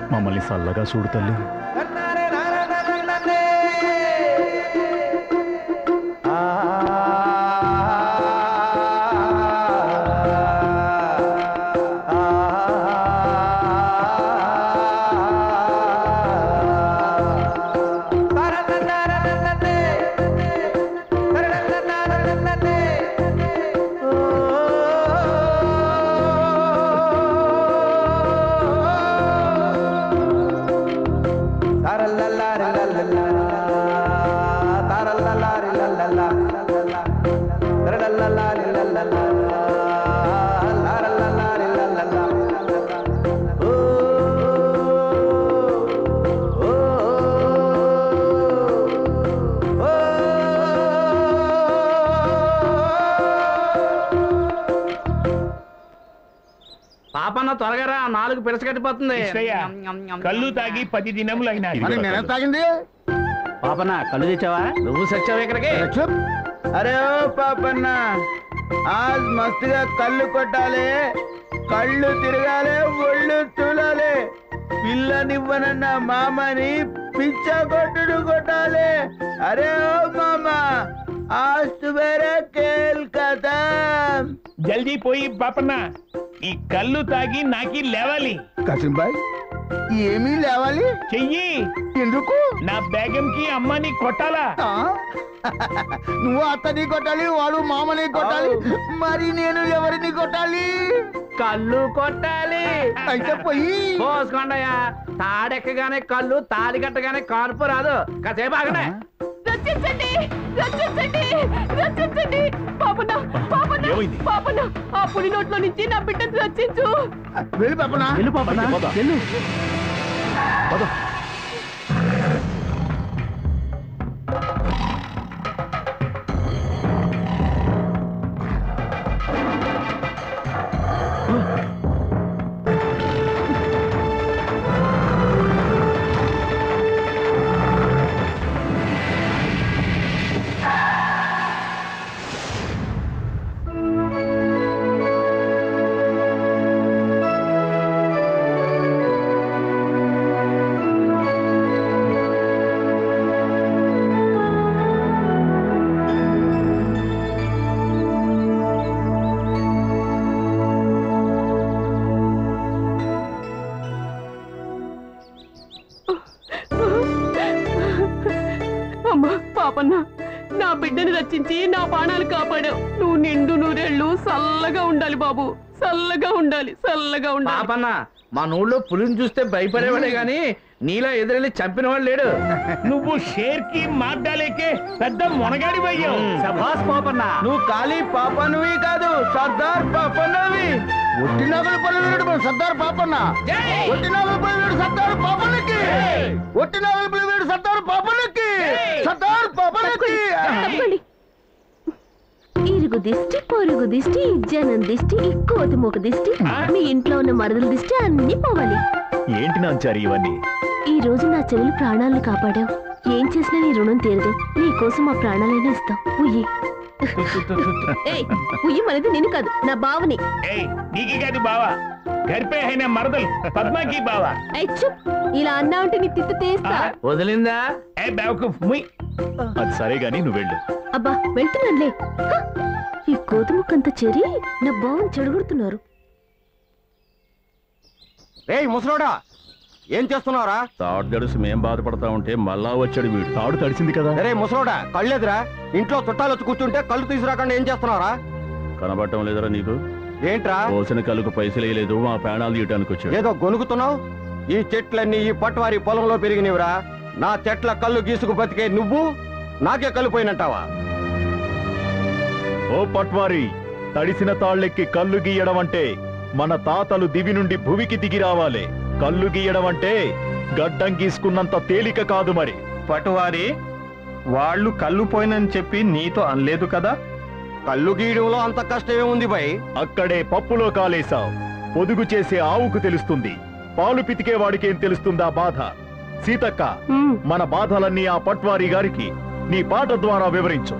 మమ్మల్ని చల్లగా చూడు తల్లి పాపన్న త్వరగా రా నాలుగు పిడసగట్టిపోతుంది కృష్ణయ్య, కళ్ళు తాగి పది దినములు అయినాయి మరి నేనేం తాగింది పాపన్న కళ్ళు తెచ్చావా నువ్వు సచ్చావు ఇక్కడికి అరే ఓ పాపన్న ఆజ్ మస్తుగా కళ్ళు కొట్టాలి కళ్ళు తిరగాలి ఒళ్ళు తూలాలి పిల్లనివ్వనన్న మామని పిచ్చ కొట్టుడు కొట్టాలి అరే ఓ మామ ఆజ్ వేరే కేల్ కదా జల్దీ పోయి పాపన్న ఈ కళ్ళు తాగి నాకి లేవాలి కసింబాయ్ ఏమీ లేవాలి చెయ్యి ఎందుకు నా బేగంకి అమ్మని కొట్టాలా ఆ? నువ్వు అత్తని కొట్టాలి వాడు మామని కొట్టాలి మరి నేను ఎవరిని కొట్టాలి కళ్ళు కొట్టాలి అయితే పోయి పోసుకోండయ్యా తాడెక్కగానే కళ్ళు తాడి కట్టగానే కానుపు రాదు కాసేపు ఆగండి రక్షించండి రక్షించండి రక్షించండి పాపన పాపన ఏమైంది? పాపన ఆ పులి నోట్లో నుంచి నా బిడ్డను రక్షించు వెళ్ళి పాపనా వెళ్ళు పాపన్న పద. వెళ్ళు పద. అమ్మా పాపన్న నా బిడ్డను రక్షించి నా ప్రాణాలు కాపాడావు నువ్వు నిండు నూరేళ్ళు చల్లగా ఉండాలి బాబు చల్లగా ఉండాలి చల్లగా ఉండాలి పాపన్న మా నూళ్ళో పులిని చూస్తే భయపడేవాడే గాని నీలో ఎదురెళ్ళి చంపిన వాడు లేడు నువ్వు షేర్ కి మాట్లాడలేకే పెద్ద మొనగాడి అయ్యావు శభాస్ పాపన్న నువ్వు ఖాళీ పాపనువి కాదు సర్దార్ పాపన్నవి ఒట్టి నగల పల్లెడు సర్దార్ పాపన్న ఒట్టి నగల పల్లెడు సర్దార్ పాపన్నకి ఒట్టి నగల పల్లెడు సర్దార్ పాపన్నకి సర్దార్ పాపన్నకి తప్పండి ఇరుగు దిష్టి పొరుగు దిష్టి జనం దిష్టి కోతిమూక దిష్టి మీ ఇంట్లో ఉన్న మరదల దిష్టి అన్ని పోవాలి ఏంటి నాంచారి ఇవన్నీ ఈ రోజు నా చెల్లెలు ప్రాణాలను కాపాడావు ఏం చేసినా నీ రుణం తీరదు నీ కోసం మా ప్రాణాలైనా ఇస్తాం ఉయ్యి ఏయ్, ఉయ్యి మనది నేను కాదు నా బావని ఏయ్ నీకి కాదు బావా గర్పే అయిన మరదలు పద్మాకి బావా ఏయ్, చుప్ ఇలా అన్నా ఉంటే నీ తిట్టు తీస్తా వదిలిందా ఏ బావకు ముయ్ అది సరే గాని నువ్వు వెళ్ళు అబ్బా వెళ్తున్నానులే హ! ఈ కోతిముక్కంతా చేరి నా బావని చెడగొడుతున్నారు రేయ్ ముసలోడా ఏం చేస్తున్నావురా తాడు తడుసు మేం బాధపడతా ఉంటే మళ్ళా వచ్చాడు వీడు తాడు తడిసింది కదా రే ముసలోడా కళ్ళెదురా ఇంట్లో చుట్టాలు వచ్చి కూర్చుంటే కళ్ళు తీసుకురాకుండా ఏం చేస్తున్నావురా కనబడటం లేదురా నీకు ఏంట్రా పోసిన కళ్ళకు పైసలు వేయలేదు మా ప్రాణాలు తీయటానికి వచ్చాడు ఏదో గొనుగుతున్నావు ఈ చెట్లన్నీ ఈ పట్టువారి పొలంలో పెరిగినవిరా నా చెట్ల కళ్ళు గీసుకు బతికే నువ్వు నాకే కలిపోయినంటావా ఓ పట్వారి తడిసిన తాళ్ళెక్కి కళ్ళు గీయడం అంటే మన తాతలు దివి నుండి భువికి దిగి రావాలి కళ్ళు గీయడం అంటే గడ్డం గీసుకున్నంత తేలిక కాదు మరి పటువారి వాళ్ళు కళ్ళు పోయినని చెప్పి నీతో అనలేదు కదా కళ్ళు గీయడంలో అంత కష్టమే ఉంది బై అక్కడే పప్పులో కాలేశావు పొదుగు చేసే ఆవుకు తెలుస్తుంది పాలు పితికే వాడికేం తెలుస్తుందా బాధ సీతక్క ఉమ్, మన బాధలన్నీ ఆ పట్వారి గారికి నీ పాట ద్వారా వివరించు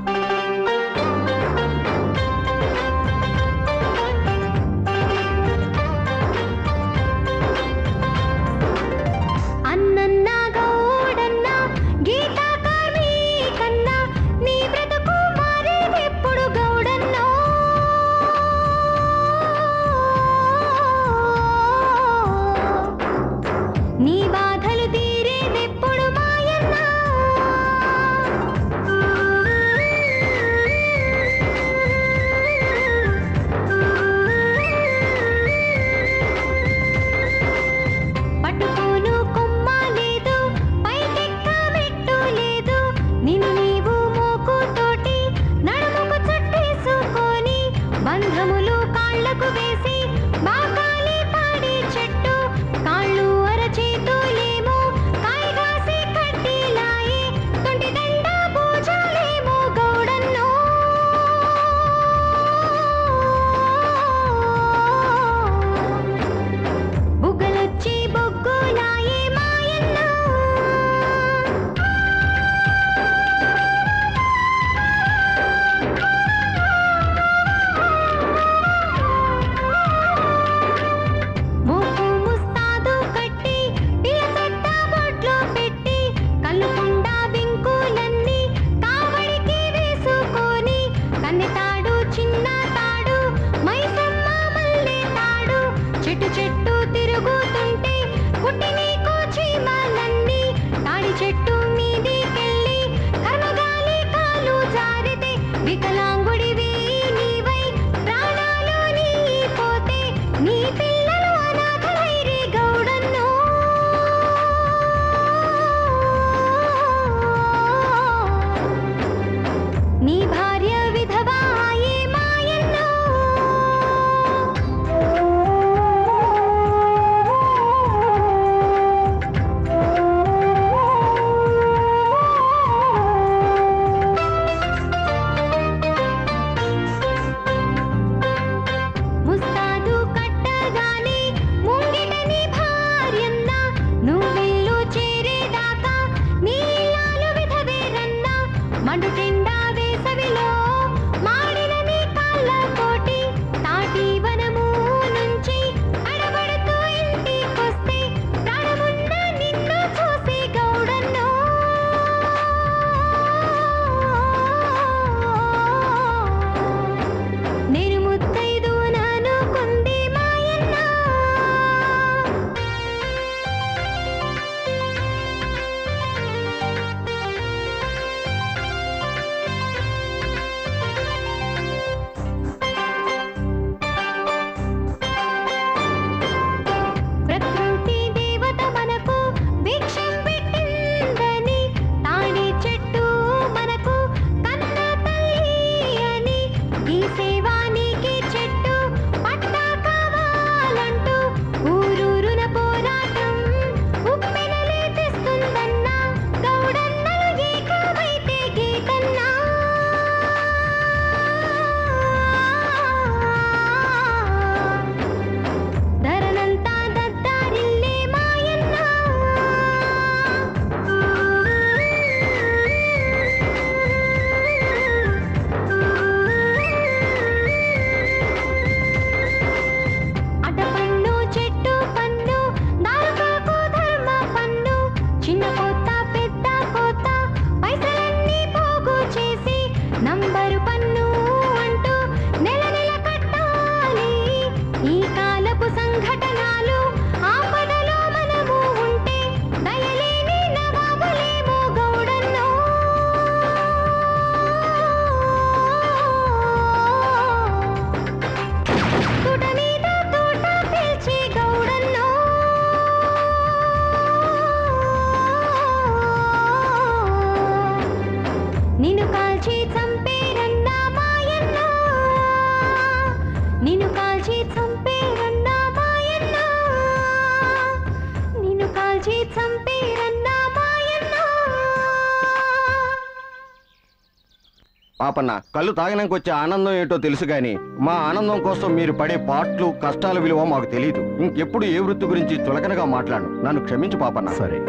పాపన్న కళ్ళు తాగినాక వచ్చే ఆనందం ఏంటో తెలుసు గాని మా ఆనందం కోసం మీరు పడే పాటలు కష్టాల విలువ మాకు తెలియదు ఇంకెప్పుడు ఏ వృత్తి గురించి చులకనగా మాట్లాడు నన్ను క్షమించు పాపన్న సరే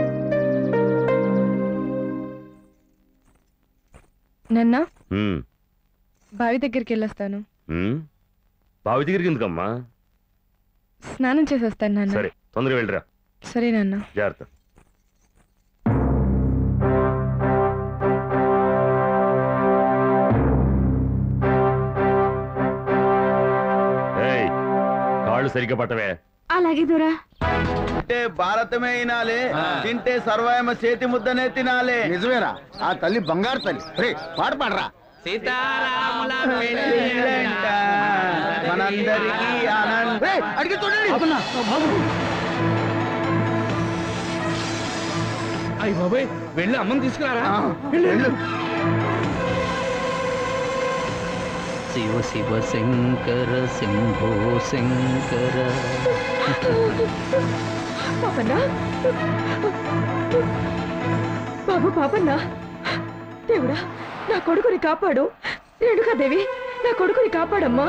నన్న ఉమ్, బావి దగ్గరికి వెళ్ళొస్తాను ఉమ్. బావి దగ్గరికి ఎందుకమ్మా స్నానం చేసి వస్తాను నాన్న సరే తొందరగా వెళ్ళిరా సరే నాన్న జాగ్రత్త ఏయ్, కాళ్ళు సరిగ్గా పట్టవే అలాగే దొరా తింటే భారతమే వినాలి తింటే సర్వాయమ చేతి ముద్దనే తినాలి నిజమేరా ఆ తల్లి బంగారు తల్లి రే పాట పాడరా సీతారాముల పెళ్ళంట, మనందరికీ ఆనందం రేయ్, అడిగి చూడండి అయ్యి బాబాయ్ వెళ్ళి అమ్మని తీసుకురారా ఆ, వెళ్ళు. శివ శివ శంకర శంభో శంకర పాపన్నా బాబు పాపన్నా దేవుడా నా కొడుకుని కాపాడు రేణుకాదేవి నా కొడుకుని కాపాడమ్మా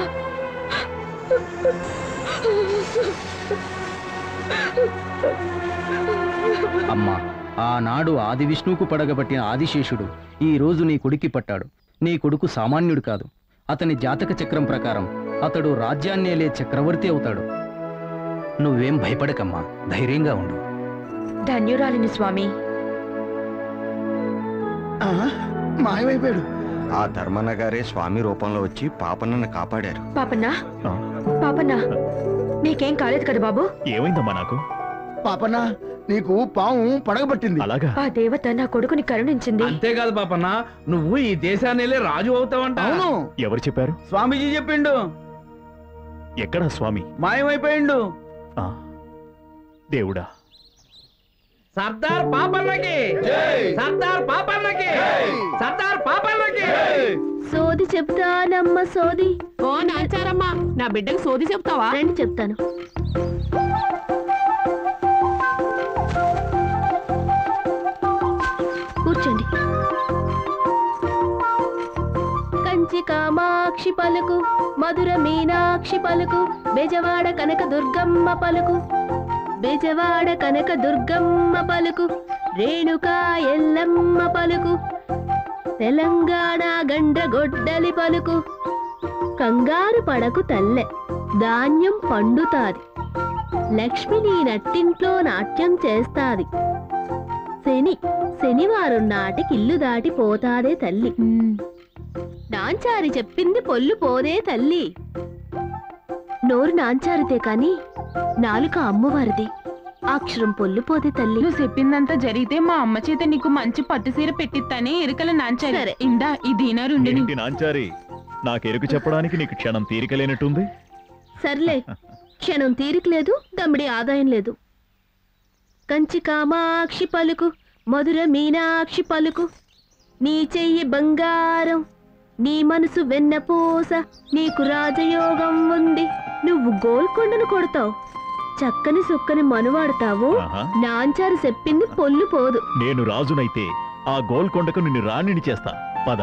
అమ్మా ఆనాడు ఆది విష్ణువుకు పడగబట్టిన ఆదిశేషుడు ఈ రోజు నీ కొడుకి పట్టాడు నీ కొడుకు సామాన్యుడు కాదు అతని జాతక చక్రం ప్రకారం అతడు రాజ్యాన్నేలే చక్రవర్తి అవుతాడు నువ్వేం భయపడకమ్మా ధైర్యంగా ఉండు ధన్యురాలిని స్వామి ఆ, మాయమైపోయాడు ఆ ధర్మన్న గారే స్వామి రూపంలో వచ్చి పాపన్నను కాపాడారు పాపన్నా ఆ, పాపన్నా నీకేం కాలేదు కదా బాబు ఏమైందమ్మా నాకు పాపన్న నీకు పాము పడగబట్టింది అలాగా ఆ దేవత నా కొడుకుని కరుణించింది అంతేకాదు పాపన్న నువ్వు ఈ దేశాన్ని వెళ్ళి రాజు అవుతావంట అవును ఎవరు చెప్పారు స్వామీజీ చెప్పిండు ఎక్కడా స్వామి మాయమైపోయిండు ఆ, దేవుడా సర్దార్ పాపన్నకి సర్దార్ పాపన్నకి సర్దార్ పాపన్నకి సోది చెప్తానమ్మ సోది ఓ నాచారమ్మా నా బిడ్డకు సోది చెప్తావా రండి చెప్తాను కూర్చోండి కంచి కామాక్షి పలుకు మధుర మీనాక్షి పలుకు బెజవాడ కనక దుర్గమ్మ పలుకు బెజవాడ కనక దుర్గమ్మ పలుకు రేణుకా ఎల్లమ్మ పలుకు తెలంగాణ గండ్రగొడ్డలి పలుకు కంగారు పడకు తల్లె ధాన్యం పండుతాది లక్ష్మి నీ నట్టింట్లో నాట్యం చేస్తాది శని శనివారం నాటికి ఇల్లు దాటి పోతాదే తల్లి నాంచారి చెప్పింది పొల్లు పోదే తల్లి నోరు నాంచారితే కాని నాలుక అమ్మవారిది అక్షరం పొల్లు పోదే తల్లి నువ్వు చెప్పిందంతా జరిగితే మా అమ్మ చేత నీకు మంచి పట్టు సీర పెట్టిస్తానే ఎరుకల నాంచారు సరే. ఇందా ఈ దీనారుండి ఏంటి నాంచారి నాకెరుకు చెప్పడానికి నీకు క్షణం తీరిక లేనట్టుంది సర్లే క్షణం తీరిక లేదు దమ్మిడి ఆదాయం లేదు కంచి కామాక్షి పలుకు మధుర మీనాక్షి పలుకు నీ చెయ్యి బంగారం నీ మనసు వెన్నపూస నీకు రాజయోగం ఉంది నువ్వు గోల్కొండను కొడతావు చక్కని సుక్కని మనువాడతావు ఆహా. నాంచారు చెప్పింది పొల్లు పోదు నేను రాజునైతే ఆ గోల్కొండకు నిన్ను రాణిని చేస్తా పద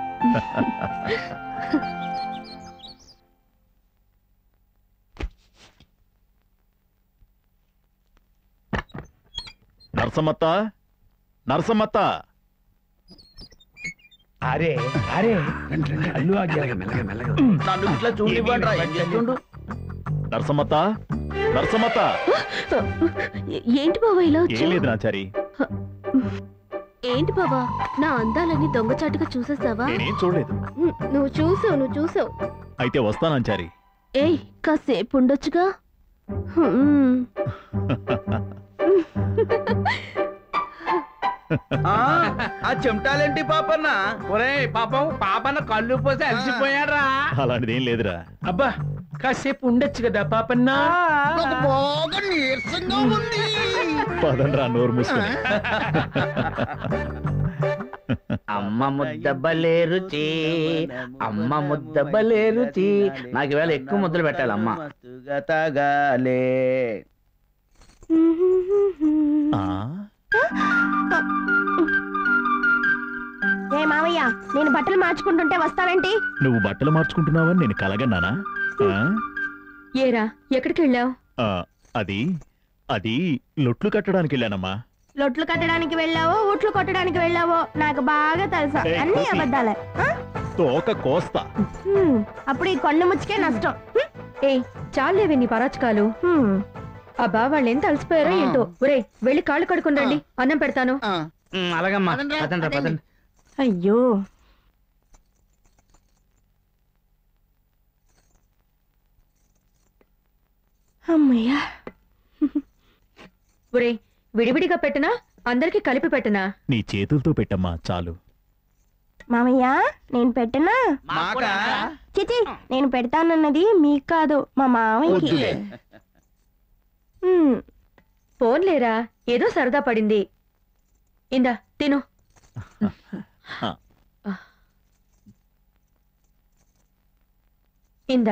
నరసమ్మత్త నరసమ్మత్త అరే అరే కళ్ళు ఆగారు. నన్ను ఇట్లా చూడివ్వండి ఏం చేస్తుండు నరసమ్మత్త నరసమ్మత్త ఏ- ఏంటి బావా ఇలా ఏం వచ్చావు లేదు నాచారి ఏంటి బావా నా అందాలన్నీ దొంగచాటుగా చూసేసావా నేనేం చూడలేదు ఉమ్, నువ్వు చూసావు నువ్వు చూసావు అయితే వస్తానాచారి ఏయ్ కాసేపు ఉండొచ్చుగా హ్మ్. ఆ, ఆ చెమటాలేంటి పాపన్న ఒరే పాపం పాపన్న కళ్ళు పోసి అలసిపోయాడ్రా అలాంటిదేం లేదురా అబ్బా కాసేపు ఉండొచ్చు కదా పాపన్నా నాకు బాగా నీరసంగా ఉంది పదండ్రా నోరు మూసుకుని అమ్మ ముద్ద భలే రుచి అమ్మ ముద్ద భలే రుచి నాకు ఇవాళ ఎక్కువ ముద్దలు పెట్టాలి అమ్మ మస్తుగా తాగాలే ఆ ఏ మావయ్య నేను నేను బట్టలు మార్చుకుంటుంటే వస్తావేంటి నువ్వు బట్టలు మార్చుకుంటున్నావని నేను కలగన్నానా ఆ? ఏరా ఎక్కడికి వెళ్ళావు ఆ, అది అది లొట్లు కట్టడానికి వెళ్ళానమ్మా లొట్లు కట్టడానికి వెళ్ళావో ఒట్లు కొట్టడానికి వెళ్ళావో నాకు బాగా తెలుసా ఏయ్, అన్ని కోసి. అబద్ధాలే ఆ? తోక కోస్తా హ్మ్, అప్పుడు ఈ కొండ ముచ్చికే నష్టం ఏ చాలేవి నీ పరాచకాలు అబ్బా వాళ్ళు ఎంత అలసిపోయారో ఏంటో ఒరే వెళ్ళి కాళ్ళు కడుకుని రండి అన్నం పెడతాను ఉమ్, అలాగమ్మా పదండ్రా, పదండ్రా పదండి. పదండి అయ్యో అమ్మయ్యా ఒరే విడివిడిగా పెట్టనా అందరికి కలిపి పెట్టనా నీ చేతులతో పెట్టమ్మా చాలు మామయ్య నేను పెట్టనా మాకా చిచి నేను పెడతానన్నది మీకు కాదు మా మామయ్యకి వద్దులే. హ్మ్, ఫోన్లేరా ఏదో సరదా పడింది ఇందా తిను ఇందా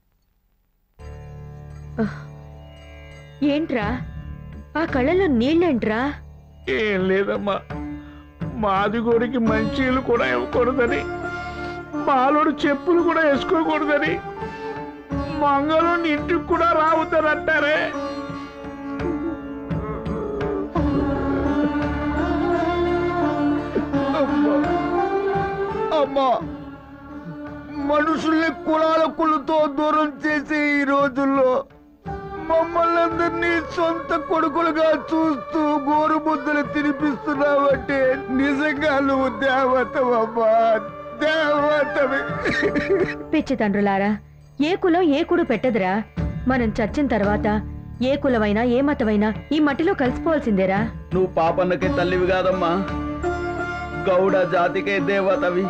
ఉహ్. ఏంట్రా ఆ కళ్ళలో నీళ్ళేంట్రా ఏం లేదమ్మా మాదిగోడికి మంచీలు కూడా ఇవ్వకూడదని మాలోడు చెప్పులు కూడా వేసుకోకూడదని మంగళం ఇంటికి కూడా రావద్దని అమ్మా అమ్మా మనుషుల్ని కులాల కులతో దూరం చేసే ఈ రోజుల్లో మమ్మల్ని అందరినీ సొంత కొడుకులుగా చూస్తూ గోరు ముద్దలు తినిపిస్తున్నావంటే నిజంగా నువ్వు దేవతవమ్మా దేవతవి పిచ్చి తండ్రులారా ఏ కులం ఏ కుడు పెట్టదురా మనం చచ్చిన తర్వాత ఏ కులమైనా ఏ మతమైనా ఈ మట్టిలో కలిసిపోవాల్సిందేరా నువ్వు పాపన్నకే తల్లివి కాదమ్మా గౌడ జాతికే దేవతవి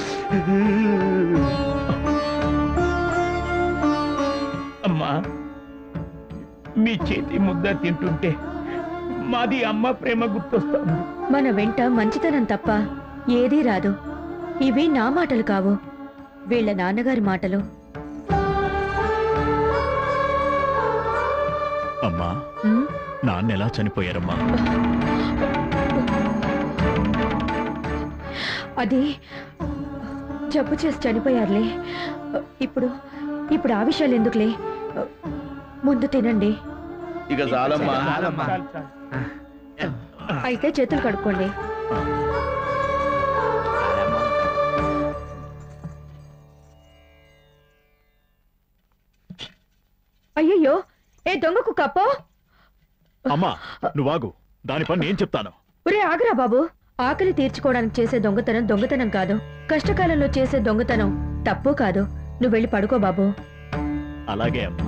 అమ్మా మీ చేతి ముద్ద తింటుంటే మాది అమ్మ ప్రేమ గుర్తొస్తాను మన వెంట మంచితనం తప్ప ఏదీ రాదు ఇవి నా మాటలు కావు వీళ్ళ నాన్నగారి మాటలు అమ్మా ఉమ్, నాన్న ఎలా చనిపోయారమ్మా అది జబ్బు చేసి చనిపోయారులే ఇప్పుడు ఇప్పుడు ఆ విషయాలు ఎందుకులే ముందు తినండి ఇక చాలమ్మా చాలు, చాలు. అయితే చేతులు కడుక్కోండి అయ్యయ్యో ఏ దొంగకు కప్పో అమ్మా నువ్వాగు దాని పని నేను చెప్తాను ఒరే ఆగరా బాబు ఆకలి తీర్చుకోవడానికి చేసే దొంగతనం దొంగతనం కాదు కష్టకాలంలో చేసే దొంగతనం తప్పు కాదు నువ్వు వెళ్ళి పడుకో బాబు అలాగే అమ్మా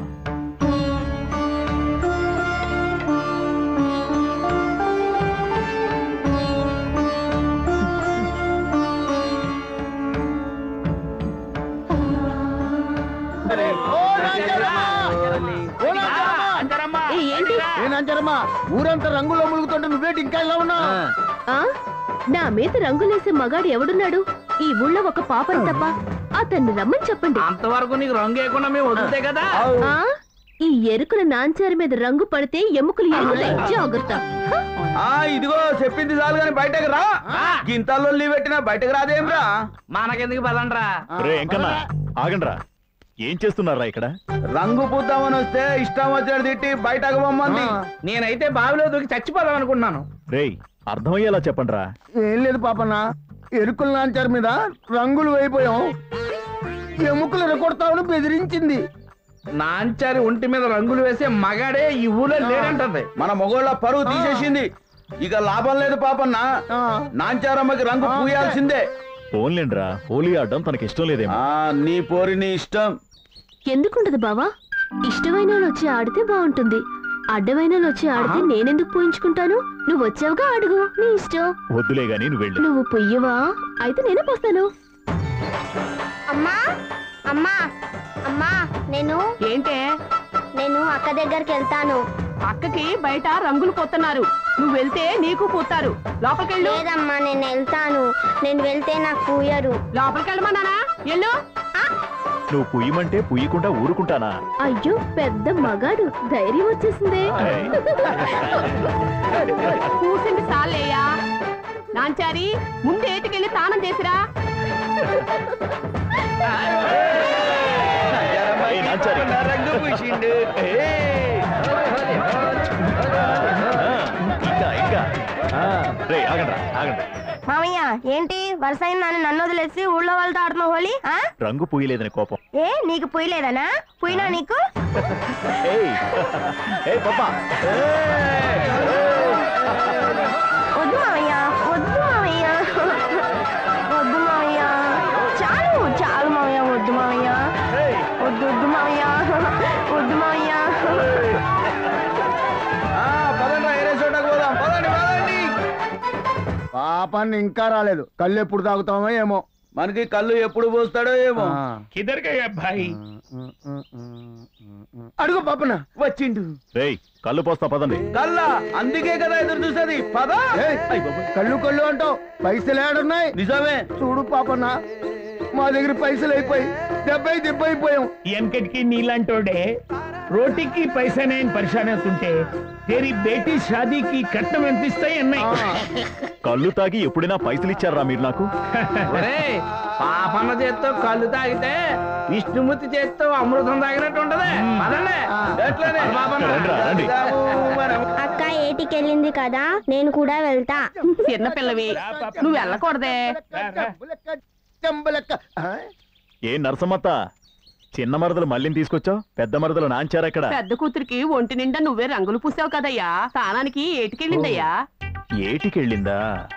ఏ, ఏంటి నేనంటారమ్మా ఊరంతా రంగులో ములుగుతుంటే నువ్వేటి ఇంకా ఇలా ఉన్నా ఆ? నా మీద రంగులేసే మగాడు ఎవడున్నాడు ఈ ఊళ్ళో ఒక పాపని తప్ప అతన్ని రమ్మని చెప్పండి అంతవరకు నీకు రంగు వేయకుండా మేము వదిలితే కదా ఆ? ఈ ఎరుకుల నాంచారి మీద రంగు పడితే ఎముకలు ఎరుగుతాయి జాగ్రత్త ఆ ఇదిగో చెప్పింది చాలు కానీ బయటకు రా గింతల్లో లీవ్ పెట్టినా బయటకు రాదేమ్రా మనకెందుకు పదండ్రా రే ఎంకన్నా ఆగండ్రా ఏం చేస్తున్నారా ఇక్కడ రంగు పూద్దామని వస్తే ఇష్టం వచ్చినట్టు తిట్టి బయటకు పొమ్మంది నేనైతే బావిలో దూకి చచ్చిపోదాం అనుకున్నాను రేయ్ అర్థమయ్యేలా చెప్పండ్రా ఏం లేదు పాపన్న ఎరుకుల నాంచారు మీద రంగులు వేయిపోయాం ఎముకలు ఎరగొడతామని బెదిరించింది నాంచారి ఒంటి మీద రంగులు వేసే మగాడే ఈ ఊళ్ళో లేడంటది మన మొగోళ్ళ పరువు తీసేసింది ఇక లాభం లేదు పాపన్న నాంచారమ్మకి రంగు పూయాల్సిందే ఫోన్లేండ్రా హోలీ ఆడడం తనకి ఇష్టం లేదేమో ఆ నీ పోరి నీ ఇష్టం ఎందుకుండదు బావా ఇష్టమైన వాళ్ళు వచ్చి ఆడితే బాగుంటుంది అడ్డమైన వాళ్ళు వచ్చి ఆడితే నేనెందుకు పోయించుకుంటాను నువ్వు వచ్చావుగా అడుగు నీ ఇష్టం వద్దులే గాని నువ్వు వెళ్ళు నువ్వు పొయ్యవా అయితే నేనే పోస్తాను అమ్మా అమ్మా అమ్మా నేను ఏంటే నేను అక్క దగ్గరికి వెళ్తాను అక్కకి బయట రంగులు పోతున్నారు నువ్వు వెళ్తే నీకు పోతారు లోపలికెళ్ళు లేదమ్మా నేను వెళ్తాను నేను వెళ్తే నాకు పూయరు లోపలికెళ్ళమన్నానా ఎల్లు నువ్వు పుయ్యమంటే పుయ్యకుండా ఊరుకుంటానా అయ్యో పెద్ద మగాడు ధైర్యం వచ్చేసిందే ఏయ్. కూసింది సాలేయ్యా నాంచారి ముందు ఏటికెళ్ళి స్నానం చేసిరా ఏయ్, నాంచారి. రంగు పూసిండు ఇంకా ఇంకా రే ఆగండి ఆగండి మామయ్య ఏంటి వరుస నన్ను నన్ను వదిలేసి ఊళ్ళో వాళ్ళతో ఆడుతున్నావు హోలీ ఆ? రంగు పూయలేదని కోపం ఏ నీకు పోయలేదనా పోయినా నీకు ఏయ్ ఏయ్ పాపా వద్దు మామయ్య వద్దు మామయ్య వద్దు మామయ్య చాలు చాలు మామయ్య వద్దు మామయ్య వద్దు వద్దు మామయ్య వద్దు మామయ్య పదండి వేరే చోటకు పోదాం పదండి పదండి పాపాన్ని ఇంకా రాలేదు కళ్ళు ఎప్పుడు తాగుతామో ఏమో మనకి కళ్ళు ఎప్పుడు పోస్తాడో ఏమో కిదర్ గయా భాయ్ అడుగు పాపన వచ్చిండు రేయ్ కళ్ళు పోస్తా పదండి కల్లా అందుకే కదా ఎదురు చూసేది పద కళ్ళు కళ్ళు అంటావు పైసలు ఏడున్నాయి నిజమే చూడు పాపన్న మా దగ్గర పైసలు అయిపోయి దెబ్బై దెబ్బ అయిపోయాం వెనకటికి నీలాంటోడే రోటీకి పైసా నేను పరిశాన్ అవుతుంటే తేరి బేటీ షాదీకి కట్నం ఎంత ఇస్తాయి అన్నాయి కళ్ళు తాగి ఎప్పుడైనా పైసలు ఇచ్చారా మీరు నాకు ఒరేయ్, పాపన్న చేత్తో కళ్ళు తాగితే విష్ణుమూర్తి చేత్తో అమృతం తాగినట్టు ఉంటది పదండి ఎట్లనే పాపన్న రండిరా, రండి. అక్క ఏటికి వెళ్ళింది కదా నేను కూడా వెళ్తా చిన్న పిల్లవి నువ్వు వెళ్ళకూడదే చెంబలెక్క ఆ? ఏ నరసమ్మత్త చిన్న మరదలు మళ్ళీని తీసుకొచ్చావు పెద్ద మరదలు నాంచారెక్కడ పెద్ద కూతురికి ఒంటి నిండా నువ్వే రంగులు పూసావు కదయ్యా స్థానానికి ఏటికెళ్ళిందయ్యా ఏటికెళ్ళిందా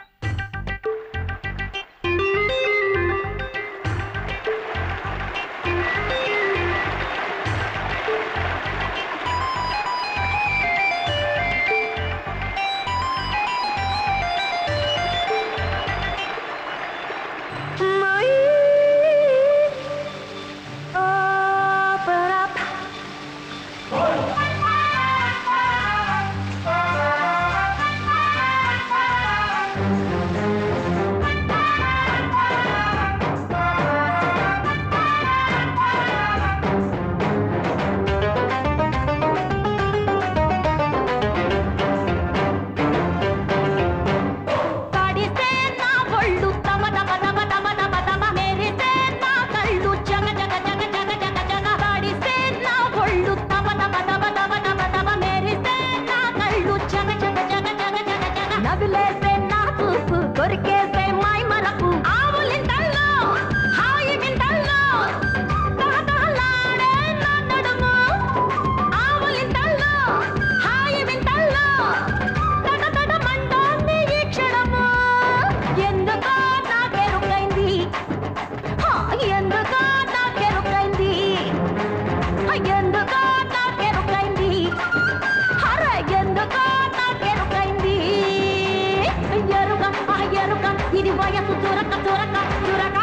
పాడితే నా ఒళ్ళు తమ తమ తమ తమ తమ తమ మెరిసే నా కళ్ళు జగ జగ జగ జగ జగ జగ పాడితే నా ఒళ్ళు తమ తమ తమ తమ తమ తమ మెరిసే నా కళ్ళు జగ జగ జగ జగ జగ జగ నవిలేసే నా చూపు కొరికేసే మై మరపు ఆవులింతల్లో హాయి వింతల్లో తహతహలాడే నా నడుము ఆవులింతల్లో హాయి వింతల్లో తడతడమంటోంది ఈ క్షణము ఎందుకో నాకెరుకైంది హా, ఎందుకో నాకెరుకైంది హా, ఎందుకో నాకెరుకైంది హర ఎందుకో నాకెరుకైంది ఎరుక ఆ ఎరుక ఇది వయసు చురక చురక చురక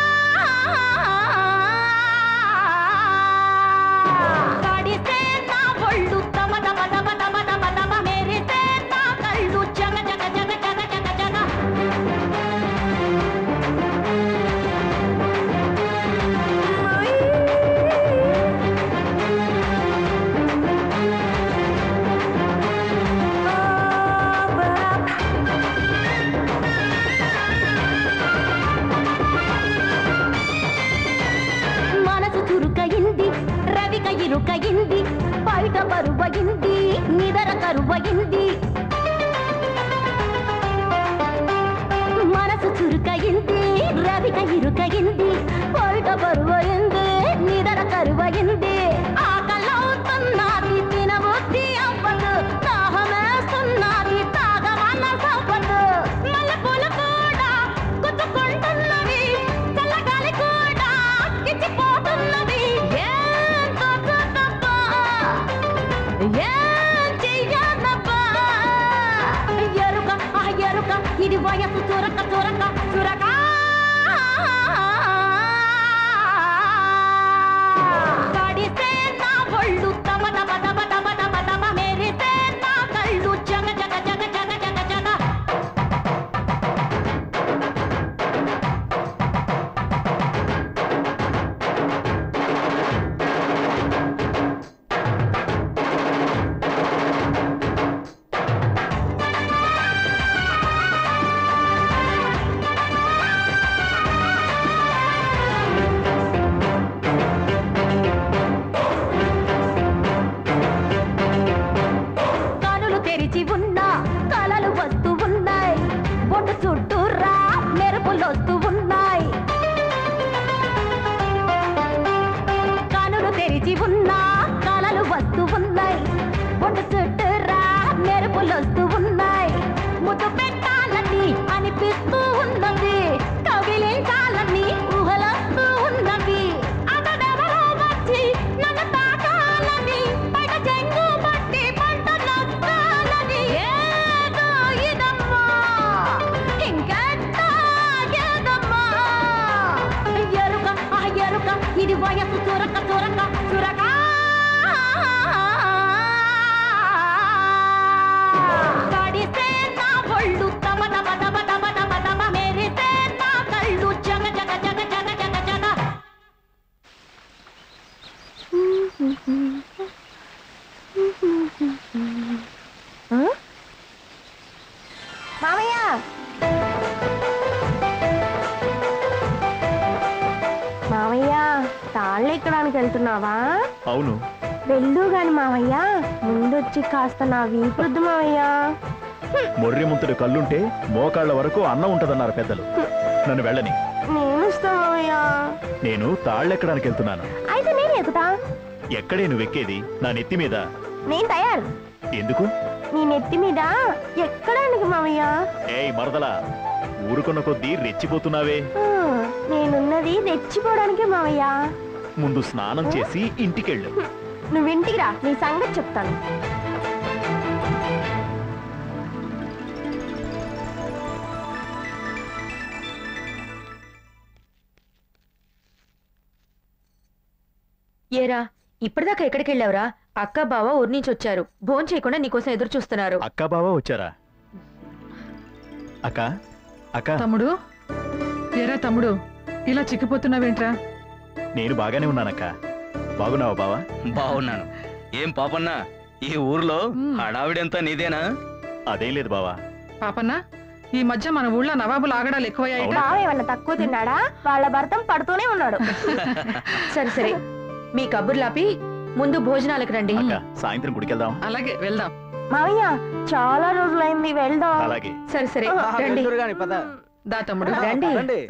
కాడిసే నా ఒళ్ళు తమ తమ తమ తమ తమ తమ మెరిసే నా కళ్ళు జగ జగ జగ జగ జగ జగ మనసు చురుకయింది రవిక ఇరుకయింది బయట బరువయింది నిదర కరువయింది మనసు చురుకయింది రవిక ఇరుకయింది బయట బరువయింది నిదర కరువయింది ఆకలవుతున్నది తినబుద్ధి అవ్వదు దాహమేస్తున్నది తాగమన్న సవ్వదు మల్లెపూలు కూడా గుచ్చుకుంటున్నవి చల్లగాలి కూడా కిచ్చిపోతున్నది ఏం తోచుతబ్బా ఏం చెయ్యదబ్బా వెళ్తున్నావా అవును వెళ్ళు గాని మావయ్య ముందొచ్చి కాస్త నా వీపుద్దు మావయ్య మొర్రి ముంతుడు కళ్ళుంటే మోకాళ్ళ వరకు అన్నం ఉంటదన్నారు పెద్దలు నన్ను వెళ్ళని నేను ఇస్తా మావయ్య నేను తాళ్ళెక్కడానికి వెళ్తున్నాను అయితే నేను ఎక్కుతా ఎక్కడే నువ్వు ఎక్కేది నా నెత్తి మీద నేను తయారు ఎందుకు నీ నెత్తి మీద ఎక్కడానికి మావయ్య ఏయ్ మరదలా ఊరుకున్న కొద్దీ రెచ్చిపోతున్నావే ఆ, నేనున్నది రెచ్చిపోవడానికే మావయ్య ముందు స్నానం చేసి ఇంటికెళ్ళు నువ్వు ఇంటికి రా నీ సంగతి చెప్తాను ఏరా ఇప్పటిదాకా ఎక్కడికి వెళ్ళావురా అక్క బావ ఊరి నుంచి వచ్చారు భోన్ చేయకుండా నీకోసం ఎదురు చూస్తున్నారు అక్క బావ వచ్చారా అక్క అక్క తమ్ముడు ఏరా తమ్ముడు ఇలా చిక్కిపోతున్నావేంట్రా నేను బాగానే ఉన్నానక్క బాగున్నావా బావా బాగున్నాను ఏం పాపన్నా ఈ ఊర్లో హడావిడంతా నీదేనా అదేం లేదు బావా పాపన్న ఈ మధ్య మన ఊళ్ళో నవాబులు ఆగడాలు ఎక్కువయ్యాయి బావ ఏమన్నా తక్కువ తిన్నాడా వాళ్ళ భర్తం పడుతూనే ఉన్నాడు సరే సరే మీ కబుర్లాపి ముందు భోజనాలకు రండి అక్క సాయంత్రం గుడికెళ్దాం అలాగే వెళ్దాం మావయ్య చాలా రోజులైంది వెళ్దాం అలాగే సరే సరే రండి దా తమ్ముడు రండి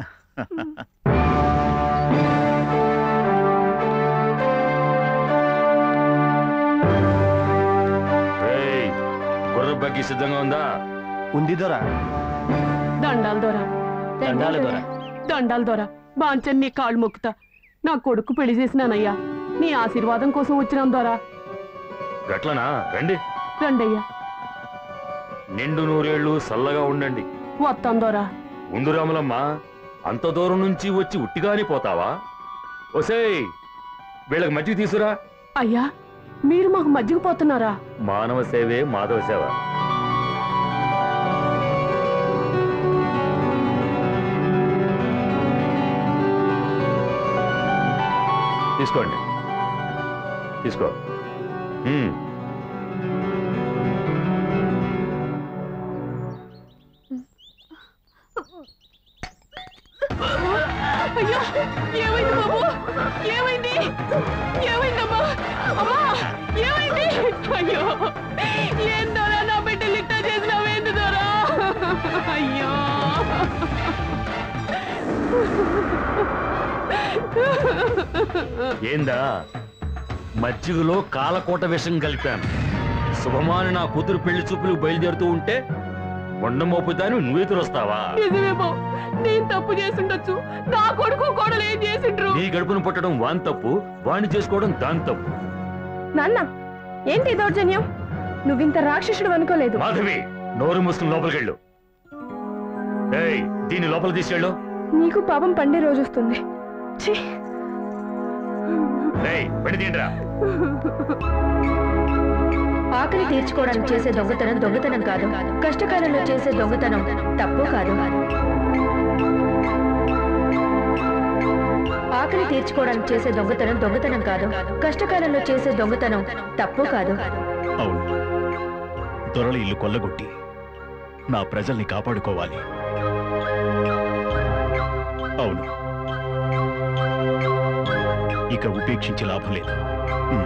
ఏయ్, గుర్ర బగ్గి సిద్ధంగా ఉందా ఉంది దొరా దండాలు దొర దండాలు దొరా. దండాలు దొర బాంచన్ నీ కాళ్ళు మొక్కుతా నా కొడుకు పెళ్లి చేసినానయ్యా నీ ఆశీర్వాదం కోసం వచ్చినాం దొరా గట్లనా రండి రండయ్యా నిండు నూరేళ్లు సల్లగా ఉండండి వస్తాం దొరా ఉండు రాములమ్మ అంత దూరం నుంచి వచ్చి ఉట్టిగాని పోతావా ఒసేయ్ వీళ్ళకి మజ్జిగ తీసురా అయ్యా మీరు మాకు మజ్జిగ పోతున్నారా మానవ సేవే మాధవ సేవ తీసుకోండి తీసుకో మ్మ్. అయ్యో ఏమైంది బాబు ఏమైంది ఏమైందమ్మా అమ్మా ఏమైంది అయ్యో ఏం దొరా నా బిడ్డలు ఇట్టా చేసినావేంది దొరా అయ్యో ఏందా మజ్జిగలో కాలకోట విషం కలిపాను శుభమాని నా కూతురు పెళ్లి చూపులు బయలుదేరుతూ ఉంటే వండమోపుతాను నువ్వే వస్తావా నిజమే బాబు నేను తప్పు చేసుండొచ్చు నా కొడుకు కోడలు ఏం చేసిండ్రు నీ గడుపును పుట్టడం వాని తప్పు వాణ్ణి చేసుకోవడం దాని తప్పు నాన్న ఏంటి దౌర్జన్యం నువ్వింత రాక్షసుడు అనుకోలేదు మాధవి నోరు మూసుకుని లోపలికెళ్ళు ఏయ్ దీన్ని లోపల తీసుకెళ్ళు నీకు పాపం పండే రోజు వస్తుంది ఛీ ఏయ్ బండి తీయండిరా ఆకలి తీర్చుకోవడానికి చేసే దొంగతనం దొంగతనం కాదు కష్టకాలంలో చేసే దొంగతనం తప్పు కాదు ఆకలి తీర్చుకోవడానికి చేసే దొంగతనం దొంగతనం కాదు కష్టకాలంలో చేసే దొంగతనం తప్పు కాదు అవును దొరల ఇల్లు కొల్లగొట్టి నా ప్రజల్ని కాపాడుకోవాలి అవును ఇక ఉపేక్షించి లాభం లేదు ఉమ్.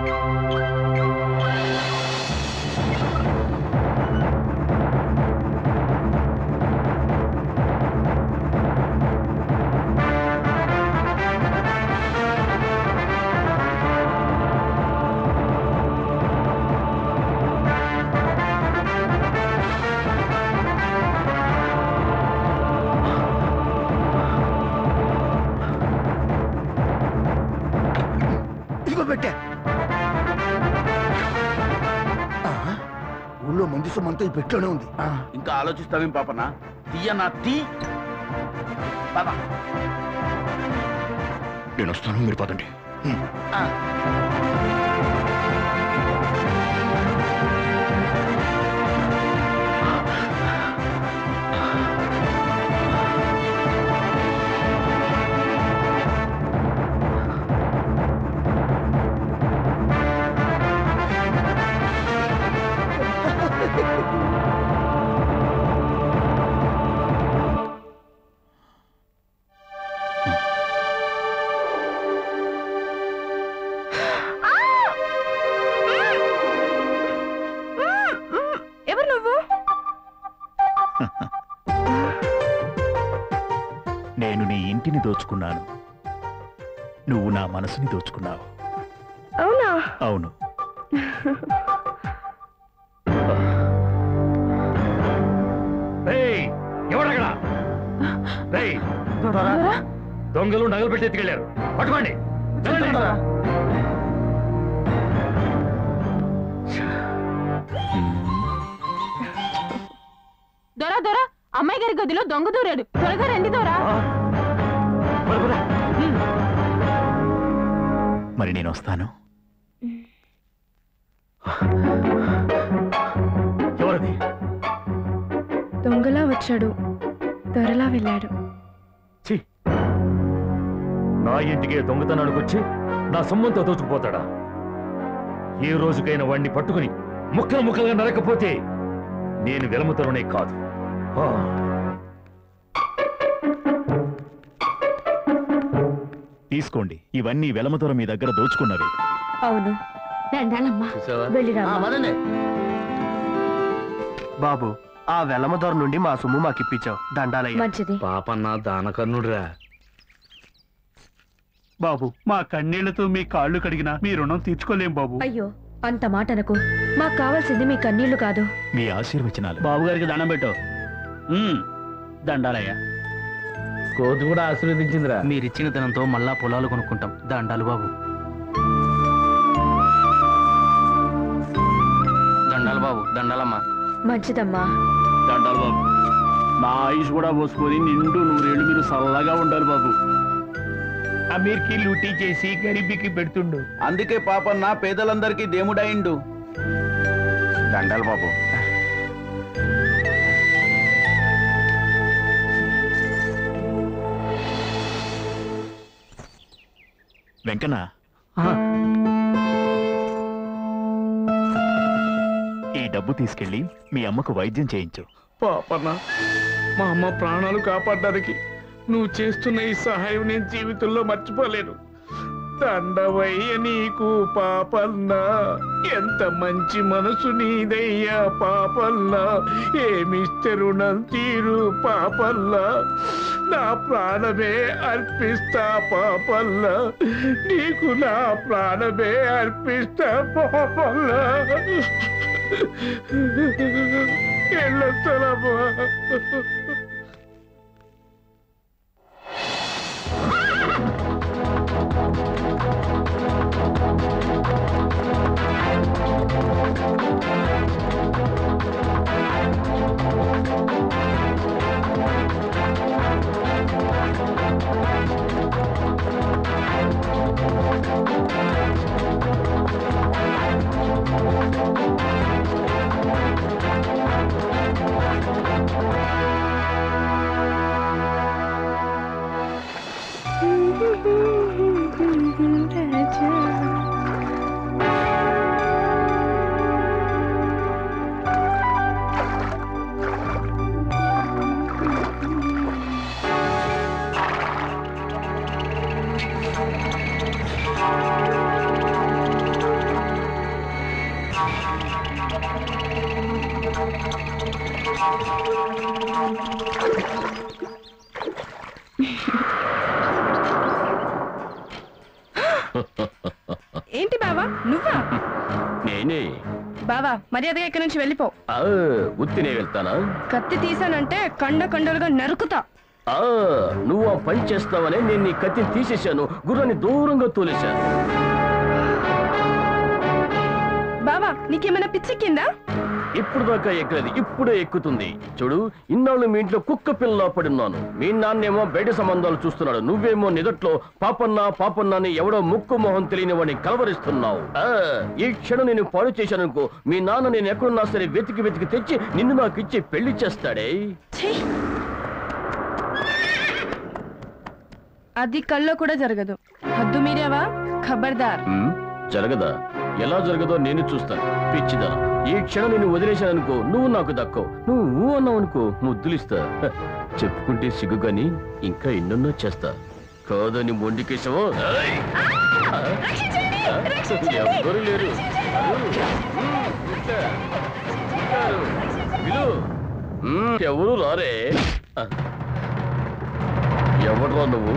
ఇదిగో పెట్టా ఊళ్ళో మంది సొమ్మంతా ఈ పెట్టలోనే ఉంది ఇంకా ఆలోచిస్తావేం పాపనా తీయనా తీ బాబా నేను వస్తాను మీరు పదండి ఎవరు నువ్వు నేను నీ ఇంటిని దోచుకున్నాను నువ్వు నా మనసుని దోచుకున్నావు అవునా అవును రేయ్, ఎవడక్కడ రేయ్, దొంగలు నగలు పెట్టి ఎత్తుకెళ్ళారు పట్టుకోండి వెళ్ళండి. దొరా దొరా అమ్మాయి గారి గదిలో దొంగ దూరాడు త్వరగా రండి దొరా మరి నేను వస్తాను ఎవరది దొంగలా వచ్చాడు దొరలా వెళ్ళాడు ఛీ! నా ఇంటికి దొంగతనానికి వచ్చి నా సొమ్మంతో దోచుకుపోతాడా ఏ రోజుకైనా వాణ్ణి పట్టుకుని ముక్కలు ముక్కలుగా నరకపోతే నేను వెలముతలోనే కాదు ఆ. తీసుకోండి ఇవన్నీ వెలమతోర మీ దగ్గర దోచుకున్నవి అవును దండాలమ్మా వెళ్ళిరా ఆ, పదండి. బాబు ఆ వెలమదొర నుండి మా సొమ్ము మాకిప్పించావు దండాలయ్య మంచిది పాపన్న దానకర్ణుడురా బాబు మా కన్నీళ్లతో మీ కాళ్ళు కడిగినా మీ రుణం తీర్చుకోలేం బాబు అయ్యో అంత మాట అనకు మాకు కావాల్సింది మీ కన్నీళ్లు కాదు మీ ఆశీర్వచనాలు బాబు గారికి దండం పెట్టు దండాలయ్యా కోతి కూడా ఆశీర్వదించిందిరా మీరిచ్చిన ధనంతో మళ్ళా పొలాలు కొనుక్కుంటాం దండాలు బాబు దండాలు బాబు దండాలమ్మా మంచిదమ్మా దండాలు బాబు నా ఆయుష్ కూడా పోసుకొని నిండు నూరేళ్ళు మీరు చల్లగా ఉండాలి బాబు అమీర్కి లూటీ చేసి గరీబీకి పెడుతుండు అందుకే పాపన్న పేదలందరికీ దేవుడైండు దండాలు బాబు వెంకన్న ఈ డబ్బు తీసుకెళ్ళి మీ అమ్మకు వైద్యం చేయించు పాపన్న మా అమ్మ ప్రాణాలు కాపాడడానికి నువ్వు చేస్తున్న ఈ సహాయం నేను జీవితంలో మర్చిపోలేను దండవయ్య నీకు పాపన్న ఎంత మంచి మనసు నీదయ్యా పాపల్ల ఏమిస్తే రుణం తీరు పాపల్ల నా ప్రాణమే అర్పిస్తా పాపల్ల నీకు నా ప్రాణమే అర్పిస్తా పాపల్ల వెళ్ళొస్తానమ్మా ఏంటి బావా నువ్వా నేనే బావా మర్యాదగా ఇక్కడి నుంచి వెళ్ళిపో ఆ, ఉత్తినే వెళ్తానా కత్తి తీసానంటే కండ కండలుగా నరుకుతా ఆ, నువ్వు ఆ పని చేస్తావనే నేను నీ కత్తిని తీసేశాను గుర్రాన్ని దూరంగా తోలేశాను బావా నీకేమైనా పిచ్చెక్కిందా ఇప్పుడు దాకా ఎక్కలేదు ఇప్పుడే ఎక్కుతుంది చూడు ఇన్నాళ్ళు మీ ఇంట్లో కుక్క పిల్ల పడున్నాను మీ నాన్నేమో బయట సంబంధాలు చూస్తున్నాడు నువ్వేమో నిదట్లో పాపన్న పాపన్న అని ఎవడో ముక్కు మొహం తెలియని వాడిని కలవరిస్తున్నావు ఆ, ఈ క్షణం నేను పాడు చేశాననుకో మీ నాన్న నేను ఎక్కడున్నా సరే వెతికి వెతికి తెచ్చి నిన్ను నాకు ఇచ్చి పెళ్లి చేస్తాడే అది కల్లో కూడా జరగదు హద్దు మీరావా ఖబర్దార్ ఉమ్, జరగదా ఎలా జరగదో నేను చూస్తాను పిచ్చిదా ఈ క్షణం నేను వదిలేశాననుకో నువ్వు నాకు దక్కవు నువ్వు ఊ అన్నావు అనుకో ముద్దులిస్తా హ, చెప్పుకుంటే సిగ్గు గాని ఇంకా ఎన్నెన్నో చేస్తా కాదని మొండికేశవో ఏయ్! ఆ? ఆ? ఎవ్వరూ లేరు ఉమ్, ఇంకా. ఉంటారు. ఎవరు రారే ఎవడ్రా నువ్వు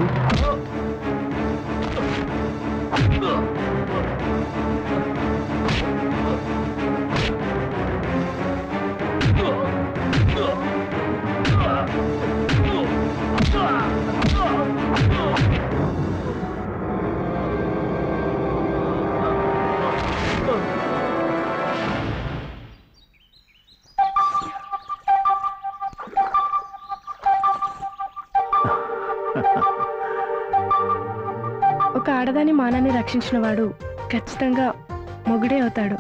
ఒక ఆడదాని మానాన్ని రక్షించిన వాడు ఖచ్చితంగా మొగుడే అవుతాడు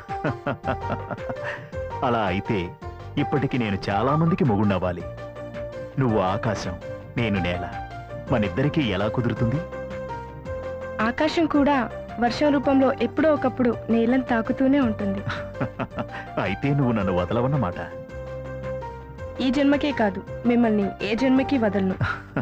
అలా అయితే ఇప్పటికి నేను చాలా మందికి మొగుణ్ణవ్వాలి నువ్వు ఆకాశం నేను నేల మనిద్దరికీ ఎలా కుదురుతుంది ఆకాశం కూడా వర్షం రూపంలో ఎప్పుడో ఒకప్పుడు నేలను తాకుతూనే ఉంటుంది అయితే నువ్వు నన్ను వదలవన్నమాట ఈ జన్మకే కాదు మిమ్మల్ని ఏ జన్మకి వదలను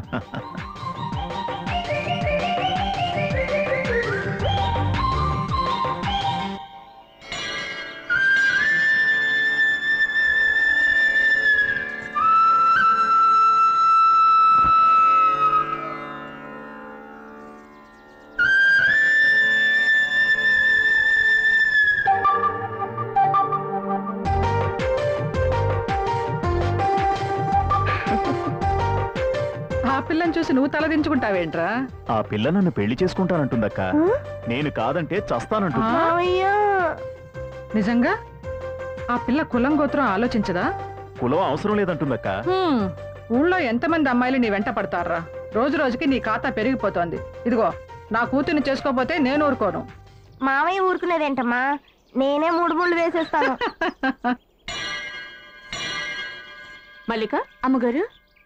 ఆ పిల్లని చూసి నువ్వు తలదించుకుంటావేంట్రా ఆ పిల్ల నన్ను పెళ్లి చేసుకుంటానంటుందక్క నేను కాదంటే చస్తానంటుంది నిజంగా ఆ పిల్ల కులం గోత్రం ఆలోచించదా కులం అవసరం లేదంటుందక్క హ్మ్, ఊళ్ళో ఎంతమంది అమ్మాయిలు నీ వెంట పడతారా రోజు రోజుకి నీ ఖాతా పెరిగిపోతోంది ఇదిగో నా కూతుర్ని చేసుకోపోతే నేను ఊరుకోను మామయ్య ఊరుకునేదేంటమ్మా నేనే మూడు ముళ్ళు వేసేస్తాను మల్లిక అమ్మగారు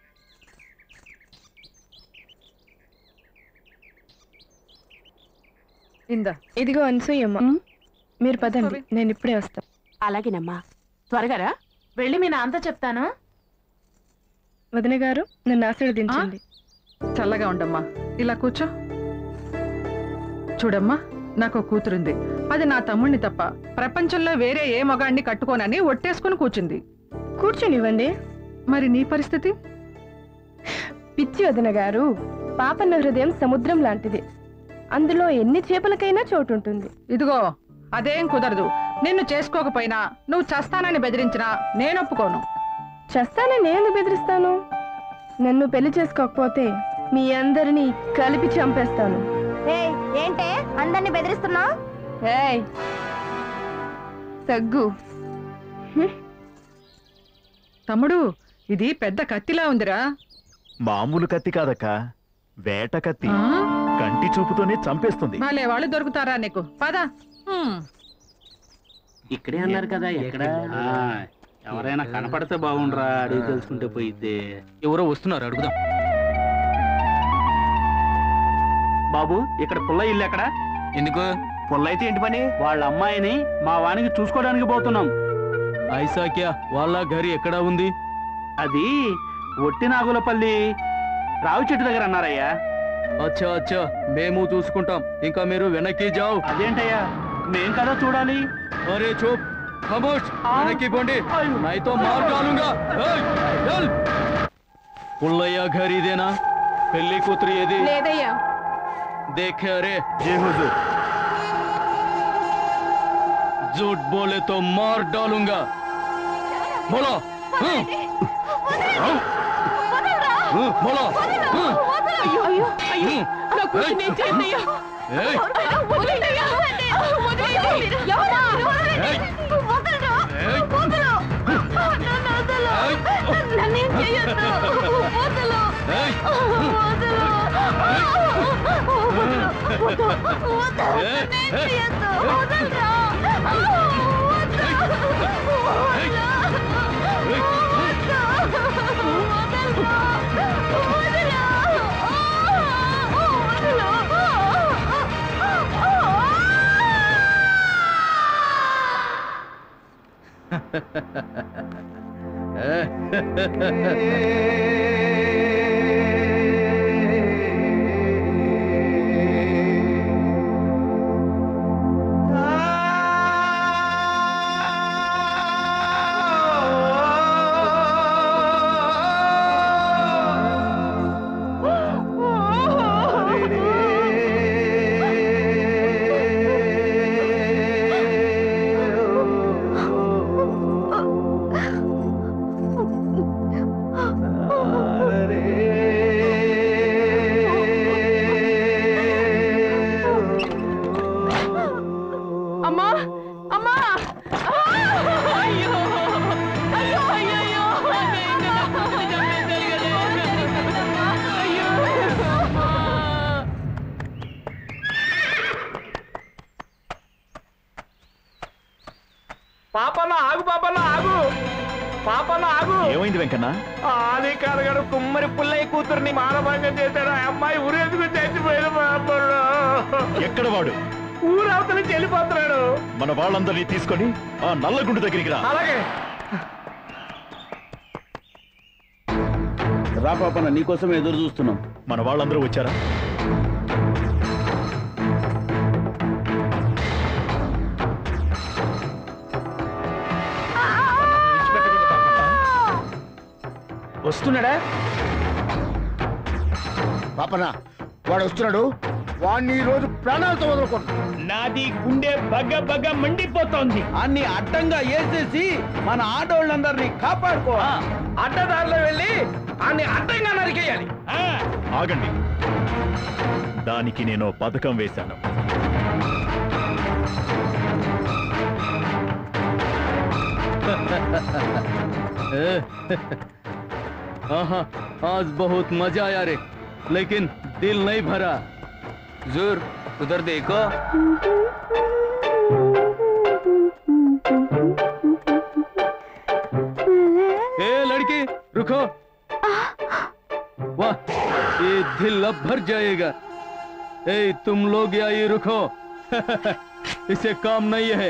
ఇందా ఇదిగో అనసూయమ్మ మీరు పదండి నేను ఇప్పుడే వస్తాను అలాగేనమ్మా త్వరగా రా వెళ్ళి మీ నాన్నతో చెప్తాను వదిన గారు నన్ను ఆశీర్వదించండి చల్లగా ఉండమ్మా ఇలా కూర్చో చూడమ్మా నాకు ఒక కూతురుంది అది నా తమ్ముణ్ణి తప్ప ప్రపంచంలో వేరే ఏ మగాడిని కట్టుకోనని ఒట్టేసుకుని కూర్చుంది కూర్చొనివ్వండి మరి నీ పరిస్థితి పిచ్చి వదిన గారు పాపన్న హృదయం సముద్రం లాంటిది అందులో ఎన్ని చేపలకైనా చోటు ఉంటుంది ఇదిగో అదేం కుదరదు నిన్ను చేసుకోకపోయినా నువ్వు చస్తానని బెదిరించినా నేను ఒప్పుకోను చస్తానని నేను ఎందుకు బెదిరిస్తాను నన్ను పెళ్లి చేసుకోకపోతే మీ అందరినీ కలిపి చంపేస్తాను ఏయ్ ఏంటే అందరిని బెదిరిస్తున్నావు ఏయ్ తగ్గు తమ్ముడు ఇది పెద్ద కత్తిలా ఉందిరా మామూలు కత్తి కాదక్క వేట కత్తి ఆ? కంటి చూపుతోనే చంపేస్తుంది భలే వాళ్ళు దొరుకుతారా నీకు పద హ్మ్. ఇక్కడే అన్నారు కదా ఎక్కడ ఎవరైనా కనపడితే బాగుండ్రా అడిగి తెలుసుకుంటే పోయిద్ది ఎవరో వస్తున్నారు అడుగుదాం బాబు ఇక్కడ పుల్ల ఇల్లు ఎక్కడ ఎందుకు పుల్ల అయితే ఏంటి పని వాళ్ళ అమ్మాయిని మా వానికి చూసుకోవడానికి పోతున్నాం ఐసా క్యా వాళ్ళ గరి ఎక్కడా ఉంది అది ఒట్టి నాగులపల్లి రావి చెట్టు దగ్గర అన్నారయ్యా అచ్చా అచ్చా మేము చూసుకుంటాం ఇంకా మీరు వెనక్కి జావ్ అదేంటయ్యా మేం కదా చూడాలి అరే చూప్ ఖమోష్ వెనక్కి పోండి నైతో మార్ డాలుంగా ఏయ్, చల్. పుల్లయ్య ఘర్ ఇదేనా పెళ్లి కూతురు ఏది లేదయ్యా देखे अरे जी हुजूर झूठ बोले तो मार डालूंगा बोलो हाँ। हाँ। हाँ, बोलो हाँ। అయ్యో అయ్యో అయ్యో హ్మ్. నా కూతురు నేను చేద్దయ్యా ఏయ్. వదిలేయ్యా వదిలేయ్యా ఎవరా ఏయ్. ఏయ్. నన్నేం చేయొద్దు వదలు ఏయ్. పాపన్న ఆగు ఏమైంది వెంకన్న ఆది కరగడు కుమ్మరి పుల్లయ్య కూతుర్ని మానభంగం చేశాడు ఆ అమ్మాయి ఊరేందుకు చచ్చిపోయిన పాపడు ఎక్కడ వాడు ఊరవతల నుంచి వెళ్ళిపోతున్నాడు మన వాళ్ళందరినీ తీసుకొని ఆ నల్లగుండు దగ్గరికి రా అలాగే రా పాపన్న నీకోసం ఎదురు చూస్తున్నాం మన వాళ్ళందరూ వచ్చారా వస్తున్నాడా పాపన వాడు వస్తున్నాడు వాడిని ఈ రోజు ప్రాణాలతో వదులుకోండి నాది గుండె బగ బగ మండిపోతోంది అన్ని అడ్డంగా వేసేసి మన ఆడోళ్ళందరినీ కాపాడుకో అడ్డదారిలో వెళ్ళి అన్ని అడ్డంగా నరికేయాలి ఆగండి దానికి నేను పథకం వేశాను आहा, आज बहुत मजा आया रे लेकिन दिल नहीं भरा जूर उधर देखो ए लड़की रुको वाह ये दिल अब भर जाएगा ए तुम लोग यहाँ रुको इसे काम नहीं है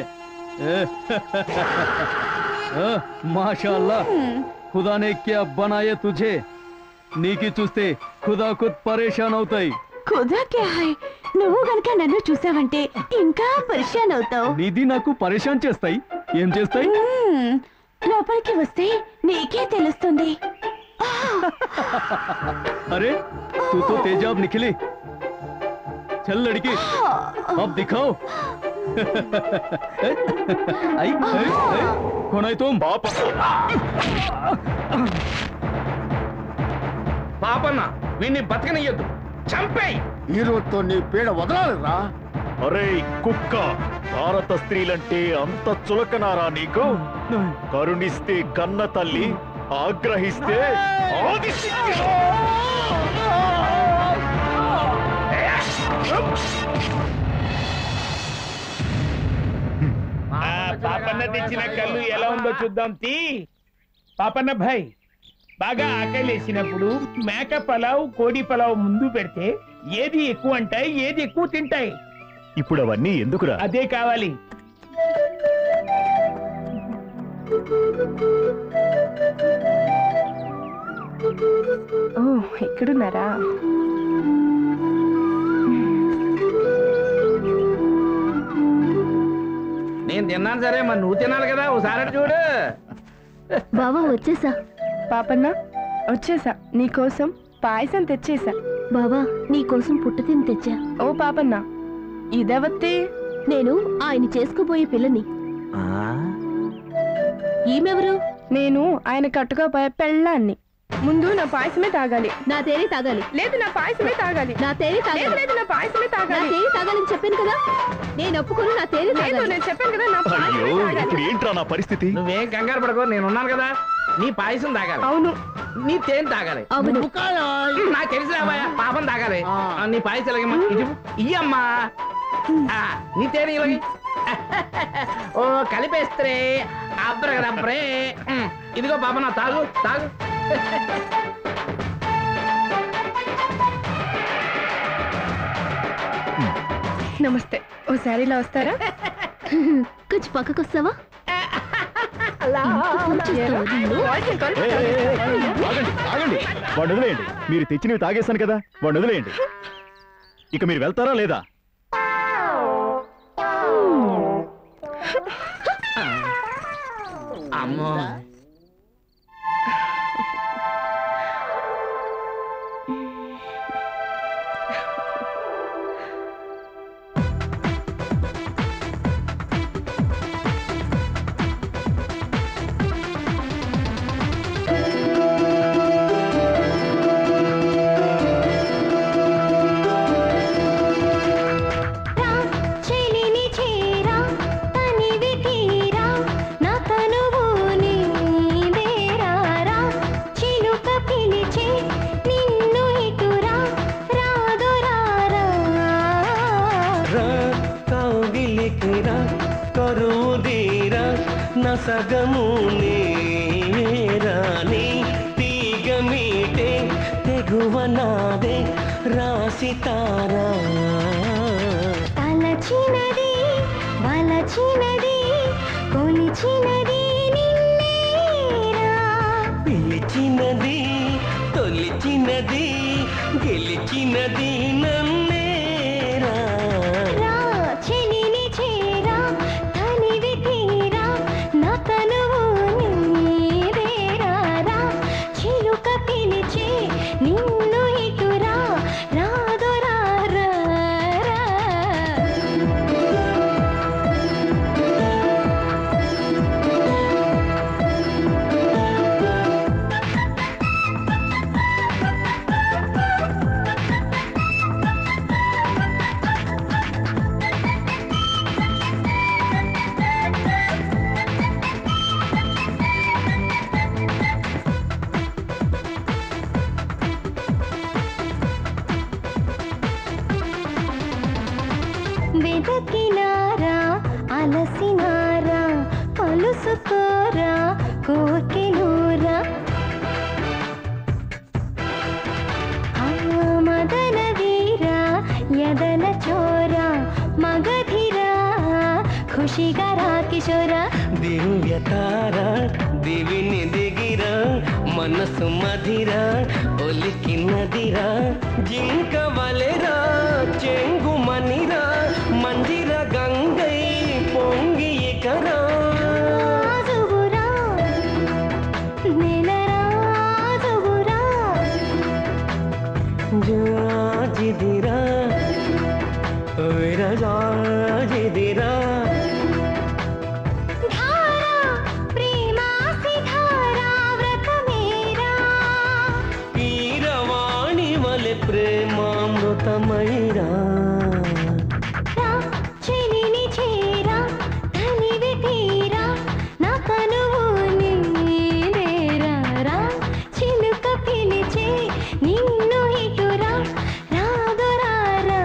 माशाल्लाह खुदा ने क्या बनाया तुझे నీకి చూస్తే ఖుదా ఖుద్ పరేషాన్ అవుతాయి ఖుదా క్యా హై నువ్వు గనుక నన్ను చూసావంటే ఇంకా పరిశాన్ అవుతావు నిధి నాకు పరేషాన్ చేస్తాయి ఏం చేస్తాయి మ్మ్. లోపలికి వస్తే నీకే తెలుస్తుంది अरे तू तो तेजाब निकली चल लड़की अब दिखाओ आई, आई, आई, कौन है तुम పాపన్న వీడిని బతకనియ్యద్దు చంపేయి ఈ రోజుతో నీ పీడ వదలాలిరా అరే కుక్క భారత స్త్రీలంటే అంత చులకనారా నీకు కరుణిస్తే కన్న తల్లి ఆగ్రహిస్తే ఆది ఆ పాపన్న తెచ్చిన కళ్ళు ఎలా ఉందో చూద్దాం తీ పాపన్న భాయ్ బాగా ఆకలేసినప్పుడు మేక పలావ్ కోడి పలావ్ ముందు పెడితే ఏది ఎక్కువ అంటాయి ఏది ఎక్కువ తింటాయి ఇప్పుడు అవన్నీ ఎందుకురా అదే కావాలి ఓ ఇక్కడున్నారా నేను తిన్నాను సరే మరి నువ్వు తినాలి కదా ఒకసారి అటు చూడు బావా వచ్చేసా పాపన్న వచ్చేసా నీకోసం పాయసం తెచ్చేసా బావా నీకోసం పుట్టతిని తెచ్చా ఓ పాపన్న ఇదవత్తే నేను ఆయన చేసుకోబోయే పిల్లని ఈమెవరు నేను ఆయన కట్టుకోబోయే పెళ్ళాన్ని ముందు నా పాయసమే తాగాలి నా తేరి తాగాలి లేదు నా పాయసమే తాగాలి నా తేరి తాగాలి లేదు నా పాయసమే తాగాలి నా తేరి తాగాలని చెప్పాను కదా నేను ఒప్పుకొని నా తేరి లేదు నేను చెప్పాను కదా నా అయ్యో పాయసమే తాగాలి ఇప్పుడు ఏంట్రా నా పరిస్థితి నువ్వేం కంగారు పడకో నేను ఉన్నాను కదా నీ పాయసం తాగాలి అవును నీ తేనె తాగాలి అవును. నువ్వు నాకు తెలిసి రాబాయా పాపం తాగాలి ఆ, నీ పాయసం ఎలాగమ్మా ఇది ఇయ్యమ్మా ఆ, నీ తేనె ఇలాగి ఓ కలిపేస్తే అబ్రగదబ్రే ఉమ్, ఇదిగో పాప నా తాగు తాగు నమస్తే ఓసారి ఇలా వస్తారా కొంచెం పక్కకు వస్తావా ఏయ్, ఏయ్, ఏయ్, ఆగండి ఆగండి వాడు వదిలేయండి మీరు తెచ్చినవి తాగేశాను కదా వాడు వదిలేయండి ఇక మీరు వెళ్తారా లేదా అమ్మో చెలిని చేరా తనివి తీరా నా తనువు నీదేరారా చిలుక పిలిచే నిన్ను ఇటురా రాదురారా కౌగిలికిరా కరువుదీరా నసగము నీవేరా నాదే రాసితారా తలచినది వలచినది కొలిచినది నిన్నేరా పిలిచినది తొలిచినది గెలిచినది నన్నేరా రా చెలిని చేరా తనివి తీరా నా తనువు నీదేరా రా చిలుక పిలిచే నిన్ను ఇటురా రాదురా రా రా. వెదకినారా అలసినారా కలుసుకోరా కోకెనూరా ఆ మదన వీరా యదన చోరా మగధిరా ఖుషిగా రా కిషోరా దివ్యతార దివిని దిగిరా మనసు మధిరా ఒలికినదిరా జింక వలెరా చెంగు మనిరా మందిర గంగై పొంగి ఎకరా రాజువురా నెలరాజువురా జాజిదిరా విరజాజిదిరా ధారా ప్రేమాసి ధారా వ్రతమేరా కీరవాణి వలె ప్రేమామృతమైరా రా చెలిని చేరా తనివి తీరా నా కనువు నీదేరా రా చిలుక పిలిచే నిన్ను ఇటురా రాదురా రా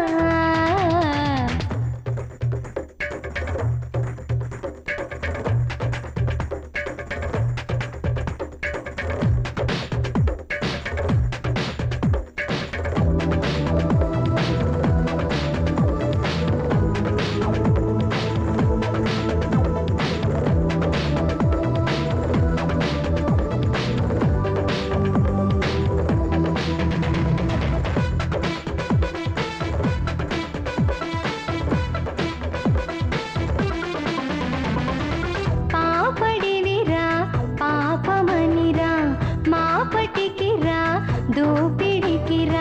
పాపడివిరా పాపమనిరా మాపటికిరా దోపిడికిరా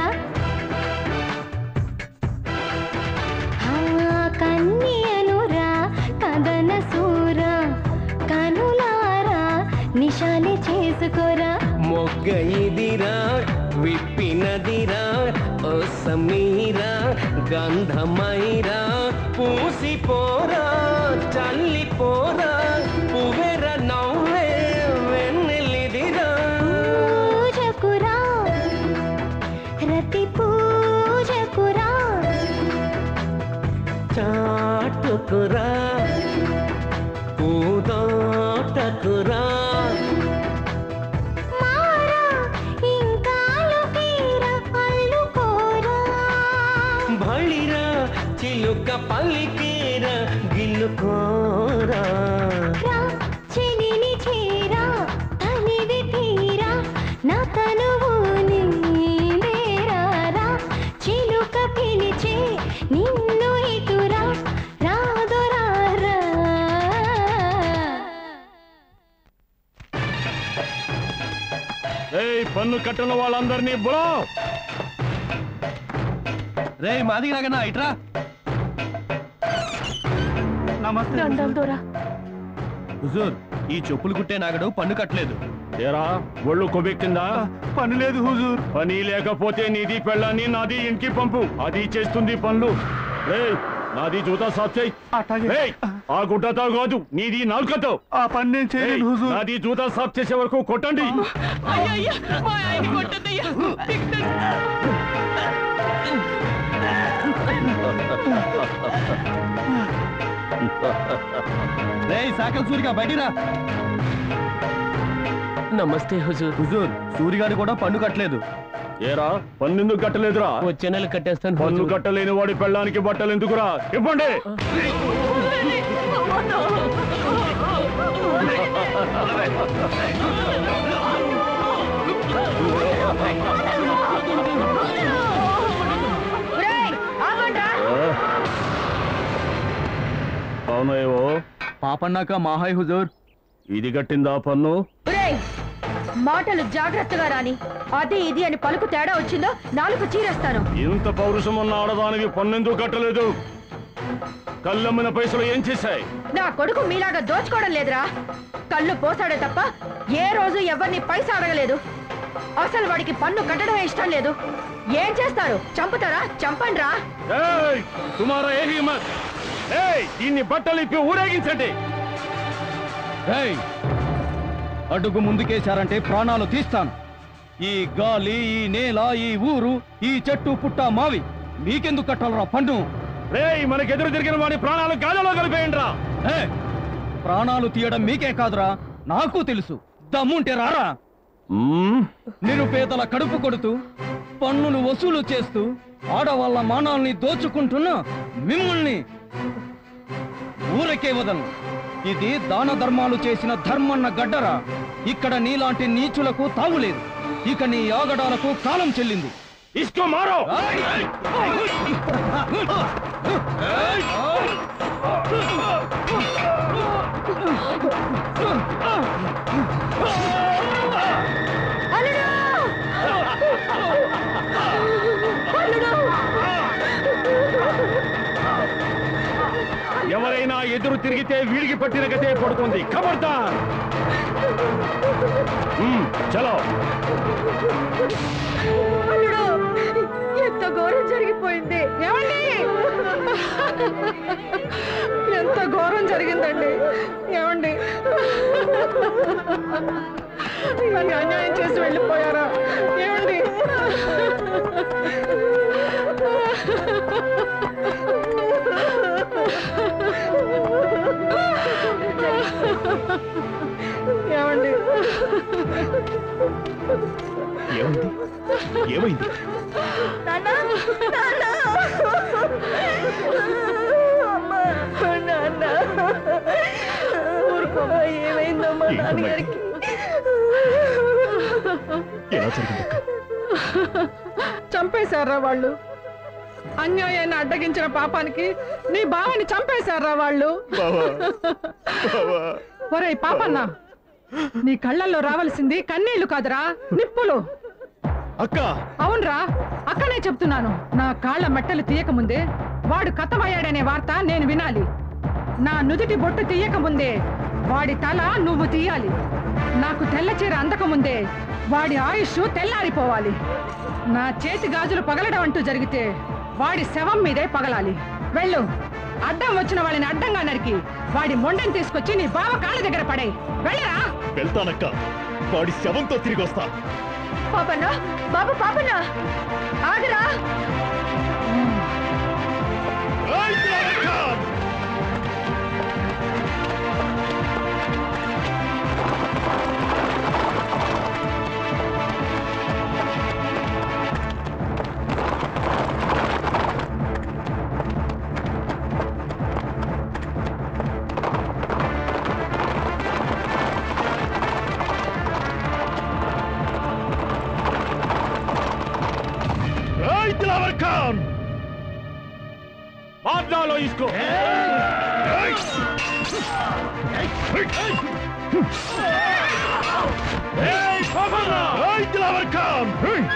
ఆ కన్యనురా కదన సూరా కనులారా నిశాలి చేసుకోరా మొగ్గ ఇదిరా విప్పినదిరా ఓ సమీరా గంధమైరా పూసిపోరా చల్లిపోరా పువ్వెర నవ్వే వెన్నెలిదిరా పూజకురా రతి పూజకురా చాటుకురా పూదాటకురా మారా ఇంకాలు తీరా అల్లుకోరా బళిరా చిలుక పలికేరా గిల్లుకోరా రా చెలిని చేరా తనివి తీరా నా తనువు నీదేరా రా చిలుక పిలిచే నిన్ను ఇటురా రాదురా రా ఏయ్ పన్ను కట్టిన వాళ్ళందరినీ బులో రే మాది రాగనా ఇట్రా నమస్తే దండాలు దొరా హుజూర్ ఈ చెప్పులు కుట్టే నాగడు పన్ను కట్టలేదు ఏరా ఒళ్ళు కొబెక్కిందా పని లేదు హుజూర్ పని లేకపోతే నీది పెళ్ళాన్ని నాది ఇంటికి పంపు అది చేస్తుంది పనులు ఏయ్ నాది జూతా సాఫ్ చేయి ఏయ్, ఆ గుడ్డతో కాదు నీది నాలుకతో ఆ పని నేను చేయను నాది జూతా సాఫ్ చేసే వరకు కొట్టండి అయ్యయ్యా మా ఆయన కొట్టద్దయ్యా రే సాకల్ సూరిగా బయటిరా నమస్తే హుజూర్ హుజూర్ సూరిగాడు కూడా పన్ను కట్టలేదు ఏరా పన్నెందుకు కట్టలేదురా వచ్చే నెల కట్టేస్తాను పన్ను కట్టలేని వాడి పెళ్ళానికి బట్టలు ఎందుకురా ఇవ్వండి అవునాయేవో పాపన్నాక మాహాయ్ హుజూర్ ఇది కట్టిందా పన్ను ఒరేయ్ మాటలు జాగ్రత్తగా రాని అది ఇది అని పలుకు తేడా వచ్చిందో నాలుగు చీరేస్తాను ఇంత పౌరుషం ఉన్న ఆడదానికి పన్నెందుకు కట్టలేదు కళ్ళమ్మిన పైసలు ఏం చేశాయి నా కొడుకు మీలాగా దోచుకోవడం లేదురా కళ్ళు పోసాడే తప్ప ఏ రోజు ఎవరిని పైసా అడగలేదు అసలు వాడికి పన్ను కట్టడమే ఇష్టం లేదు ఏం చేస్తారు చంపుతారా చంపండి రా ఏయ్ తుమారా ఏ హిమ్మత్ ఏయ్ దీన్ని బట్టలు ఇప్పి ఊరేగించండి ఏయ్, అడుగు ముందుకేశారంటే ప్రాణాలు తీస్తాను ఈ గాలి ఈ నేల ఈ ఊరు ఈ చెట్టు పుట్ట మావి మీకెందుకు కట్టాలరా పన్ను రేయ్ మనకెదురు తిరిగిన వాడి ప్రాణాలు గాలిలో కలిపేయండి రా ఏ, ప్రాణాలు తీయడం మీకే కాదురా నాకు తెలుసు దమ్ముంటే రారా నిరుపేదల కడుపు కొడుతూ పన్నులు వసూలు చేస్తూ ఆడవాళ్ళ మానాల్ని దోచుకుంటున్న మిమ్మల్ని ఊరకే వదను ఇది దాన ధర్మాలు చేసిన ధర్మన్న గడ్డరా ఇక్కడ నీలాంటి నీచులకు తావులేదు ఇక నీ ఆగడాలకు కాలం చెల్లింది ఇస్కో మారో ఎవరైనా ఎదురు తిరిగితే వీడికి పట్టిన గతే పడుతుంది ఖబర్దా చలో అల్లుడు ఎంత ఘోరం జరిగిపోయింది ఏమండి ఎంత ఘోరం జరిగిందండి ఏమండి నన్ను అన్యాయం చేసి వెళ్ళిపోయారా ఏమండి ఏమండి ఏమైంది ఏమైంది నాన్న నాన్న అమ్మా నాన్న ఊరుకోమా ఏమైందమ్మా నాన్నగారికి ఎలా జరిగింది చంపేశారా వాళ్ళు అన్యాయాన్ని అడ్డగించిన పాపానికి నీ బావని చంపేశారా వాళ్ళు ఒరే పాపన్న నీ కళ్ళల్లో రావాల్సింది కన్నీళ్లు కాదురా నిప్పులు అక్క అవునరా అక్కనే చెప్తున్నాను నా కాళ్ళ మట్టలు తీయకముందే వాడు కథమయ్యాడనే వార్త నేను వినాలి నా నుదుటి బొట్టు తీయకముందే వాడి తల నువ్వు తీయాలి నాకు తెల్ల చీర అందకముందే వాడి ఆయుష్ తెల్లారిపోవాలి నా చేతి గాజులు పగలడం అంటూ జరిగితే వాడి శవం మీదే పగలాలి వెళ్ళు అడ్డం వచ్చిన వాళ్ళని అడ్డంగా నరికి వాడి మొండని తీసుకొచ్చి నీ బావ కాళ్ళ దగ్గర పడే వెళ్ళరా వెళ్తానక్క వాడి శవంతో తిరిగి వస్తా పాపన్న బాబు పాపన్న ఆగరా दिलावर खान मार डालो इसको दिलावर खान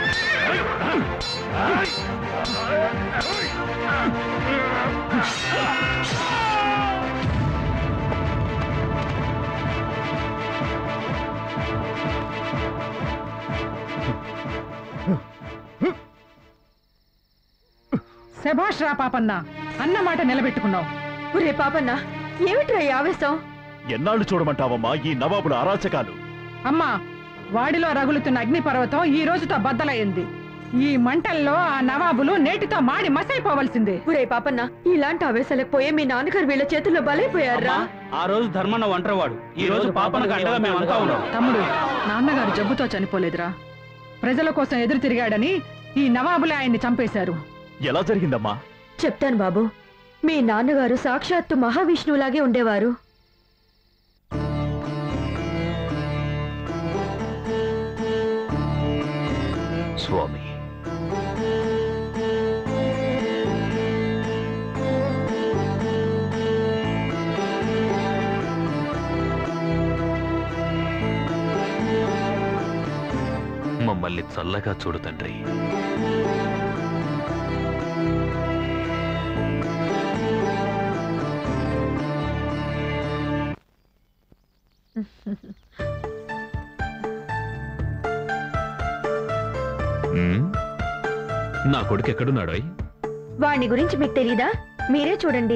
శభాష్ రా పాపన్న అన్న మాట నిలబెట్టుకున్నావు ఒరే పాపన్న ఏమిట్రా ఈ ఆవేశం ఎన్నాళ్ళు చూడమంటావమ్మా ఈ నవాబుల అరాచకాలు అమ్మా వాడిలో రగులుతున్న అగ్నిపర్వతం ఈ రోజుతో బద్దలయ్యింది ఈ మంటల్లో ఆ నవాబులు నేటితో మాడి మసైపోవలసిందే ఒరే పాపన్న ఇలాంటి ఆవేశాలకు పోయే మీ నాన్నగారు వీళ్ళ చేతుల్లో బలైపోయారా ఆ రోజు ధర్మన్న ఒంటరివాడు ఈ రోజు పాపనకు అండగా మేమంతా ఉన్నాం తమ్ముడు నాన్నగారు జబ్బుతో చనిపోలేదురా ప్రజల కోసం ఎదురు తిరిగాడని ఈ నవాబులే ఆయన్ని చంపేశారు ఎలా జరిగిందమ్మా చెప్తాను బాబు మీ నాన్నగారు సాక్షాత్తు మహావిష్ణువులాగే ఉండేవారు స్వామి మమ్మల్ని చల్లగా చూడు తండ్రి ఉమ్, నా కొడుకు ఎక్కడున్నాడో వాణ్ణి గురించి మీకు తెలీదా మీరే చూడండి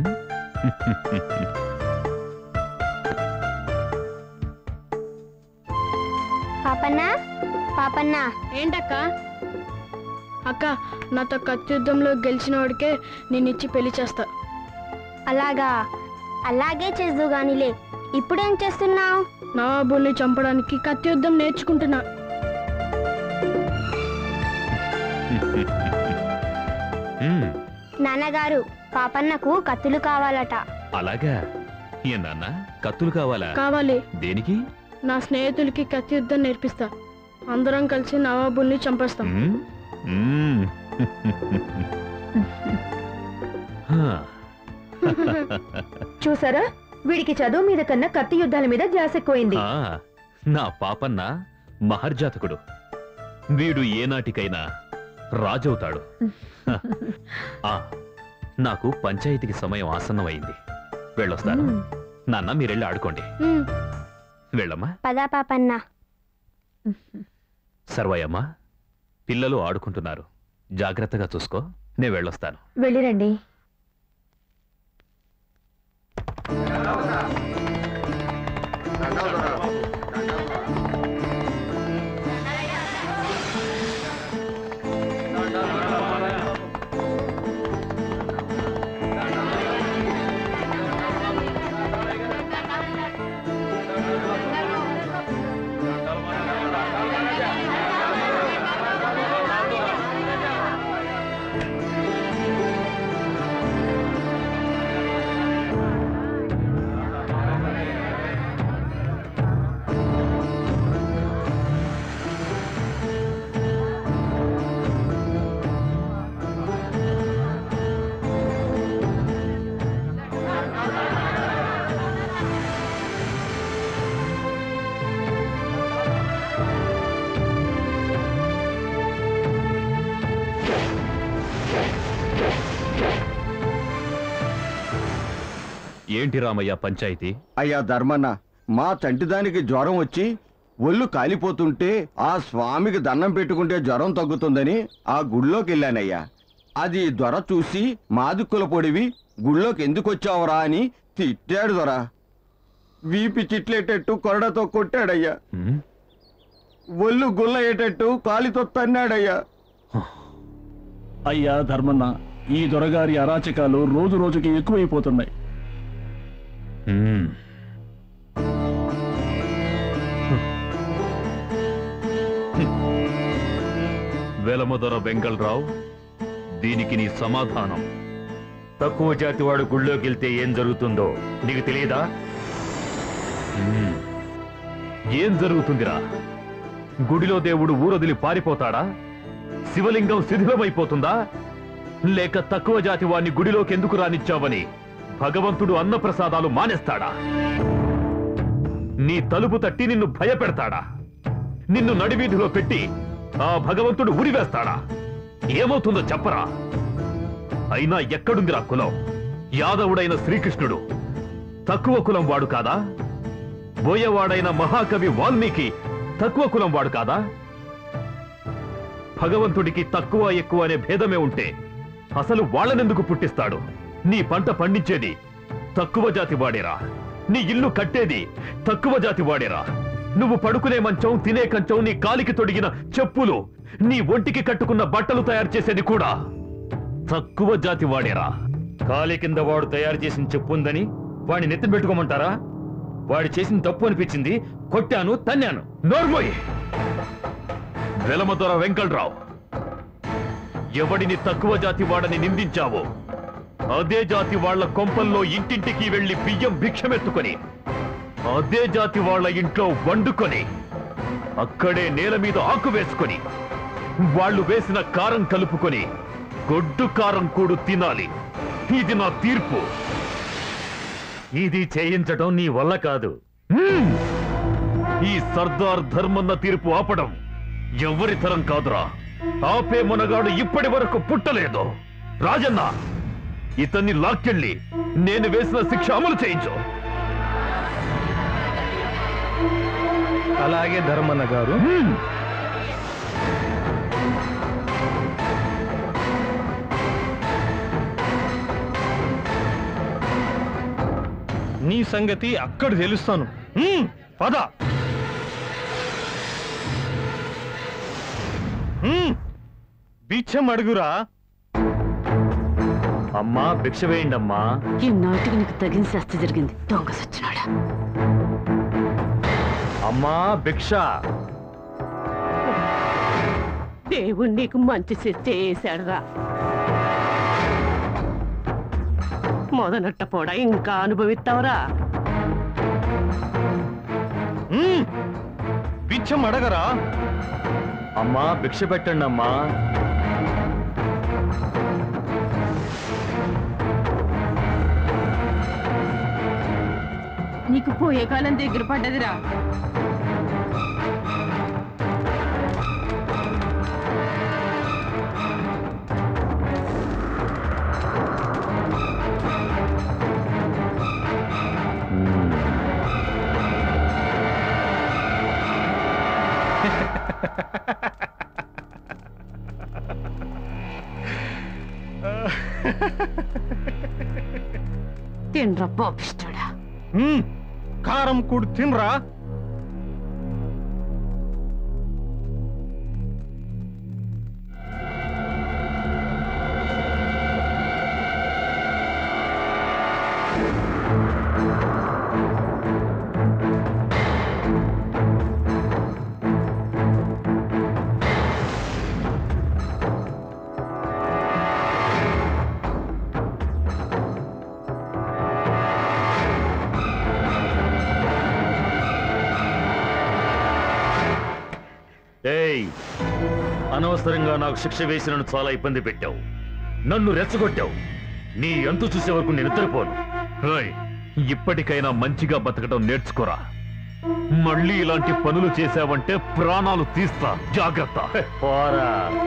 పాపన్న పాపన్న ఏంటక్క అక్క నాతో కత్తి యుద్ధంలో గెలిచిన వాడికే నేను ఇచ్చి పెళ్లి చేస్తా అలాగా అలాగే చేద్దు గానిలే ఇప్పుడేం చేస్తున్నావు నవాబుల్ని చంపడానికి కత్తి యుద్ధం నేర్చుకుంటున్నా ఉమ్, నాన్నగారు పాపన్నకు కత్తులు కావాలట అలాగా ఏ నాన్న కత్తులు కావాలా కావాలి దేనికి నా స్నేహితులకి కత్తి యుద్ధం నేర్పిస్తా అందరం కలిసి నవాబుల్ని చంపేస్తాం ఉమ్, ఉమ్. హా. చూసారా వీడికి చదువు మీద కన్నా కత్తి యుద్ధాల మీద ధ్యాస ఎక్కువైంది ఆ, నా పాపన్న మహర్జాతకుడు వీడు ఏనాటికైనా రాజవుతాడు హ. ఆ, నాకు పంచాయతీకి సమయం ఆసన్నమైంది వెళ్ళొస్తాను నాన్న మీరెళ్ళి ఆడుకోండి వెళ్ళమ్మా పదా పాపన్న సర్వయ్యమ్మా పిల్లలు ఆడుకుంటున్నారు జాగ్రత్తగా చూసుకో నేను వెళ్ళొస్తాను వెళ్ళిరండి ఏంటి రామయ్య పంచాయతీ అయ్యా ధర్మన్న మా చంటిదానికి జ్వరం వచ్చి ఒళ్ళు కాలిపోతుంటే ఆ స్వామికి దండం పెట్టుకుంటే జ్వరం తగ్గుతుందని ఆ గుళ్ళోకి వెళ్ళానయ్యా అది దొర చూసి మాదిక్కుల పొడివి గుళ్ళోకి ఎందుకు వచ్చావురా అని తిట్టాడు దొర వీపి చిట్లేటట్టు కొరడతో కొట్టాడయ్యా ఒళ్ళు గుల్లయ్యేటట్టు కాలితో తన్నాడయ్యా అయ్యా ధర్మన్న ఈ దొరగారి అరాచకాలు రోజు రోజుకి ఎక్కువైపోతున్నాయి మ్మ్. వెలమదొర వెంగళరావు దీనికి నీ సమాధానం తక్కువ జాతి వాడు గుళ్ళోకి వెళ్తే ఏం జరుగుతుందో నీకు తెలియదా మ్మ్. ఏం జరుగుతుందిరా గుడిలో దేవుడు ఊరొదిలి పారిపోతాడా శివలింగం శిథిలమైపోతుందా లేక తక్కువ జాతి వాణ్ణి గుడిలోకి ఎందుకు రానిచ్చావని భగవంతుడు అన్నప్రసాదాలు మానేస్తాడా నీ తలుపు తట్టి నిన్ను భయపెడతాడా నిన్ను నడివీధిలో పెట్టి ఆ భగవంతుడు ఉరివేస్తాడా ఏమవుతుందో చెప్పరా అయినా ఎక్కడుందిరా కులం యాదవుడైన శ్రీకృష్ణుడు తక్కువ కులం వాడు కాదా బోయవాడైన మహాకవి వాల్మీకి తక్కువ కులం వాడు కాదా భగవంతుడికి తక్కువ ఎక్కువ అనే భేదమే ఉంటే అసలు వాళ్ళనెందుకు పుట్టిస్తాడు నీ పంట పండించేది తక్కువ జాతి వాడేరా నీ ఇల్లు కట్టేది తక్కువ జాతి వాడేరా నువ్వు పడుకునే మంచం తినే కంచం నీ కాలికి తొడిగిన చెప్పులు నీ ఒంటికి కట్టుకున్న బట్టలు తయారు చేసేది కూడా తక్కువ జాతి వాడేరా కాలి కింద వాడు తయారు చేసిన చెప్పు ఉందని వాడిని నెత్తిన పెట్టుకోమంటారా వాడు చేసిన తప్పు అనిపించింది కొట్టాను తన్నాను నోర్మోయ్ వెలమదొర వెంకట్రావు ఎవడిని తక్కువ జాతి వాడని నిందించావో అదే జాతి వాళ్ళ కొంపల్లో ఇంటింటికి వెళ్లి బియ్యం భిక్షమెత్తుకొని అదే జాతి వాళ్ళ ఇంట్లో వండుకొని అక్కడే నేల మీద ఆకు వేసుకొని వాళ్ళు వేసిన కారం కలుపుకొని గొడ్డు కారం కూడు తినాలి ఇది నా తీర్పు ఇది చేయించడం నీ వల్ల కాదు హ్మ్. ఈ సర్దార్ ధర్మన్న తీర్పు ఆపడం ఎవరి తరం కాదురా ఆపే మునగాడు ఇప్పటి వరకు పుట్టలేదు రాజన్న ఇతన్ని లాక్కెళ్ళి నేను వేసిన శిక్ష అమలు చేయించు అలాగే ధర్మన్న గారు నీ సంగతి అక్కడ తెలుస్తాను హ్మ్, పద హ్మ్, బిచ్చం అడుగురా అమ్మా భిక్ష వేయండి అమ్మా ఈ నాటికి నీకు తగిన శాస్తి జరిగింది దొంగ సచ్చినాడా అమ్మా భిక్ష దేవుడు నీకు మంచి చేశాడురా మొదనట్ట పోడా ఇంకా అనుభవిస్తావురా హ్మ్, బిచ్చం అడగరా అమ్మా భిక్ష పెట్టండి అమ్మా నీకు పోయే కాలం దగ్గర పడ్డదిరా తినరా పాపిస్తాడా హ్మ్, కారం కూడు తినరా ఏయ్ అనవసరంగా నాకు శిక్ష వేసి నన్ను చాలా ఇబ్బంది పెట్టావు నన్ను రెచ్చగొట్టావు నీ అంతు చూసే వరకు నేను నిద్రపోను రేయ్, ఇప్పటికైనా మంచిగా బతకడం నేర్చుకోరా మళ్ళీ ఇలాంటి పనులు చేశావంటే ప్రాణాలు తీస్తా జాగ్రత్త పోరా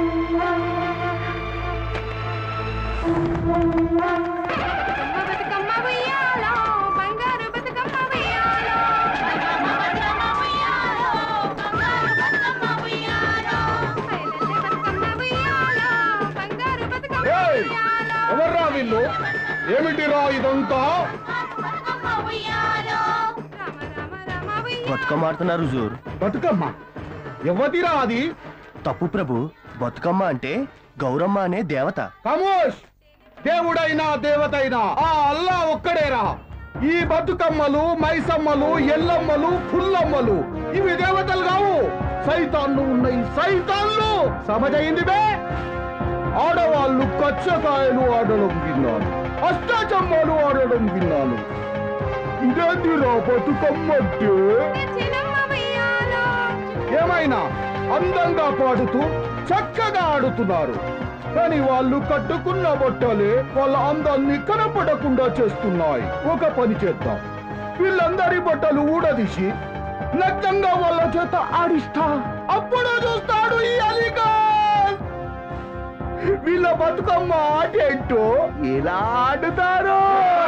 ఎవర్రా వీళ్ళు ఏమిటిరా ఇదంతా బతుకమ్మ ఆడుతున్నారు జూర్ బతుకమ్మ ఎవతిరా అది తప్పు ప్రభు బతుకమ్మ అంటే గౌరమ్మ అనే దేవత కమోష్ దేవుడైనా దేవతైనా ఆ అల్లా ఒక్కడేరా ఈ బతుకమ్మలు మైసమ్మలు ఎల్లమ్మలు పుల్లమ్మలు ఇవి దేవతలు కావు సైతాన్లు ఉన్నాయి సైతాన్లు సమజైంది బే ఆడవాళ్ళు కచ్చకాయలు ఆడడం విన్నాను అష్టాచమ్మలు ఆడడం విన్నాను ఇదేంటిరా బతుకమ్మంటే ఏమైనా అందంగా పాడుతూ చక్కగా ఆడుతున్నారు కానీ వాళ్ళు కట్టుకున్న బట్టలే వాళ్ళ అందాన్ని కనపడకుండా చేస్తున్నాయి ఒక పని చేద్దాం వీళ్ళందరి బట్టలు ఊడదీసి నగ్నంగా వాళ్ళ చేత ఆడిస్తా అప్పుడు చూస్తాడు ఈ అలీగాన్ వీళ్ళ బతుకమ్మ ఆట ఏంటో ఎలా ఆడుతారు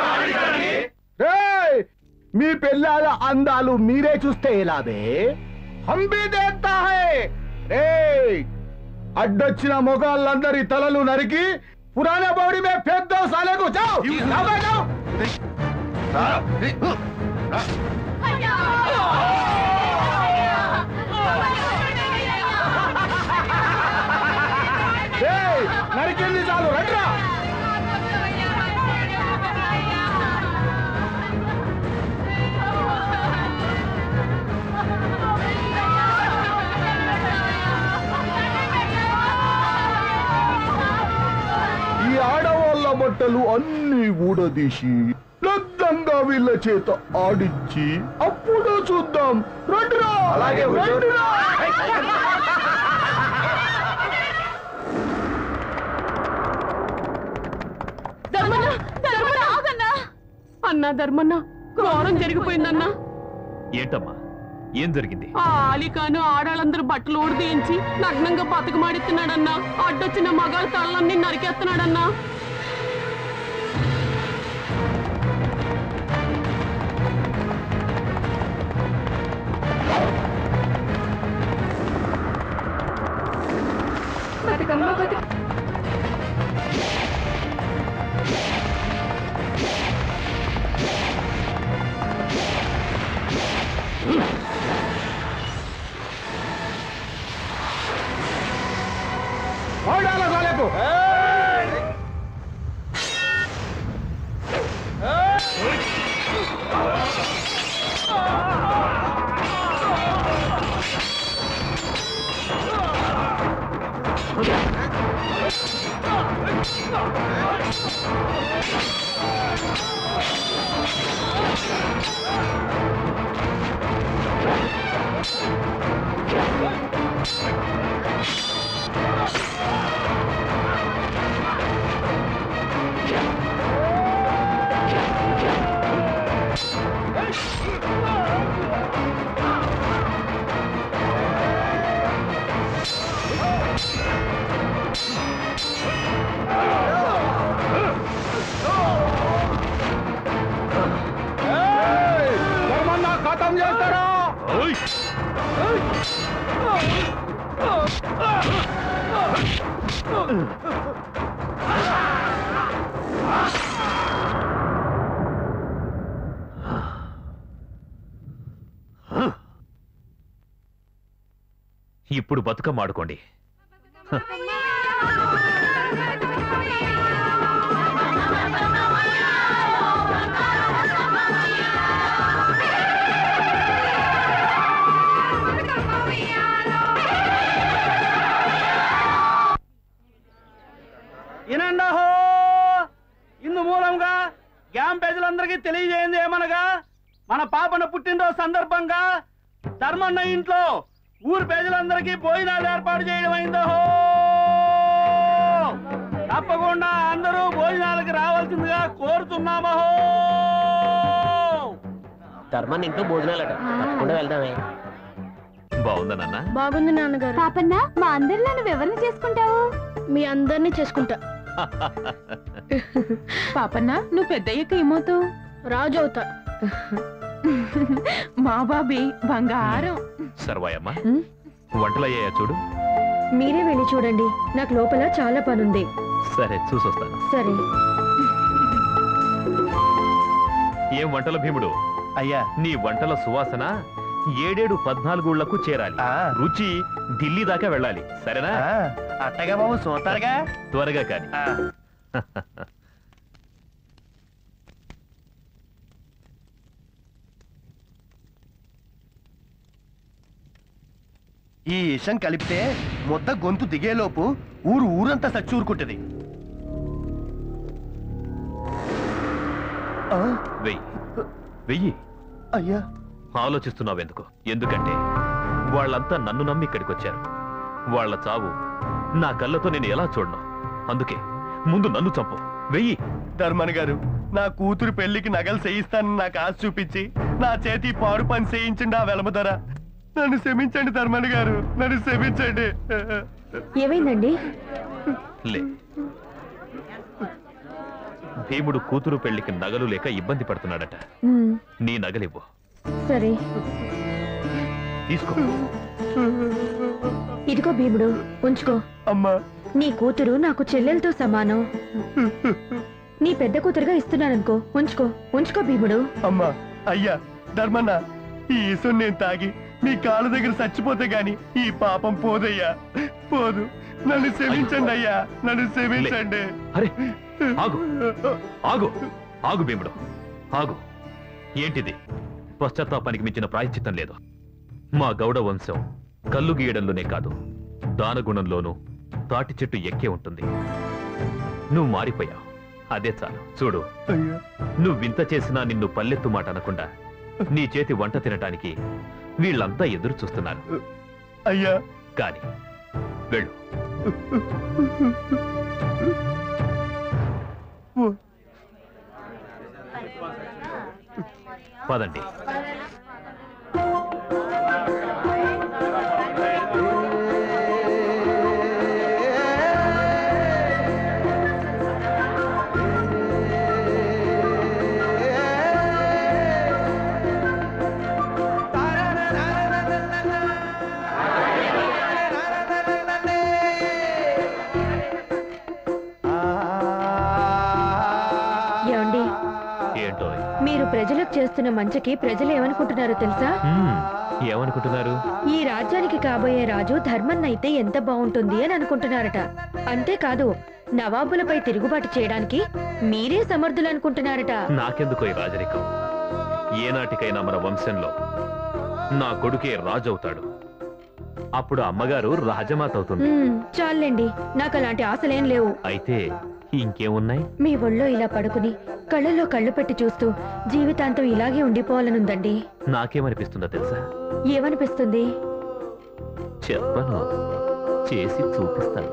ఏయ్! మీ పిల్లల అందాలు మీరే చూస్తే ఎలాబే హంబి దేతా హై ఏయ్! అడ్డొచ్చిన మొగాళ్ళందరి తలలు నరికి పురాణ బౌడి మే పెద్ద సాలేకు జావ్ జావ్ జావ్ ఏయ్! నరికింది చాలు రండ్రా బట్టలు అన్ని ఊడదీసి లగ్నంగా వీళ్ళ చేత ఆడిచ్చి అప్పుడు చూద్దాం రండిరా అలాగే హుజూర్. రండిరా. ధర్మన్న ధర్మన్న ఆగన్నా అన్నా ధర్మన్న ఘోరం జరిగిపోయిందన్నా ఏంటమ్మా ఏం జరిగింది ఆ ఆలికాను ఆడాళ్ళందరూ బట్టలు ఊడిదీయించి నగ్నంగా బతకమాడిస్తున్నాడన్నా అడ్డొచ్చిన మగాళ్ళ తలలన్నీ నరికేస్తున్నాడన్నా బతుకమ్మ బతుక ధర్మన్న ఖతం చేస్తారా ఇప్పుడు బతుకమ్మ ఆడుకోండి వినండహో ఇందు మూలంగా గ్యాం ప్రజలందరికీ తెలియజేయండి ఏమనగా మన పాపన పుట్టినరోజు సందర్భంగా ధర్మన్న ఇంట్లో ఊరు ప్రజలందరికీ భోజనాలు ఏర్పాటు చేయడం అయిందహో తప్పకుండా అందరూ భోజనాలకు రావాల్సిందిగా కోరుతున్నామహో ధర్మాన్ని ఇంట్లో భోజనాలట తప్పకుండా వెళ్దామే బాగుందా నాన్న బాగుంది నాన్నగారు పాపన్న మా అందరిలో నువ్వు ఎవరిని చేసుకుంటావు మీ అందరినీ చేసుకుంటా పాపన్న నువ్వు పెద్దయ్యాక ఏమవుతావు రాజు అవుతా మా బాబీ బంగారం సర్వాయమ్మ వంటలయ్యాయా చూడు మీరే వెళ్ళి చూడండి నాకు లోపల చాలా పనుంది సరే చూసొస్తాను సరే ఏం వంటల భీముడు అయ్యా నీ వంటల సువాసన ఏడేడు పద్నాలుగుళ్లకు చేరాలి రుచి ఢిల్లీ దాకా వెళ్ళాలి సరేనా అట్టగా బాబు చూస్తారుగా త్వరగా కాని ఈ విషం కలిపితే ముద్ద గొంతు దిగేలోపు ఊరు ఊరంతా సచ్చూరుకుంటది ఆ, వెయ్యి వెయ్యి అయ్యా ఆలోచిస్తున్నావెందుకు ఎందుకంటే వాళ్ళంతా నన్ను నమ్మి ఇక్కడికి వచ్చారు వాళ్ళ చావు నా కళ్ళతో నేను ఎలా చూడను అందుకే ముందు నన్ను చంపు వెయ్యి ధర్మన్ గారు నా కూతురు పెళ్లికి నగలు చేయిస్తానని నాకు ఆశ చూపించి నా చేతి పాడు పని చేయించండి ఆ వెలమధర నన్ను క్షమించండి ధర్మన్ గారు నన్ను క్షమించండి ఏమైందండి లే భీముడు కూతురు పెళ్లికి నగలు లేక ఇబ్బంది పడుతున్నాడట ఉమ్, నీ నగలివ్వు సరే తీసుకో ఇదిగో భీముడు ఉంచుకో అమ్మా నీ కూతురు నాకు చెల్లెలతో సమానం నీ పెద్ద కూతురుగా ఇస్తున్నాననుకో ఉంచుకో ఉంచుకో భీముడు అమ్మా అయ్యా ధర్మన్న ఈ ఈసు నేను తాగి మీ కాళ్ళ దగ్గర చచ్చిపోతే గాని ఈ పాపం పోదయ్యా పోదు నన్ను క్షమించండి అయ్యా నన్ను క్షమించండి అరే ఆగు ఆగు ఆగు భీముడు ఆగు ఏంటిది పశ్చాత్తాపానికి మించిన ప్రాయశ్చిత్తం లేదు మా గౌడ వంశం కల్లు గీయడంలోనే కాదు దానగుణంలోనూ తాటి చెట్టు ఎక్కే ఉంటుంది నువ్వు మారిపోయావు అదే చాలు చూడు నువ్వింత చేసినా నిన్ను పల్లెత్తు మాట అనకుండా నీ చేతి వంట తినటానికి వీళ్ళంతా ఎదురు చూస్తున్నారు అయ్యా కాని వెళ్ళు పదండి ఏమండి ఏంటో మీరు ప్రజలకు చేస్తున్న మంచికి ప్రజలు ఏమనుకుంటున్నారో తెలుసా హ్మ్, ఏమనుకుంటున్నారు ఈ రాజ్యానికి కాబోయే రాజు ధర్మన్న అయితే ఎంత బాగుంటుంది అని అనుకుంటున్నారట అంతేకాదు నవాబులపై తిరుగుబాటు చేయడానికి మీరే సమర్థులు అనుకుంటున్నారట నాకెందుకో ఈ రాజరికం ఏనాటికైనా మన వంశంలో నా కొడుకే రాజు అవుతాడు అప్పుడు అమ్మగారు రాజమాత అవుతుంది ఉమ్, చాలండి నాకు అలాంటి ఆశలేం లేవు అయితే ఇంకేమున్నాయి మీ ఒళ్ళో ఇలా పడుకుని కళ్ళలో కళ్ళు పెట్టి చూస్తూ జీవితాంతం ఇలాగే ఉండిపోవాలనుందండి నాకేమనిపిస్తుందో తెలుసా ఏమనిపిస్తుంది చెప్పను చేసి చూపిస్తాను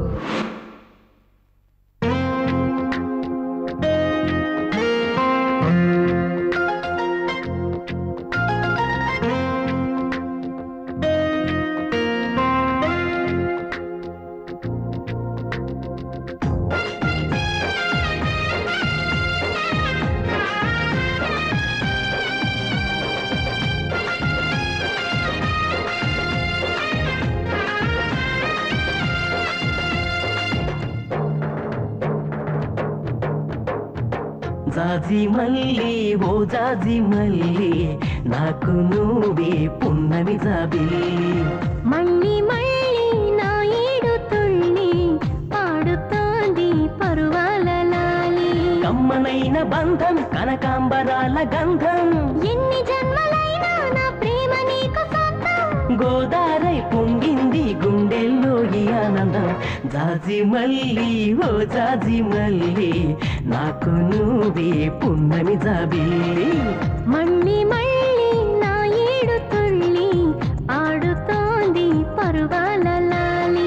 జాజి మల్లి ఓ జాజి మల్లి నాకు నువ్వే పున్నమి జాబిల్లి మళ్ళీ మళ్ళీ నా ఏడు తుళ్ళి పాడుతోంది పరువాల లాలి కమ్మనైన బంధం కనకాంబరాల గంధం ఎన్ని జన్మలైనా నా ప్రేమ నీకు సొంతం గోదారై పొంగింది గుండెల్లో ఈ ఆనందం జాజి మల్లి ఓ జాజి మల్లి నాకు నువ్వే పున్నమి జాబిల్లి మళ్ళీ మళ్ళీ నా ఏడు తుళ్ళి ఆడుతోంది పరువాల లాలి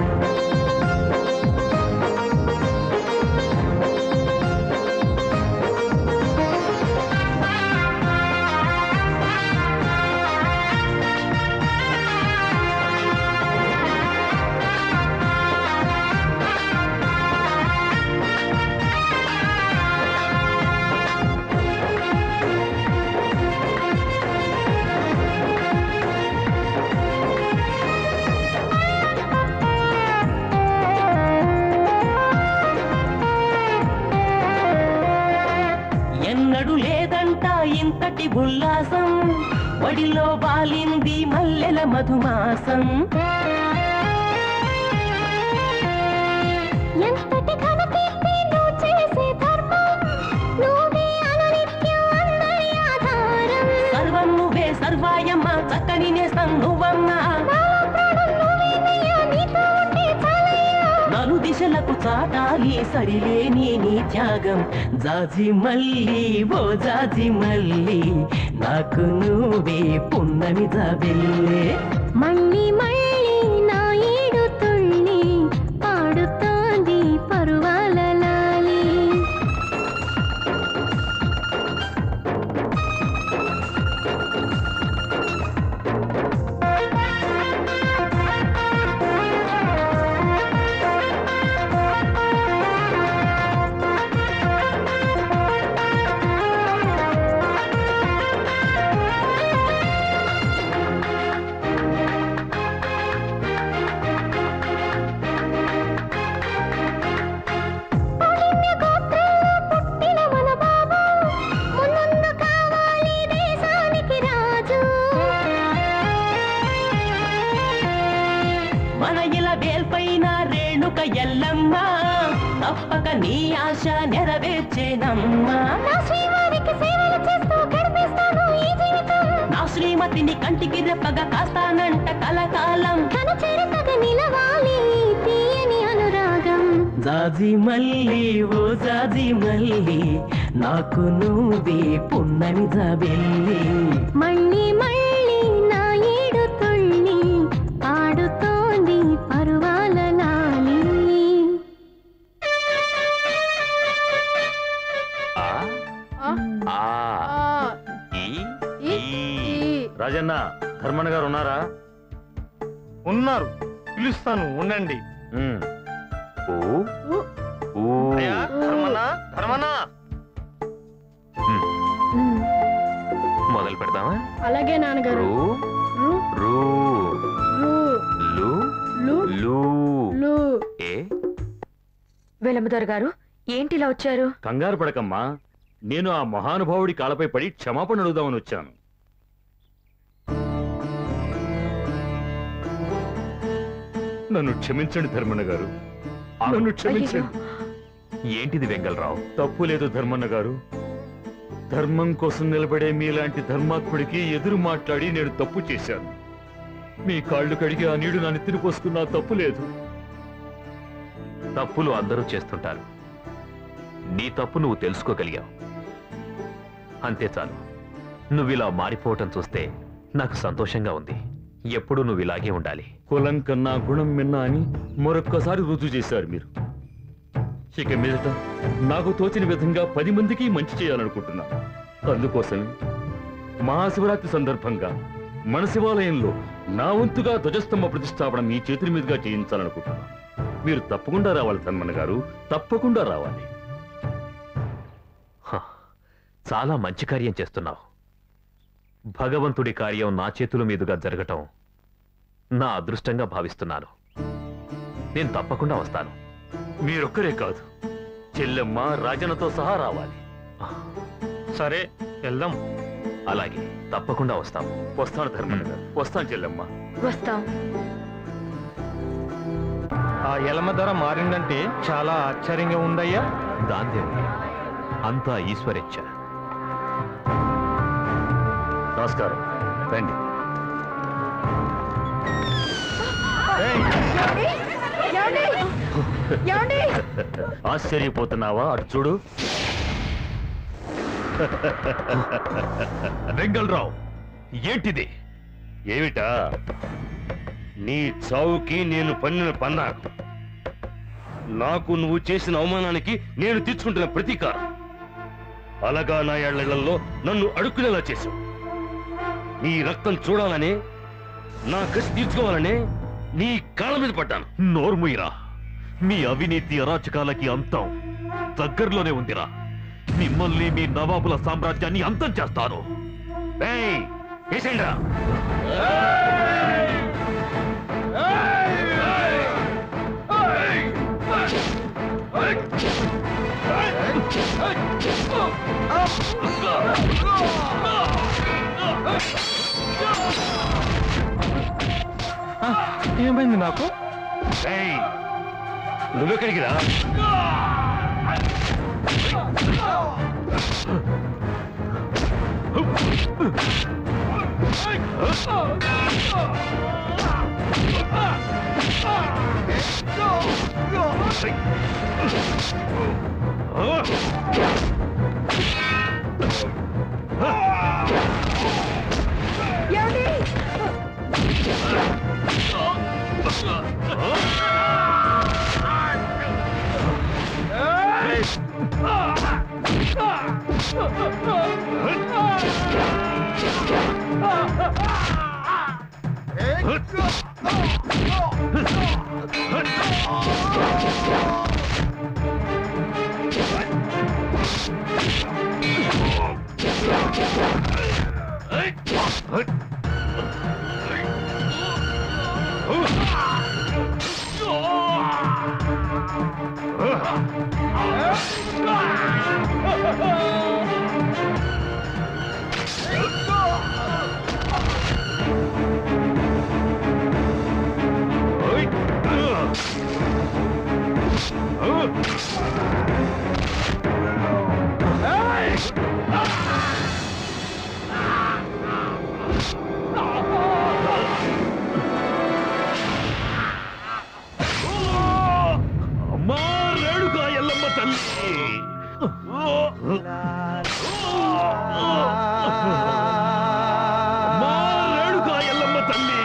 ఎన్నడు లేదంట ఇంతటి ఉల్లాసం వడిలో వాలింది మల్లెల మధుమాసం ఎంతటి ఘనకీర్తి నువ్వు చేసే ధర్మం నువ్వే అనునిత్యం అందరి ఆధారం సర్వం నువ్వే సర్వాయమ్మ చక్కని నేస్తం నువ్వమ్మా నాలో ప్రాణం నువ్వేనయ్యా నీతో ఉంటే చాలయ్యా నలు దిశలకు చాటాలి సరిలేని నీ త్యాగం జాజి మల్లి ఓ జాజి మల్లి నాకు నువ్వే పున్నమి జాబిల్లే మళ్ళీ మళ్ళీ నా ఏడు తుళ్ళి పాడుతోంది పరువాల లాలి పుణ్య గోత్రంలో పుట్టిన మన బాబు మున్నుందు కావాలి దేశానికి రాజు మన ఇలా వేల్పైన రేణుక ఎల్లమ్మ తప్పక నీ ఆశ నెరవేర్చేనమ్మా నా శ్రీవారికి సేవలు చేస్తూ గడిపేస్తాను ఈ జీవితం నా శ్రీమతిని కంటికి రెప్పగా కాస్తానంట కలకాలం తన చరితగా నిలవాలి ఈ తీయని అనురాగం జాజి మల్లి ఓ జాజి మల్లి నాకు నువ్వే పున్నమి జాబెల్లి మళ్ళీ మళ్ళీ నా ఏడు తుళ్ళి పాడుతోంది పరువాల లాలి రాజన్న ధర్మన్న గారు ఉన్నారా ఉన్నారు పిలుస్తాను ఉండండి అయ్యా, ధర్మన్నా, ధర్మన్నా. మొదలు పెడదామా అలాగే నాన్నగారు రూ రు, రూ రు, లు లు, లు లు. ఏ వెలమదొర గారు ఏంటి ఇలా వచ్చారు కంగారు పడకమ్మా నేను ఆ మహానుభావుడి కాళ్ళపై పడి క్షమాపణ అడుగుదామని వచ్చాను నన్ను క్షమించండి ధర్మన్న గారు నన్ను క్షమించండి ఏంటిది వెంగళరావు తప్పు లేదు ధర్మన్న గారు ధర్మం కోసం నిలబడే మీలాంటి ధర్మాత్ముడికి ఎదురు మాట్లాడి నేను తప్పు చేశాను మీ కాళ్ళు కడిగి ఆ నీడు నా నెత్తిన పోసుకున్నా తప్పు లేదు తప్పులు అందరూ చేస్తుంటారు నీ తప్పు నువ్వు తెలుసుకోగలిగావు అంతే చాలు నువ్వు ఇలా మారిపోవటం చూస్తే నాకు సంతోషంగా ఉంది ఎప్పుడూ నువ్వు ఇలాగే ఉండాలి కులం కన్నా గుణం మిన్నా అని మరొక్కసారి రుజువు చేశారు మీరు ఇక మీదట నాకు తోచిన విధంగా పది మందికి మంచి చేయాలనుకుంటున్నాను అందుకోసమే మహాశివరాత్రి సందర్భంగా మన శివాలయంలో నా వంతుగా ధ్వజస్తంభ ప్రతిష్టాపన మీ చేతుల మీదుగా చేయించాలనుకుంటున్నాను మీరు తప్పకుండా రావాలి తన్మన్న గారు తప్పకుండా రావాలి హ, చాలా మంచి కార్యం చేస్తున్నావు భగవంతుడి కార్యం నా చేతుల మీదుగా జరగటం నా అదృష్టంగా భావిస్తున్నాను నేను తప్పకుండా వస్తాను మీరొక్కరే కాదు చెల్లెమ్మ రాజన్నతో సహా రావాలి సరే వెళ్దాం అలాగే తప్పకుండా వస్తాం వస్తాను ధర్మన్న గారు వస్తాను చెల్లెమ్మ వస్తాం ఆ ఎలమ ధర మారిందంటే చాలా ఆశ్చర్యంగా ఉందయ్యా దాందే ఉంది అంతా ఈశ్వరేచ్ఛ నమస్కారం రండి ఏమండి? ఏమండి? ఆశ్చర్యపోతున్నావా అటు చూడు వెంగళరావు ఏంటిది ఏమిటా నీ చావుకి నేను పన్నిన పన్నాకు నాకు నువ్వు చేసిన అవమానానికి నేను తీర్చుకుంటున్న ప్రతీకారం అలగా నా ఏళ్లలో నన్ను అడుక్కునేలా చేశావు నీ రక్తం చూడాలనే నా కసి తీర్చుకోవాలనే నీ కాళ్ళ మీద పడ్డాను నోర్ముయిరా మీ అవినీతి అరాచకాలకి అంతం దగ్గరలోనే ఉందిరా మిమ్మల్ని మీ నవాబుల సామ్రాజ్యాన్ని అంతం చేస్తాను ఏయ్, వేసేయండిరా. ఏమైంది నాకు ఏయ్, నువ్వెక్కడికి రా అమ్మా మా రేణుకా ఎల్లమ్మ తల్లి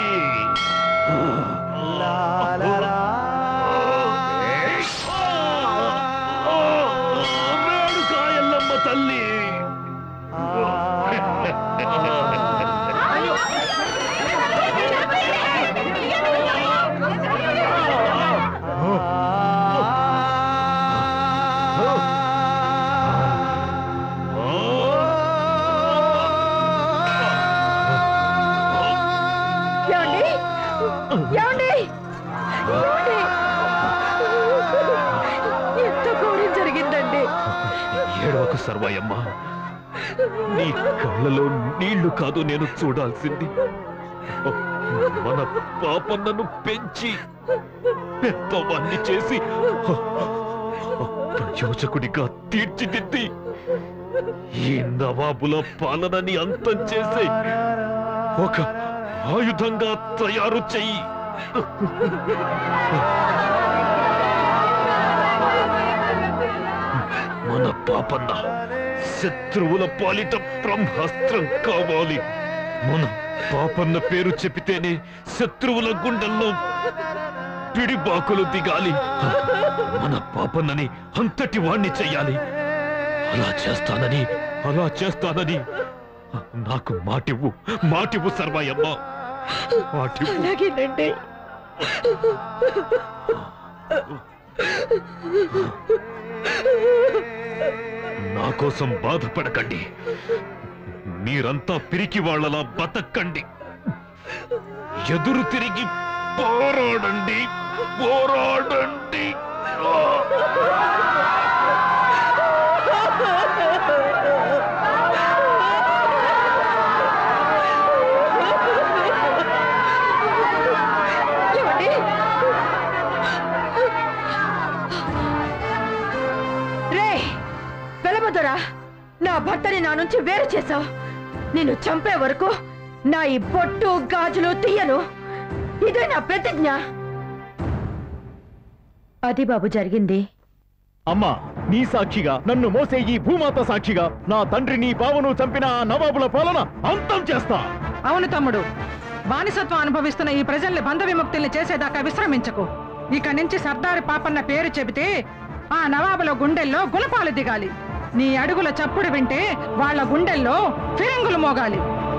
రేణుకా ఎల్లమ్మ తల్లి ఏమండి ఏమండి ఏమండి? ఎంత ఘోరం జరిగిందండి ఏడవకు సర్వయమ్మ నీ కళ్ళలో నీళ్లు కాదు నేను చూడాల్సింది మన పాపన్నను పెంచి పెద్దవాణ్ణి చేసి ప్రయోజకుడిగా తీర్చిదిద్ది ఈ నవాబుల పాలనని అంతం చేసి ఒక ఆయుధంగా తయారు చెయ్యి మన పాపన్న శత్రువుల పాలిట బ్రహ్మాస్త్రం కావాలి మన పాపన్న పేరు చెబితేనే శత్రువుల గుండెల్లో పిడిబాకులు దిగాలి మన పాపన్నని అంతటి వాణ్ణి చెయ్యాలి అలా చేస్తానని అలా చేస్తానని నాకు మాటివ్వు మాటివ్వు సర్వాయమ్మ మాటివ్వు అలాగేనండి నా కోసం బాధపడకండి మీరంతా పిరికి వాళ్ళలా బతకండి ఎదురు తిరిగి పోరాడండి పోరాడండి ఏమండి రే వెలబోదరా నా భర్తని నా నుంచి వేరు చేశావు నిన్ను చంపే వరకు నా ఈ బొట్టు గాజులు తీయను ఇదే నా ప్రతిజ్ఞ అది బాబు జరిగింది అమ్మా నీ సాక్షిగా నన్ను మోసే ఈ భూమాత సాక్షిగా నా తండ్రిని బావను చంపిన ఆ నవాబుల పాలన అంతం చేస్తా అవును తమ్ముడు బానిసత్వం అనుభవిస్తున్న ఈ ప్రజల్ని బంధ విముక్తుల్ని చేసేదాకా విశ్రమించకు ఇక నుంచి సర్దారి పాపన్న పేరు చెబితే ఆ నవాబుల గుండెల్లో గులపాలు దిగాలి నీ అడుగుల చప్పుడు వింటే వాళ్ళ గుండెల్లో ఫిరంగులు మోగాలి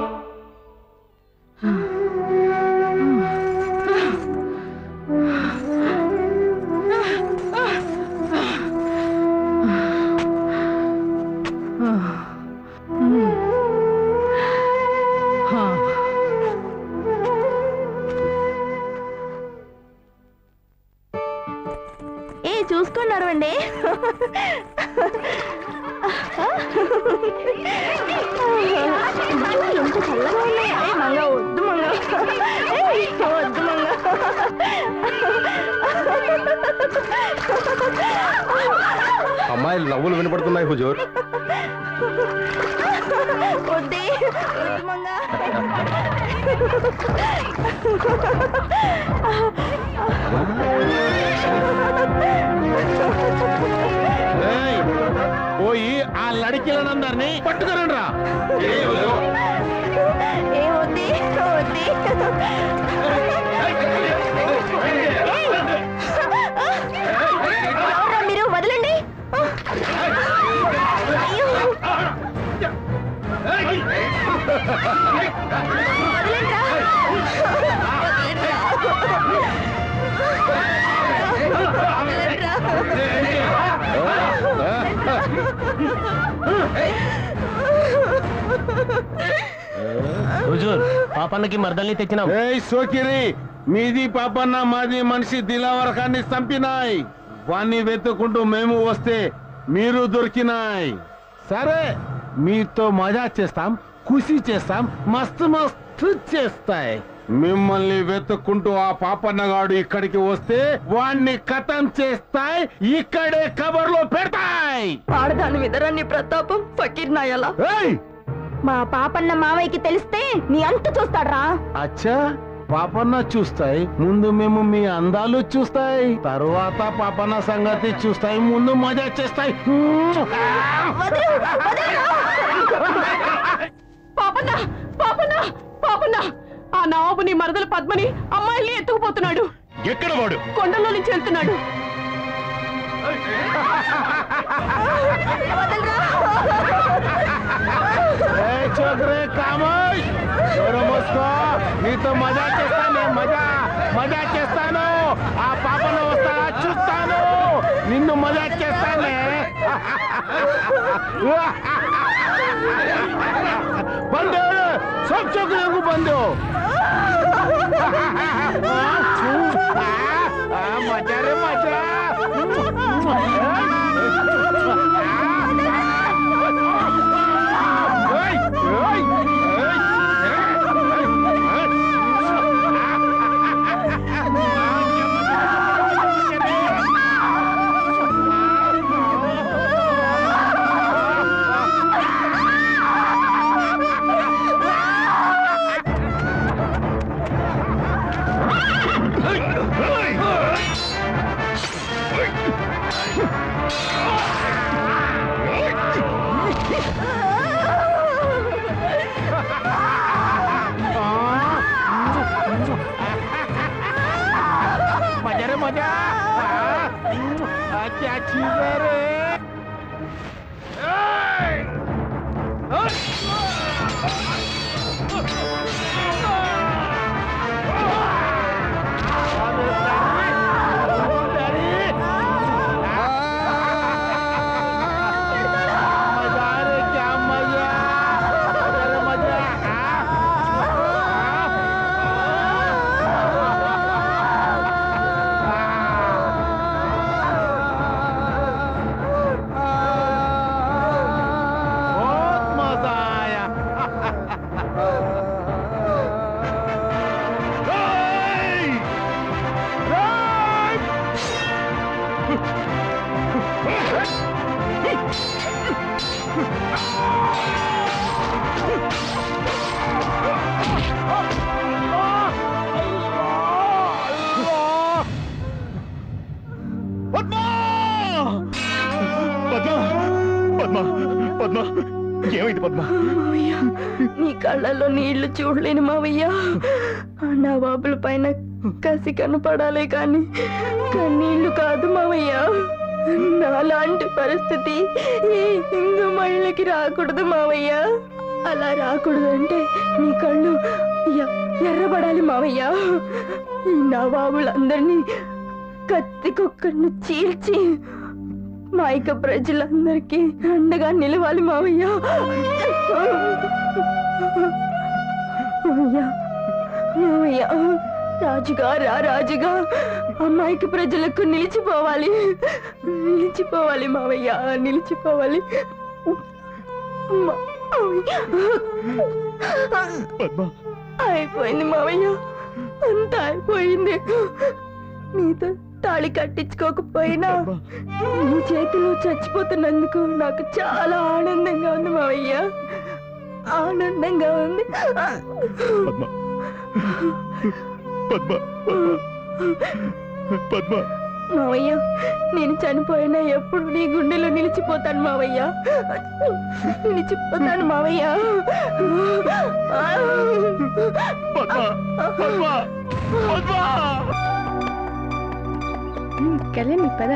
ఏ చూసుకున్నారు అండి ఎంత చల్లగా ఉన్నాయి ఏ మంగ వద్దు మంగ ఏయ్, వద్దు మంగ అమ్మాయిలు నవ్వులు వినపడుతున్నాయి హుజూర్ వద్దే వద్దు మంగ పోయి ఆ లడికిలనందరినీ పట్టుకురండి రా ఏ వద్దే వద్దే ఎవరురా మీరు వదలండి అయ్యో హుజూర్ పాపన్నకి మర్దల్ని తెచ్చినాం ఏయ్ సోకిరి మీది పాపన్న మాది మనిషి దిలావరకాన్ని చంపినాయి వాణ్ణి వెతుక్కుంటూ మేము వస్తే మీరు దొరికినాయి సరే మీతో మజా చేస్తాం ఖుషి చేస్తాం మస్తు మస్తు చేస్తాయి మిమ్మల్ని వెతుక్కుంటూ ఆ పాపన్నగాడు ఇక్కడికి వస్తే వాణ్ణి కథం చేస్తాయి ఇక్కడే కబర్లో పెడతాయి ఆడదాని మీద నీ ప్రతాపం ఫకీర్ నాయలా మా పాపన్న మావయ్యకి తెలిస్తే నీ అంత చూస్తాడ్రా అచ్చా పాపన్న చూస్తాయి ముందు మేము మీ అందాలు చూస్తాయి తర్వాత పాపన్న సంగతి చూస్తాయి ముందు మజా చేస్తాయి పాపన్న పాపన్న పాపన్న ఆ నవాబు నీ మరదల పద్మని అమ్మాయిల్ని ఎత్తుకుపోతున్నాడు ఎక్కడ వాడు కొండల్లో నుంచి వెళ్తున్నాడు ఏ చోకరే కామోష్ నోరు మూసుకో నీతో మజా చేస్తాను మజా మజా చేస్తాను ఆ పాపను వస్తాడా చూస్తాను నిన్ను మజా చేస్తానే బండు సబ్ చోకరేకు బండు మజా రే మజా मजा रे मजा आ, क्या चीज है रे मजा रे क्या मजा मजा रे मजा बहुत मजा आया పద్మ పద్మ పద్మ ఏమైంది పద్మ మావయ్య నీ కళ్ళల్లో నీళ్లు చూడలేను మావయ్య నా బాబుల పైన కసి కనపడాలే కాని కన్నీళ్లు కాదు మావయ్య నాలాంటి పరిస్థితి ఈ హిందూ మహిళకి రాకూడదు మావయ్య అలా రాకూడదంటే నీ కళ్ళు ఎ- ఎర్రబడాలి మావయ్య ఈ నవాబులందరినీ కత్తి కుక్కను చీల్చి మాయిక ప్రజలందరికీ అండగా నిలవాలి మావయ్య మావయ్య మావయ్య రాజుగా రా రాజుగా అమ్మాయికి ప్రజలకు నిలిచిపోవాలి నిలిచిపోవాలి మావయ్య నిలిచిపోవాలి మావయ్య. అయిపోయింది మావయ్య అంతా అయిపోయింది నీతో తాళి కట్టించుకోకపోయినా నీ చేతిలో చచ్చిపోతున్నందుకు నాకు చాలా ఆనందంగా ఉంది మావయ్య ఆనందంగా ఉంది పద్మ పద్మ మావయ్య నేను చనిపోయినా ఎప్పుడు నీ గుండెలో నిలిచిపోతాను మావయ్య నిలిచిపోతాను మావయ్య కళ్యాణి పద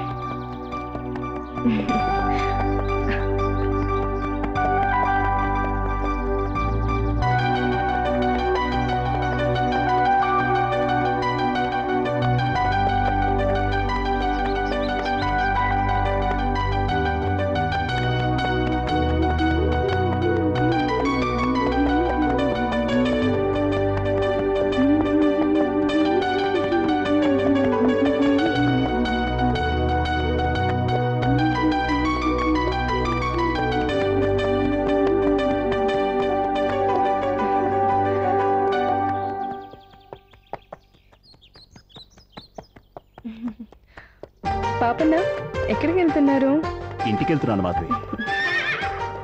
పాపన్న ఎక్కడికి వెళ్తున్నారు ఇంటికి వెళ్తున్నాను మాధవి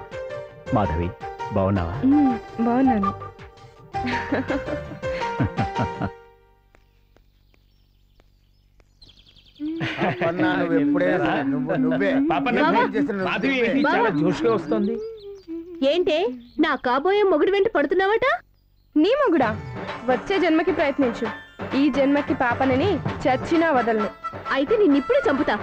మాధవి బాగున్నావా మ్మ్, బాగున్నాను పాపన్న, నువ్వు ఎప్పుడే నువ్వు నువ్వే పాపన్న, ఏం చేసినా నువ్వు మాధవి నువ్వే. ఏంటి చాలా జోష్గా వస్తుంది ఏంటే నా కాబోయే మొగుడు వెంట పడుతున్నావట నీ మొగుడా వచ్చే జన్మకి ప్రయత్నించు ఈ జన్మకి పాపనని చచ్చినా వదలను అయితే నిన్నిప్పుడే చంపుతా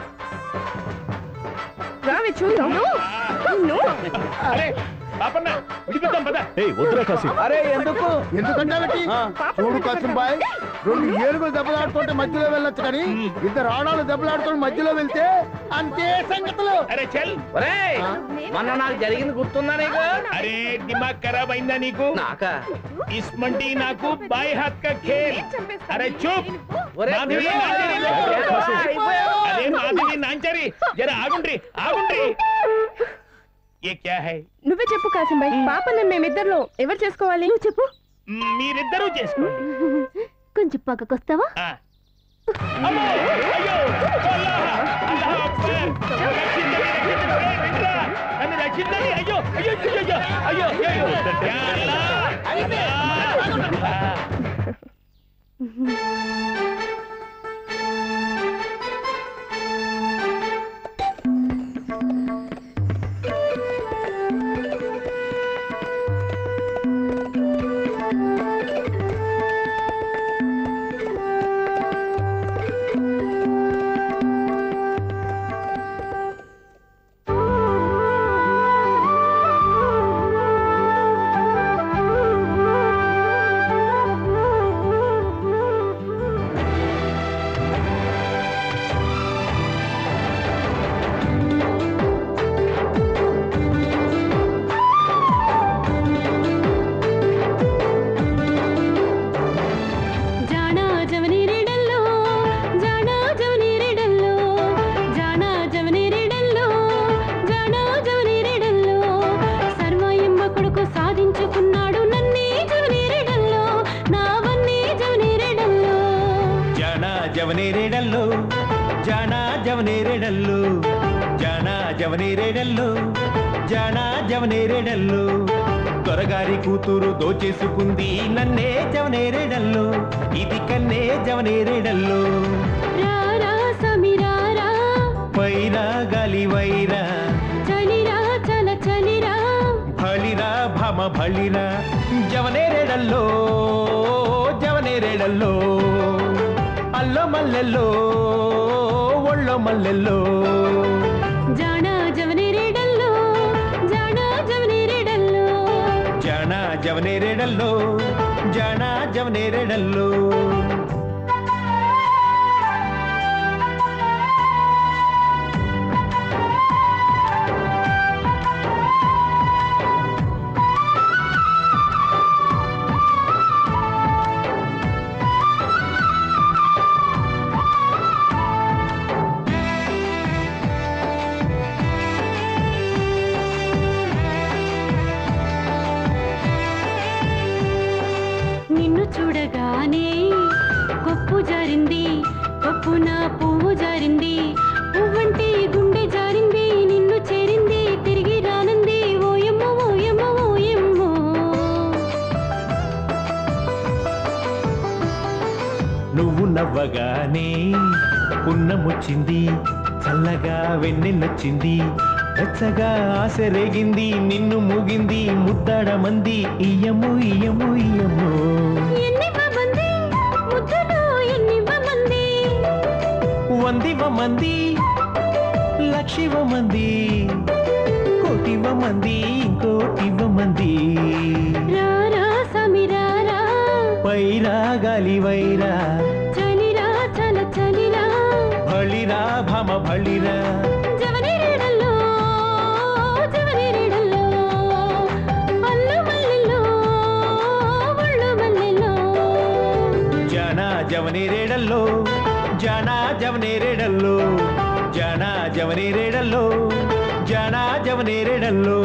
రావే చూద్దాం నిన్ను. అరే పాపన్న విడిపిద్దాం పద ఏయ్ వద్దురా కాశీ అరే ఎందుకు ఎందుకంటే చూడు కసింబాయ్ రెండు ఏనుగులు దెబ్బలాడుతుంటే మధ్యలో వెళ్ళొచ్చు కానీ ఇద్దరు ఆడాలు దెబ్బలాడుతుంటే మధ్యలో వెళ్తే అంతే సంగతులు అరే చెల్ ఒరేయ్ మొన్న నాకు జరిగింది గుర్తుందా నీకు అరే దిమాగ్ ఖరాబ్ అయిందా నీకు నాకా ఇస్మంటి నాకు బాయ్ హాత్ కా ఖేల్ అరే చూప్ మాధవి నాంచరి అరే మాధవి నాంచరి జర ఆగుండ్రి ఆగుండ్రి ఏ క్యా హై నువ్వే చెప్పు కాసింబాయ్ పాపని మేమిద్దరిలో ఎవరు చేసుకోవాలి నువ్వు చెప్పు మీరిద్దరూ చేసుకోండి కొంచెం పక్కకొస్తావా ఆ. అమ్మో! అయ్యో! అల్లాహ్! అల్లాహ్ అక్బర్! రక్షించండి, రక్షించండి! ఏయ్, రండిరా! నన్ను రక్షించండి! అయ్యో! అయ్యో! అయ్యో! అయ్యో! అయ్యో! అయ్యో! యా అల్లాహ్! అల్లాహ్! జానా జవనీరెడల్లో జానా జవనీరెడల్లో జానా జవనీరెడల్లో జానా జవనీరెడల్లో సర్వాయమ్మ కొడుకు సాధించుకున్నాడు నన్నే జవనీరెడల్లో నావన్నీ జవనీరెడల్లో జానా జవనేరేడల్లో జానా జవనేరేడల్లో జానా జవనేరేడల్లో జానా జవనేరేడల్లో దొరగారి కూతురు దోచేసుకుంది నన్నే జవనేరేడల్లో ఇది కన్నే జవనేరేడల్లో రారా సమీరారా వైరా గాలి వైరా చలిరా చల చలిరా భళిరా భమ భళిరా జవనేరేడల్లో జవనేరేడల్లో అల్లో మల్లెల్లో ఒళ్ళో మల్లెల్లో జానా జవనీరెడల్లో జానా జవనీరెడల్లో జానా జవనేరేడల్లో జానా జవనేరేడల్లో నిన్ను చూడగానే కొప్పు జారింది కొప్పున పువ్వు జారింది పువ్వంటే గుండె జారింది నిన్ను చేరింది తిరిగి రానంది ఓయమ్మో ఓయమ్మో ఓయమ్మో నువ్వు నవ్వగానే పున్నమొచ్చింది చల్లగా వెన్నెల్లొచ్చింది వెచ్చగా ఆశ రేగింది నిన్ను మూగింది ముద్దాడమంది ఇయ్యము ఇయ్యము ఇయ్యము ఎన్నివ్వమంది ముద్దులు ఎన్నివ్వమంది వందివ మంది లక్షివ మంది కోటివ మంది ఇంకోటివ మంది రారా సమీరారా వైరా గాలి వైరా చలిరా చల చలిరా భళిరా భమ భళిరా జవనీరెడల్లో జవనీరెడల్లో అల్లు మల్లెల్లో ఒళ్ళు మల్లెల్లో జానా జవనేరేడల్లో జానా జవనేరేడల్లో జానా జవనేరేడల్లో జానా జవనేరేడల్లో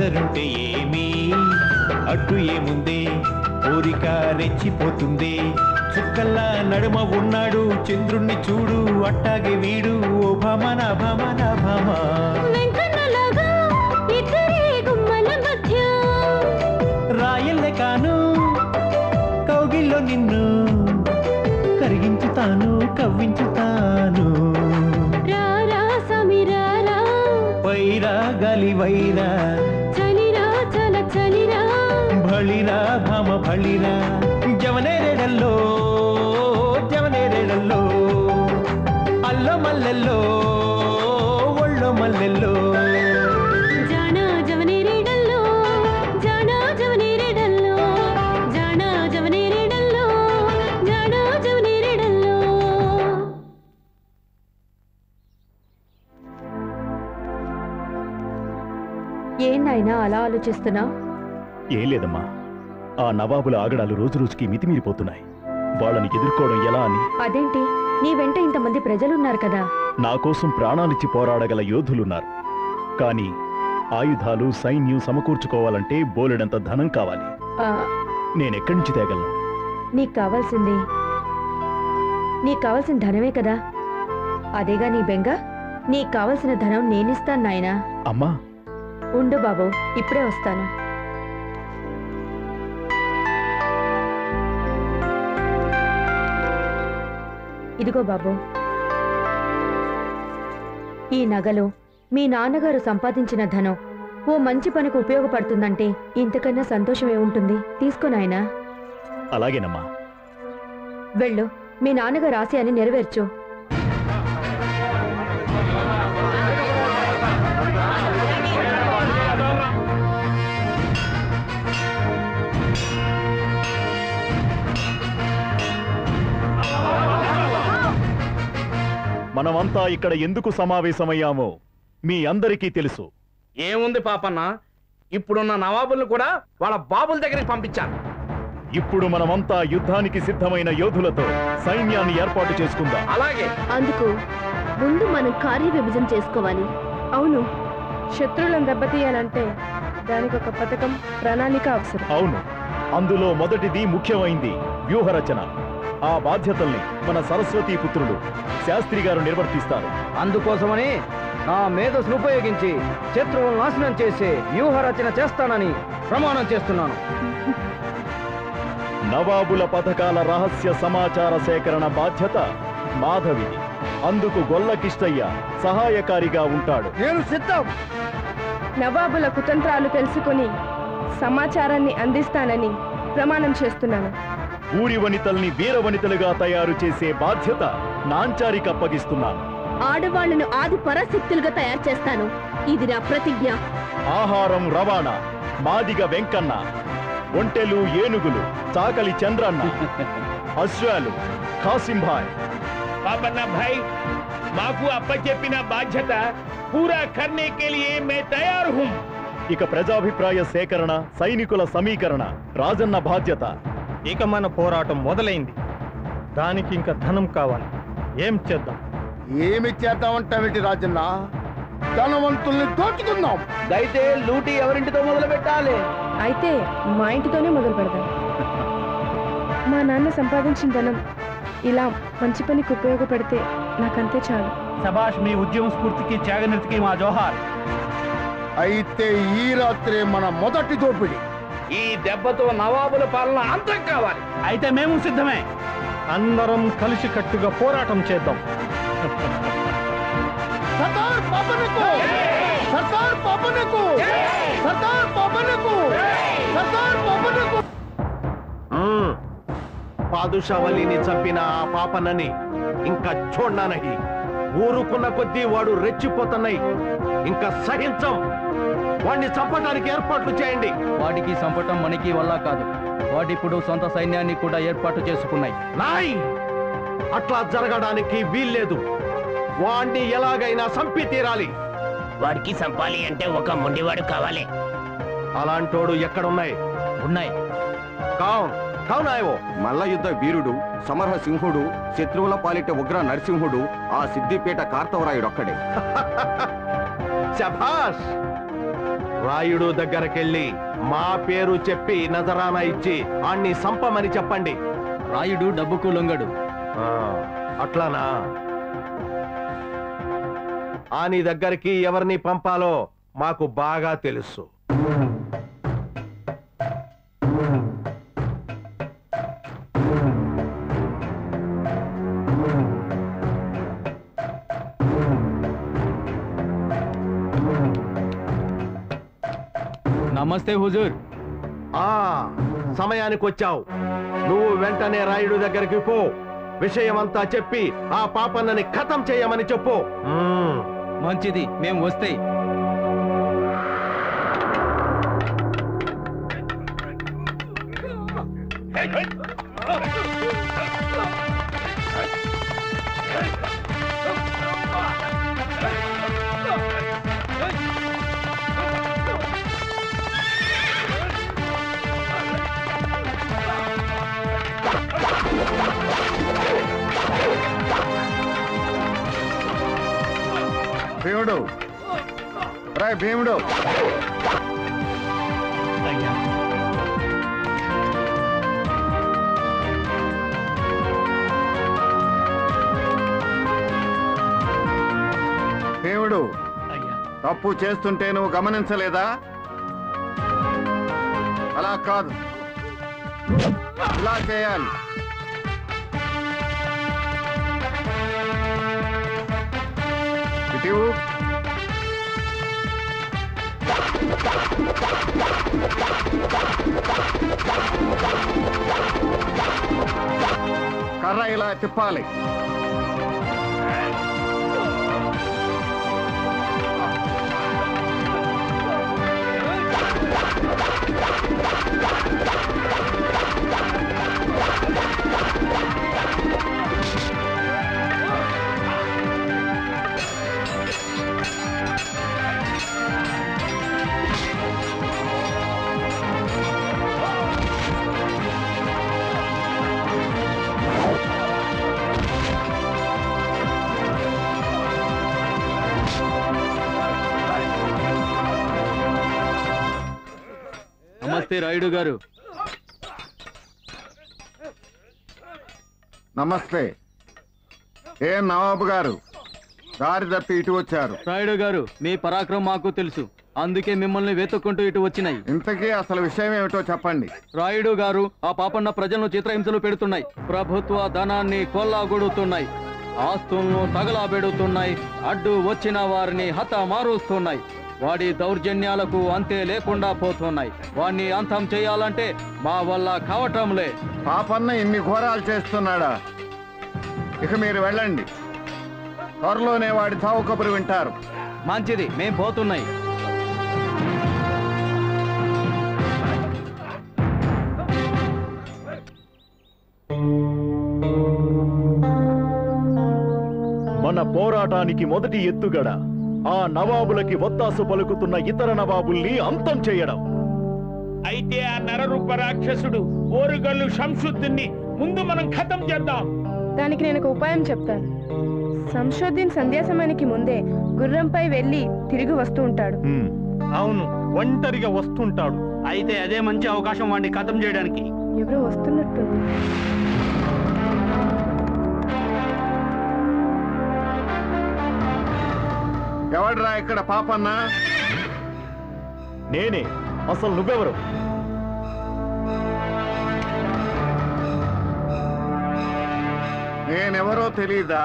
ముందరుంటే ఏమి అడ్డు ఏముంది కోరిక రెచ్చిపోతుంది చుక్కల్లా నడుమ ఉన్నాడు చంద్రుణ్ణి చూడు అట్టాగే వీడు ఓ భమన భమన భమ వెంకన్నలాగా ఇద్దరే గుమ్మల మధ్య రాయల్లే కాను కౌగిల్లో నిన్ను కరిగించుతాను కవ్వించుతాను రారా సమీరారా వైరా గలి వైరా చలిరా చల చలిరా బళిరా భమ బళిరా జవనేరేడల్లో జవనేరేడల్లో అల్లో మల్లెల్లో ఒళ్ళో మల్లెల్లో జానా జవనేరేడల్లో జానా జవనేరేడల్లో జానా జవనేరేడల్లో జానా జవనేరేడల్లో ఏం నాయనా అలా ఆలోచిస్తున్నా ఏం లేదమ్మా ఆ నవాబుల ఆగడాలు రోజు రోజుకి మితిమీరిపోతున్నాయి వాళ్ళని ఎదుర్కోవడం ఎలా అని అదేంటి నీ వెంట ఇంతమంది ప్రజలున్నారు కదా నా కోసం ప్రాణాలిచ్చి పోరాడగల యోధులున్నారు కానీ ఆయుధాలు సైన్యం సమకూర్చుకోవాలంటే బోలెడంత ధనం కావాలి ఆ, నేనెక్కడి నుంచి తేగలను నీకు కావాల్సింది నీకు కావాల్సిన ధనమే కదా అదేగా నీ బెంగ నీకు కావలసిన ధనం నేనిస్తాను నాయనా అమ్మా ఉండు బాబు ఇప్పుడే వస్తాను ఇదిగో బాబు ఈ నగలు మీ నాన్నగారు సంపాదించిన ధనం ఓ మంచి పనికి ఉపయోగపడుతుందంటే ఇంతకన్నా సంతోషం ఏముంటుంది తీసుకో నాయనా అలాగేనమ్మా వెళ్ళు మీ నాన్నగారు ఆశయాన్ని నెరవేర్చు మనమంతా ఇక్కడ ఎందుకు సమావేశమయ్యామో మీ అందరికీ తెలుసు ఏముంది పాపన్న ఇప్పుడున్న నవాబుల్ని కూడా వాళ్ళ బాబుల దగ్గరికి పంపించాను ఇప్పుడు మనమంతా యుద్ధానికి సిద్ధమైన యోధులతో సైన్యాన్ని ఏర్పాటు చేసుకుందాం అలాగే అందుకు ముందు మనం కార్య విభజన చేసుకోవాలి అవును శత్రువులను దెబ్బతీయాలంటే దానికి ఒక పథకం ప్రణాళిక అవసరం అవును అందులో మొదటిది ముఖ్యమైంది వ్యూహరచన ఆ బాధ్యతల్ని మన సరస్వతీ పుత్రులు శాస్త్రి గారు నిర్వర్తిస్తారు అందుకోసమని నా మేధస్సును ఉపయోగించి శత్రువులను నాశనం చేసే వ్యూహ రచన చేస్తానని ప్రమాణం చేస్తున్నాను నవాబుల పథకాల రహస్య సమాచార సేకరణ బాధ్యత మాధవిది అందుకు గొల్లకిష్టయ్య సహాయకారిగా ఉంటాడు నేను సిద్ధం నవాబుల కుతంత్రాలు తెలుసుకొని సమాచారాన్ని అందిస్తానని ప్రమాణం చేస్తున్నాను ఊరి వనితల్ని వీర వనితలుగా తయారు చేసే బాధ్యత నాంచారికి అప్పగిస్తున్నాను ఆడవాళ్లను ఆది పరాశక్తులుగా తయారు చేస్తాను ఇది నా ప్రతిజ్ఞ ఆహారం రవాణా మాదిగ వెంకన్న ఒంటెలు ఏనుగులు చాకలి చంద్రన్న అశ్వాలు ఖాసింభాయ్ పాపన్న భాయ్ మాకు అప్పచెప్పిన బాధ్యత పూరా కర్నే కే లియే మే తయారు హూం ఇక ప్రజాభిప్రాయ సేకరణ సైనికుల సమీకరణ రాజన్న బాధ్యత ఇక మన పోరాటం మొదలైంది దానికి ఇంకా ధనం కావాలి ఏం చేద్దాం ఏమి చేద్దామంటావేంటి రాజన్న ధనవంతుల్ని దోచుకుందాం అయితే లూటీ ఎవరింటితో మొదలు పెట్టాలి అయితే మా ఇంటితోనే మొదలు పెడదాం మా నాన్న సంపాదించిన ధనం ఇలా మంచి పనికి ఉపయోగపడితే నాకంతే చాలు సభాష్ మీ ఉద్యమ స్ఫూర్తికి త్యాగనిరతికి మా జోహార్ అయితే ఈ రాత్రే మన మొదటి దోపిడి ఈ దెబ్బతో నవాబుల పాలన అంతం కావాలి అయితే మేము సిద్ధమే అందరం కలిసి కట్టుగా పోరాటం చేద్దాం సర్దార్ పాపనకు సర్దార్ పాపనకు సర్దార్ పాపనకు సర్దార్ పాపనకు పాదుషావలిని చంపిన ఆ పాపనని ఇంకా చూడనానహి ఊరుకున్న కొద్దీ వాడు రెచ్చిపోతున్నాయి ఇంకా సహించం వాడిని చంపడానికి ఏర్పాట్లు చేయండి వాటికి సంపటం మనకి వల్ల కాదు వాటిప్పుడు సొంత సైన్యాన్ని కూడా ఏర్పాటు చేసుకున్నాయి నాయ్ అట్లా జరగడానికి వీల్లేదు వాణ్ణి ఎలాగైనా చంపి తీరాలి వాడికి సంపాలి అంటే ఒక మొండివాడు కావాలి అలాంటోడు ఎక్కడున్నాయి ఉన్నాయి కావున్ కావునాయో మల్ల యుద్ధ వీరుడు సమరహ సింహుడు శత్రువుల పాలిట ఉగ్ర నరసింహుడు ఆ సిద్దిపేట కార్తవరాయుడొక్కడే శభాష్ రాయుడు దగ్గరకెళ్ళి మా పేరు చెప్పి నజరానా ఇచ్చి ఆణ్ణి సంపమని చెప్పండి రాయుడు డబ్బుకు లొంగడు అట్లానా ఆని దగ్గరికి ఎవరిని పంపాలో మాకు బాగా తెలుసు నమస్తే హుజూర్ ఆ సమయానికి వచ్చావు నువ్వు వెంటనే రాయుడు దగ్గరికి పో విషయమంతా చెప్పి ఆ పాపన్నని ఖతం చేయమని చెప్పు మ్మ్. మంచిది మేం వస్తే భీముడు రాయ్ భీముడు భీముడు తప్పు చేస్తుంటే నువ్వు గమనించలేదా అలా కాదు ఇలా చేయాలి ఇటీవు కర్ర ఇలా తిప్పాలి నమస్తే రాయుడు గారు నమస్తే ఏం నవాబు గారు దారి తప్పి ఇటు వచ్చారు రాయుడు గారు మీ పరాక్రమం మాకు తెలుసు అందుకే మిమ్మల్ని వెతుక్కుంటూ ఇటు వచ్చినాయి ఇంతకీ అసలు విషయం ఏమిటో చెప్పండి రాయుడు గారు ఆ పాపన్న ప్రజలను చిత్రహింసలు పెడుతున్నాయి ప్రభుత్వ ధనాన్ని కొల్లాగొడుతున్నాయి ఆస్తులను తగలాబెడుతున్నాయి అడ్డు వచ్చిన వారిని హత మారుస్తున్నాయి వాడి దౌర్జన్యాలకు అంతే లేకుండా పోతున్నాయి వాణ్ణి అంతం చేయాలంటే మా వల్ల కావటంలే పాపన్న ఇన్ని ఘోరాలు చేస్తున్నాడా ఇక మీరు వెళ్ళండి త్వరలోనే వాడి చావు కబురు వింటారు మంచిది మేం పోతున్నాయి మన పోరాటానికి మొదటి ఎత్తుగడ ఆ నవాబులకి ఒత్తాసు పలుకుతున్న ఇతర నవాబుల్ని అంతం చేయడం అయితే ఆ నరరూప రాక్షసుడు ఓరుగల్లు శంసుద్దిన్ని ముందు మనం ఖతం చేద్దాం దానికి నేను ఒక ఉపాయం చెప్తాను సంశోధిన్ సంధ్యా సమయానికి ముందే గుర్రంపై వెళ్ళి తిరిగి వస్తూ ఉంటాడు అవును ఒంటరిగా వస్తుంటాడు అయితే అదే మంచి అవకాశం వాడిని ఖతం చేయడానికి ఎవరో వస్తున్నట్టుంది ఎవడ్రా ఇక్కడ పాపన్న నేనే అసలు నువ్వెవరు నేనెవరో తెలీదా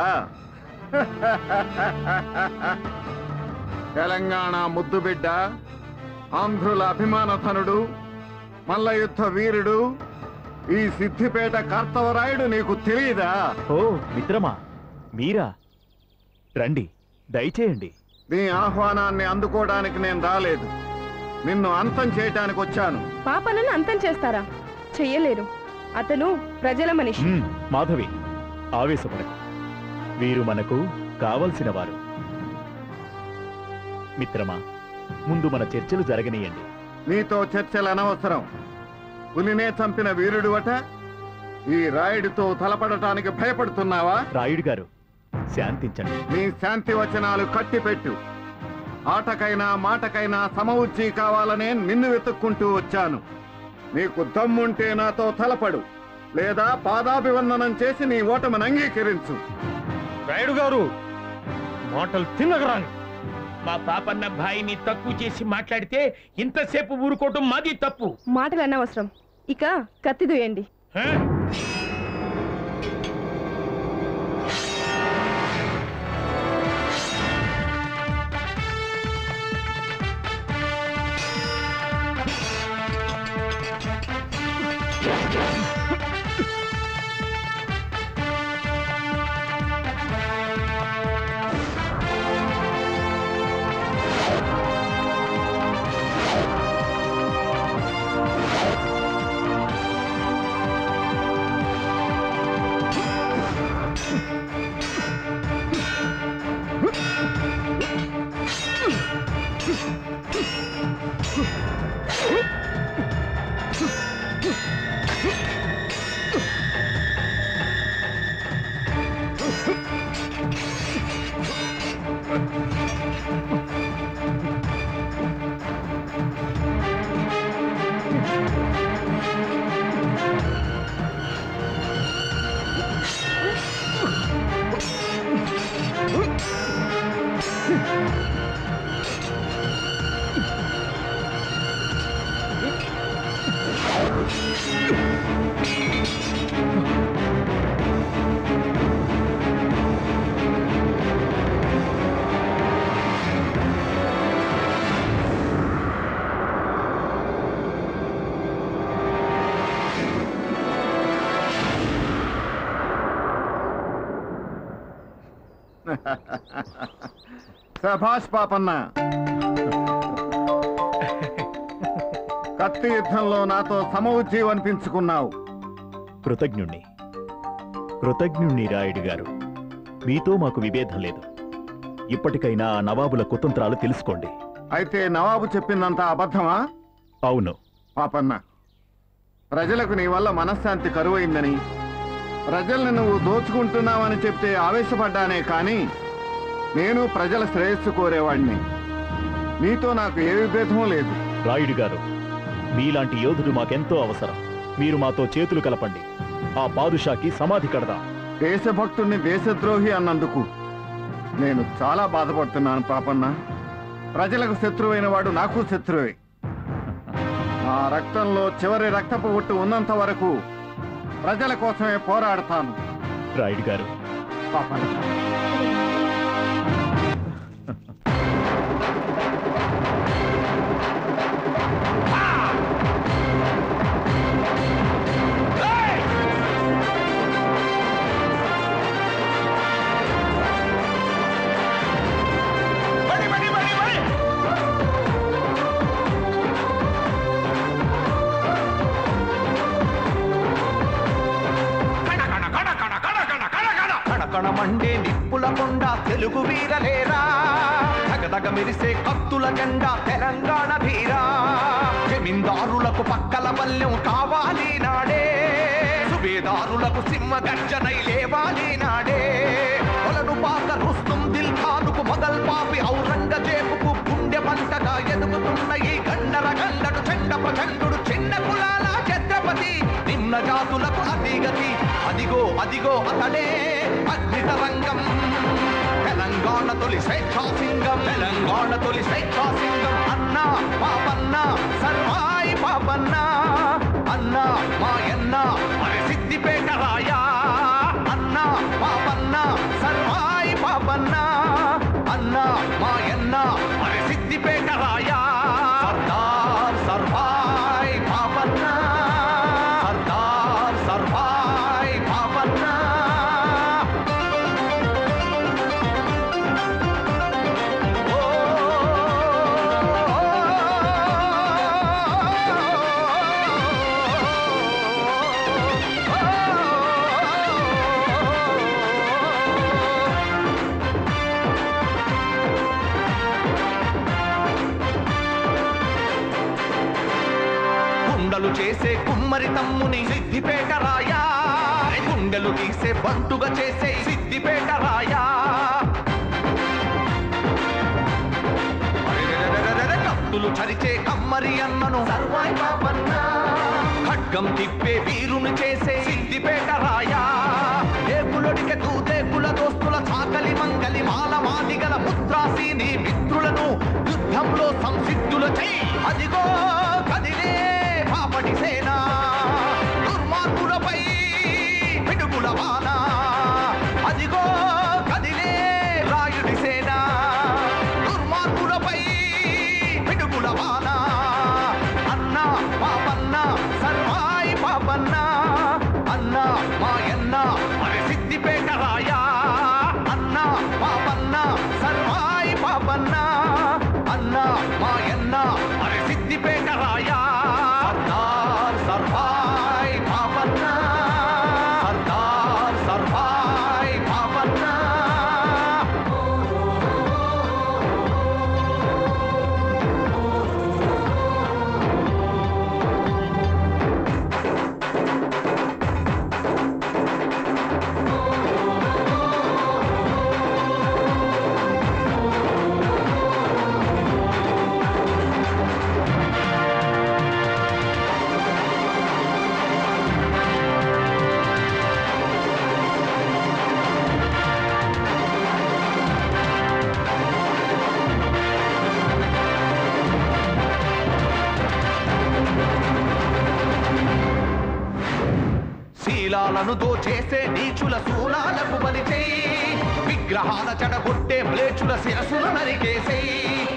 తెలంగాణ ముద్దుబిడ్డ ఆంధ్రుల అభిమానధనుడు మల్ల యుద్ధ వీరుడు ఈ సిద్ధిపేట కార్తవరాయుడు నీకు తెలియదా ఓ మిత్రమా మీరా రండి దయచేయండి నీ ఆహ్వానాన్ని అందుకోవడానికి నేను రాలేదు నిన్ను అంతం చేయటానికి వచ్చాను పాపలను అంతం చేస్తారా చెయ్యలేరు అతను ప్రజల మనిషి మ్మ్, మాధవి ఆవేశపడకు వీరు మనకు కావలసిన వారు మిత్రమా ముందు మన చర్చలు జరగనీయండి నీతో చర్చలు అనవసరం పులినే చంపిన వీరుడు అట ఈ రాయుడితో తలపడటానికి భయపడుతున్నావా రాయుడు గారు శాంతించండి నీ శాంతి వచనాలు కట్టిపెట్టు ఆటకైనా మాటకైనా సమవుచ్చి కావాలనే నిన్ను వెతుక్కుంటూ వచ్చాను నీకు దమ్ముంటే నాతో తలపడు లేదా పాదాభివందనం చేసి నీ ఓటమిని అంగీకరించు రాయుడు గారు మాటలు తిన్నగరాని మా పాపన్న భాయిని తక్కువ చేసి మాట్లాడితే ఇంతసేపు ఊరుకోవటం మాది తప్పు మాటలు అనవసరం ఇక కత్తి దూయండి సభాష్ పాపన్న కత్తి యుద్ధంలో నాతో సమవుజ్జీవం అనిపించుకున్నావు కృతజ్ఞుణ్ణి కృతజ్ఞుణ్ణి రాయుడు గారు మీతో మాకు విభేదం లేదు ఇప్పటికైనా ఆ నవాబుల కుతంత్రాలు తెలుసుకోండి అయితే నవాబు చెప్పిందంతా అబద్ధమా అవును పాపన్న ప్రజలకు నీ వల్ల మనశ్శాంతి కరువైందని ప్రజల్ని నువ్వు దోచుకుంటున్నావని చెప్తే ఆవేశపడ్డానే కానీ నేను ప్రజల శ్రేయస్సు కోరేవాడిని నీతో నాకు ఏ విభేదమూ లేదు రాయుడు గారు మీలాంటి యోధుడు మాకెంతో అవసరం మీరు మాతో చేతులు కలపండి ఆ పాదుషాకి సమాధి కడదాం దేశభక్తుణ్ణి దేశద్రోహి అన్నందుకు నేను చాలా బాధపడుతున్నాను పాపన్న ప్రజలకు శత్రువైన వాడు నాకు శత్రువే నా రక్తంలో చివరి రక్తపు ఒట్టు ఉన్నంత వరకు ప్రజల కోసమే పోరాడతాను రాయుడు గారు పాపన్న కణకణమండే నిప్పుల కొండ తెలుగు వీరలేరా దగదగ మెరిసే కత్తుల జెండా తెలంగాణ ధీరా జమీందారులకు పక్కల బల్యం కావాలి నాడే సుబేదారులకు సింహ గర్జనై లేవాలి నాడే కొలను పాక రుస్తుం దిల్ ఖానుకు మొదల్ పాపి ఔరంగజేబుకు గుండె పంటగా ఎదుగుతున్న ఈ గండర గండడు చెండ ప్రచండు చిన్న కులాల ఛత్రపతి నిమ్న జాతులకు అతిగతి అదిగో అదిగో అతడే అగ్నితరంగం తెలంగాణ తొలి స్వేచ్ఛా సింగం తెలంగాణ తొలి స్వేచ్ఛా సింగం అన్న పాపన్న సర్వాయి పాపన్న అన్న మాయన్న మరి సిద్దిపేట రాయా అన్న పాపన్న సర్వాయి పాపన్న అన్న మాయన్న మరి సిద్దిపేట రాయా సర్దార్ సర్వాయి పాపన్న సర్దార్ సర్వాయి పాపన్న కుండలు చేసే కుమ్మరి తమ్ముని సిద్దిపేట రాయా గుండెలు తీసే బంటుగా చేసే సిద్దిపేట రాయా కత్తులు చరిచే కమ్మరి అన్నను సర్వాయి పాపన్న ఖడ్గం తిప్పే వీరుని చేసే సిద్దిపేట రాయా ఏపులొడికె తూతేపుల దోస్తుల చాకలి మంగలి మాల మాదిగల ముత్రాసీని మిత్రులను యుద్ధంలో సంసిద్ధుల చై అదిగో కదిలే పాపటి సేన దుర్మార్గులపై పిడుగుల వాన అదిగో కదిలే రాయుడి సేన దుర్మార్గులపై పిడుగుల వాన అన్న పాపన్న సర్వాయి పాపన్న అన్న మాయన్న మరి సిద్దిపేట రాయా అన్న పాపన్న సర్వాయి పాపన్న అన్న మాయన్న మరి సిద్దిపేట రాయా సర్దార్ సర్వాయి పాపన్న సర్దార్ సర్వాయి పాపన్న శీలాలను దోచేసే నీచుల శూలాలకు బలి చేయి విగ్రహాల చెడగొట్టే మ్లేచుల శిరసులు నరికేసేయి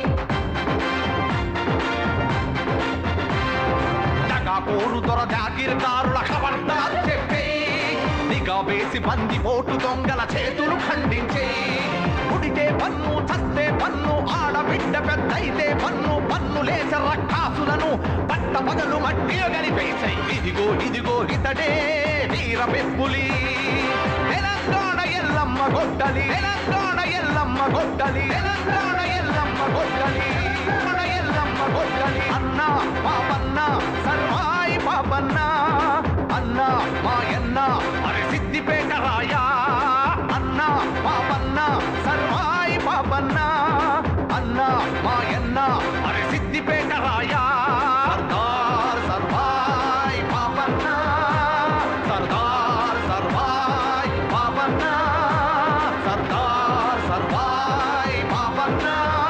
కోరు దొర జాగిరిదారుల ఖబర్దార్ చెప్పేయి నిఘా వేసి బంది పోటు దొంగల చేతులు ఖండించేయి పుడితే పన్ను చస్తే పన్ను ఆడబిడ్డ పెద్దయితే పన్ను పన్ను లేచ రక్కాసులను పట్ట పగలు మట్టిలో గనిపేసాయి ఇదిగో ఇదిగో ఇతడే వీర పెప్పులి తెలంగాణ ఎల్లమ్మ గొడ్డలి తెలంగాణ ఎల్లమ్మ గొడ్డలి తెలంగాణ ఎల్లమ్మ గొడ్డలి తెలంగాణ ఎల్లమ్మ గొడ్డలి అన్న పాపన్న సర్వాయి పాపన్న అన్న మాయన్న మరి సిద్దిపేట రాయా అన్న పాపన్న సర్వాయి పాపన్న అన్న మాయన్న మరి సిద్దిపేట రాయా సర్దార్ సర్వాయి పాపన్న సర్దార్ సర్వాయి పాపన్న సర్దార్ సర్వాయి పాపన్న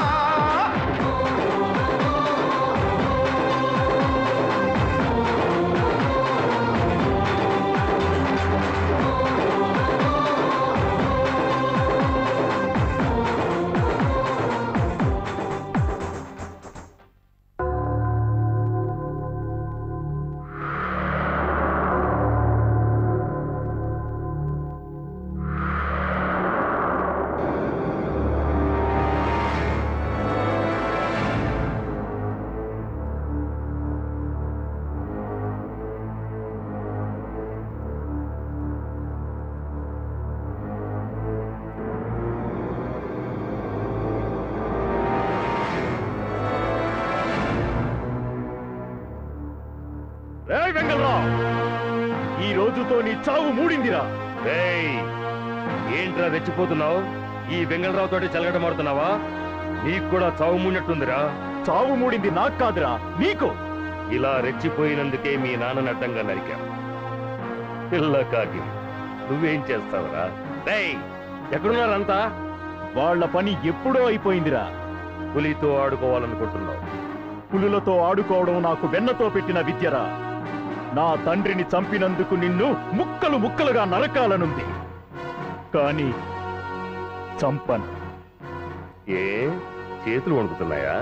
రేయ్ వెంగళరావు ఈ రోజుతో నీ చావు మూడిందిరా రేయ్ ఏంట్రా రెచ్చిపోతున్నావు ఈ వెంగళరావు తోటి చెలగటమాడుతున్నావా నీకు కూడా చావు మూడినట్టుందిరా చావు మూడింది నాకు కాదురా నీకు ఇలా రెచ్చిపోయినందుకే మీ నాన్నని అడ్డంగా నరికా పిల్ల కాకి నువ్వేం చేస్తావురా రేయ్ ఎక్కడున్నారంతా వాళ్ళ పని ఎప్పుడో అయిపోయిందిరా పులితో ఆడుకోవాలనుకుంటున్నావు పులులతో ఆడుకోవడం నాకు వెన్నతో పెట్టిన విద్యరా నా తండ్రిని చంపినందుకు నిన్ను ముక్కలు ముక్కలుగా నరకాలనుంది కానీ చంపను ఏ చేతులు వణుకుతున్నాయా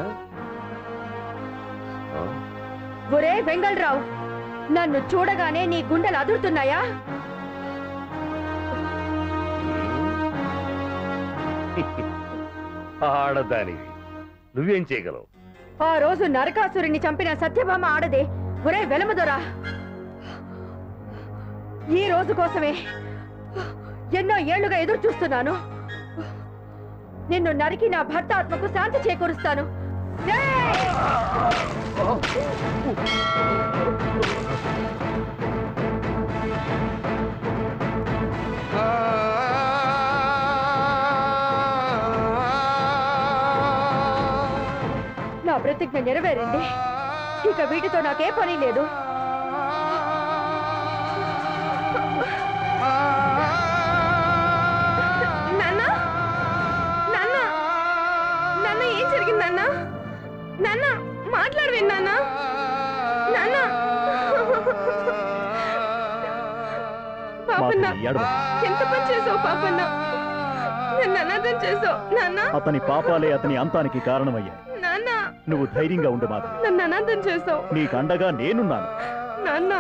ఒరే వెంగళరావు నన్ను చూడగానే నీ గుండెలు అదురుతున్నాయా ఆడదానివి నువ్వేం చేయగలవు ఆ రోజు నరకాసురుని చంపిన సత్యభామ ఆడదే ఒరే వెలమదొరా ఈ రోజు కోసమే ఎన్నో ఏళ్లుగా ఎదురు చూస్తున్నాను నిన్ను నరికి నా భర్త ఆత్మకు శాంతి చేకూరుస్తాను నా ప్రతిజ్ఞ నెరవేరింది ఇక వీటితో నాకే పని లేదు నాన్న నాన్న నాన్న ఏం జరిగింది నాన్న నాన్న మాట్లాడవేంటి నాన్న నాన్న పాపన్న మాధవి, ఏడవకు. ఎంత పని చేసావు పాపన్న నన్ను అనాథం చేసావు నాన్న అతని పాపాలే అతని అంతానికి కారణమయ్యాయి నాన్న నువ్వు ధైర్యంగా ఉండు మాధవి నన్ను అనాథం చేసావు నీకు అండగా నేనున్నాను నాన్న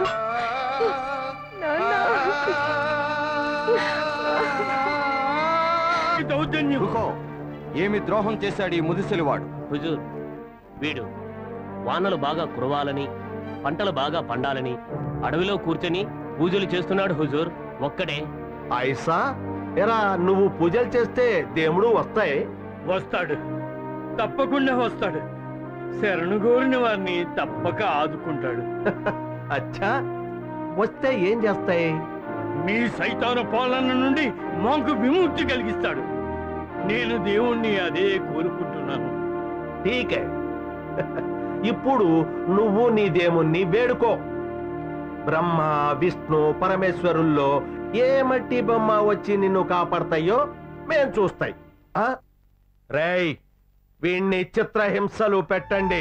రుకో. ఏమి ద్రోహం చేశాడు ఈ ముదిసెలివాడు హుజూర్ వీడు వానలు బాగా కురవాలని పంటలు బాగా పండాలని అడవిలో కూర్చొని పూజలు చేస్తున్నాడు హుజూర్ ఒక్కడే ఐసా ఎరా నువ్వు పూజలు చేస్తే దేవుడు వస్తాయి వస్తాడు తప్పకుండా వస్తాడు శరణు కోరిన వారిని తప్పక ఆదుకుంటాడు అచ్చా వస్తే ఏం చేస్తాయి మీ సైతాన పాలన నుండి మాకు విముక్తి కలిగిస్తాడు నేను దేవుణ్ణి అదే కోరుకుంటున్నాను ఠీకే ఇప్పుడు నువ్వు నీ దేవుణ్ణి వేడుకో బ్రహ్మ విష్ణు పరమేశ్వరుల్లో ఏ మట్టి బొమ్మ వచ్చి నిన్ను కాపాడతాయో మేం చూస్తాయి ఆ? రేయ్ వీణ్ణి చిత్రహింసలు పెట్టండి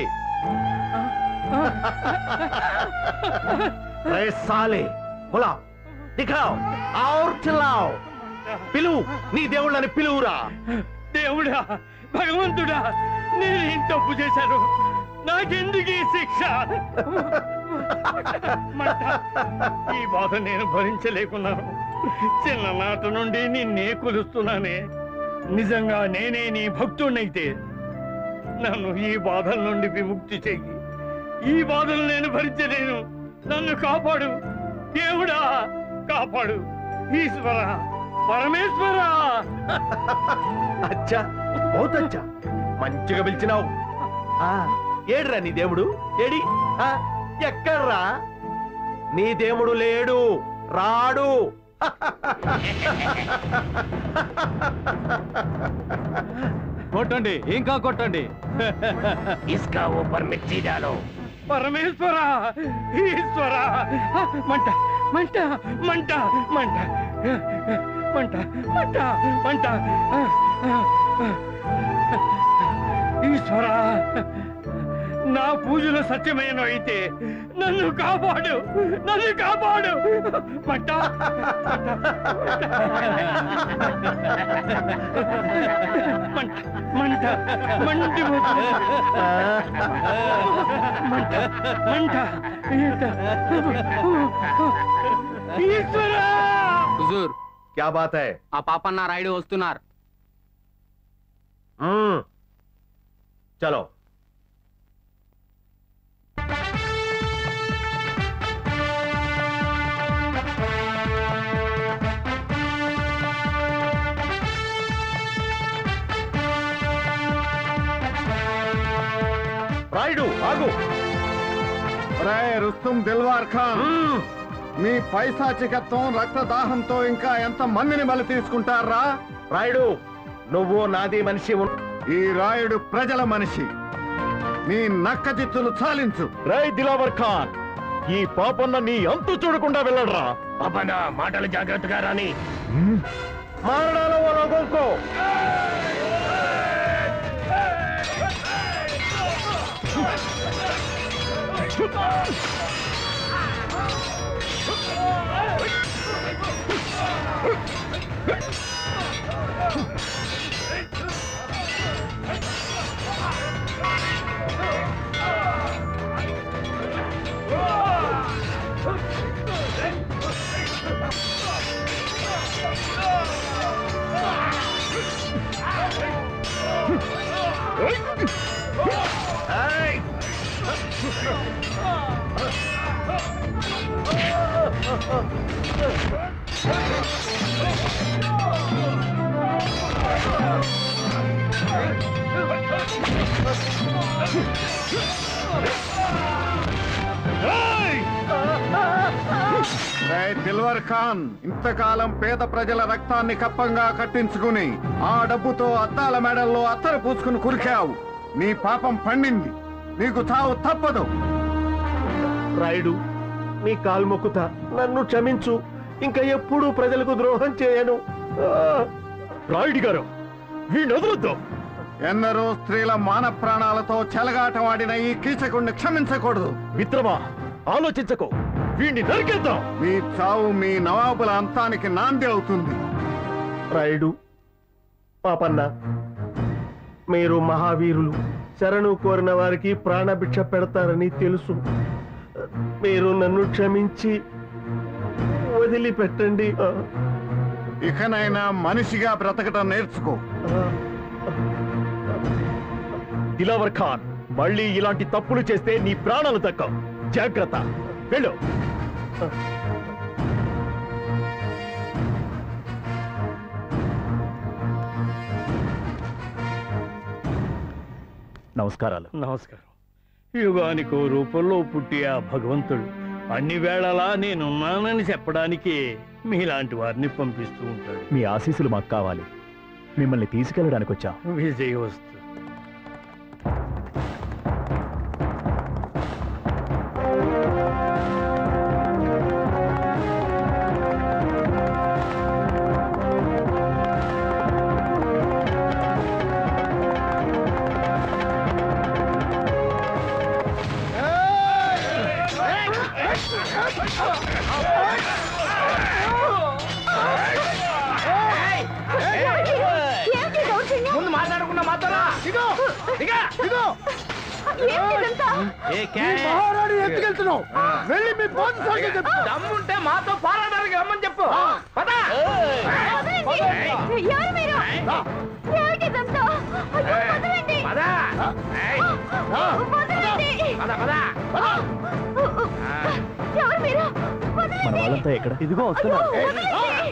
రే సాలే బులా దిఖావ్ ఔర్ చిల్లావ్ పిలువు నీ దేవుళ్ళని పిలువురా దేవుడా భగవంతుడా నేనేం తప్పు చేశాను నాకెందుకు ఈ శిక్ష మంట. ఈ బాధ నేను భరించలేకున్నాను చిన్ననాటి నుండి నిన్నే కొలుస్తున్నానే నిజంగా నేనే నీ భక్తుడినైతే నన్ను ఈ బాధల నుండి విముక్తి చెయ్యి ఈ బాధలు నేను భరించలేను నన్ను కాపాడు దేవుడా కాపాడు ఈశ్వర పరమేశ్వర అచ్చా బహుత్ అచ్చా మంచిగా పిలిచినావు ఆ, ఏడ్రా నీ దేవుడు ఏడి ఆ, ఎక్కడ్రా నీ దేవుడు లేడు రాడు కొట్టండి ఇంకా కొట్టండి ఇస్కా ఊపర్ మిర్చి డాలో పరమేశ్వర ఈశ్వర మంట మంట మంట మంట మంట మంట మంట ఈశ్వర నా పూజలు సత్యమైన అయితే నన్ను కాపాడు నన్ను కాపాడు మంట మంట మంట మంటి మంట మంట ఈశ్వర హుజూర్ క్యా బాత్ హై ఆ పాపన్న రాయుడు వస్తున్నారు మ్మ్. చలో రాయుడు ఆగు రే రుస్తుం దిల్వార్ ఖాన్ మీ పైశాచికత్వం రక్తదాహంతో ఇంకా ఎంత మందిని బలి తీసుకుంటారా రాయుడు నువ్వు నాది మనిషి ఈ రాయుడు ప్రజల మనిషి నీ నక్క జిత్తులు చాలించు రై దిలావర్ ఖాన్ ఈ పాపన్న నీ అంతు చూడకుండా వెళ్ళడరా పాపన మాటలు జాగ్రత్తగా రాని మారడాలో ఓ లోగోంకో రే దిల్వర్ ఖాన్ ఇంతకాలం పేద ప్రజల రక్తాన్ని కప్పంగా కట్టించుకుని ఆ డబ్బుతో అద్దాల మెడల్లో అత్తరు పూసుకుని కురికావు నీ పాపం పండింది నీకు చావు తప్పదు రాయుడు నీ కాలు మొక్కుతా నన్ను క్షమించు ఇంకా ఎప్పుడూ ప్రజలకు ద్రోహం చేయను రాయుడి గారు వీడిని వదలొద్దు ఎందరో స్త్రీల మాన ప్రాణాలతో చెలగాటమాడిన ఈ కీచకుణ్ణి క్షమించకూడదు మిత్రమా ఆలోచించకు వీడిని నరికేద్దాం మీ చావు మీ నవాబుల అంతానికి నాంది అవుతుంది రాయుడు పాపన్న మీరు మహావీరులు శరణు కోరిన వారికి ప్రాణభిక్ష పెడతారని తెలుసు మీరు నన్ను క్షమించి వదిలిపెట్టండి ఇకనైనా మనిషిగా బ్రతకటం నేర్చుకో దిలావర్ ఖాన్ మళ్ళీ ఇలాంటి తప్పులు చేస్తే నీ ప్రాణాలు దక్కవు జాగ్రత్త వెళ్ళు నమస్కారాలు నమస్కారం యుగానికో రూపంలో పుట్టి ఆ భగవంతుడు అన్ని వేళలా నేనున్నానని చెప్పడానికి మీలాంటి వారిని పంపిస్తూ ఉంటాడు మీ ఆశీస్సులు మాకు కావాలి మిమ్మల్ని తీసుకెళ్ళడానికి వచ్చాం విజయవస్తు ముందు మాట్లాడకుండా మాట్లాడా దిగో దిగా దిగో మహారాణి ఎత్తుకెళ్తున్నావు వెళ్ళి మీ పాఠశాలకు చెప్పు దమ్ముంటే మాతో పోరాటానికి రమ్మని చెప్పు పద ఎవరు మీరు ఏమిటి ఇదంతా? అయ్యో, వదలండి. పద ఏయ్. వదలండి. పద పద ఎవరు మీరు మన వాళ్ళంతా ఎక్కడ ఇదిగో అయ్యో, వదలండి.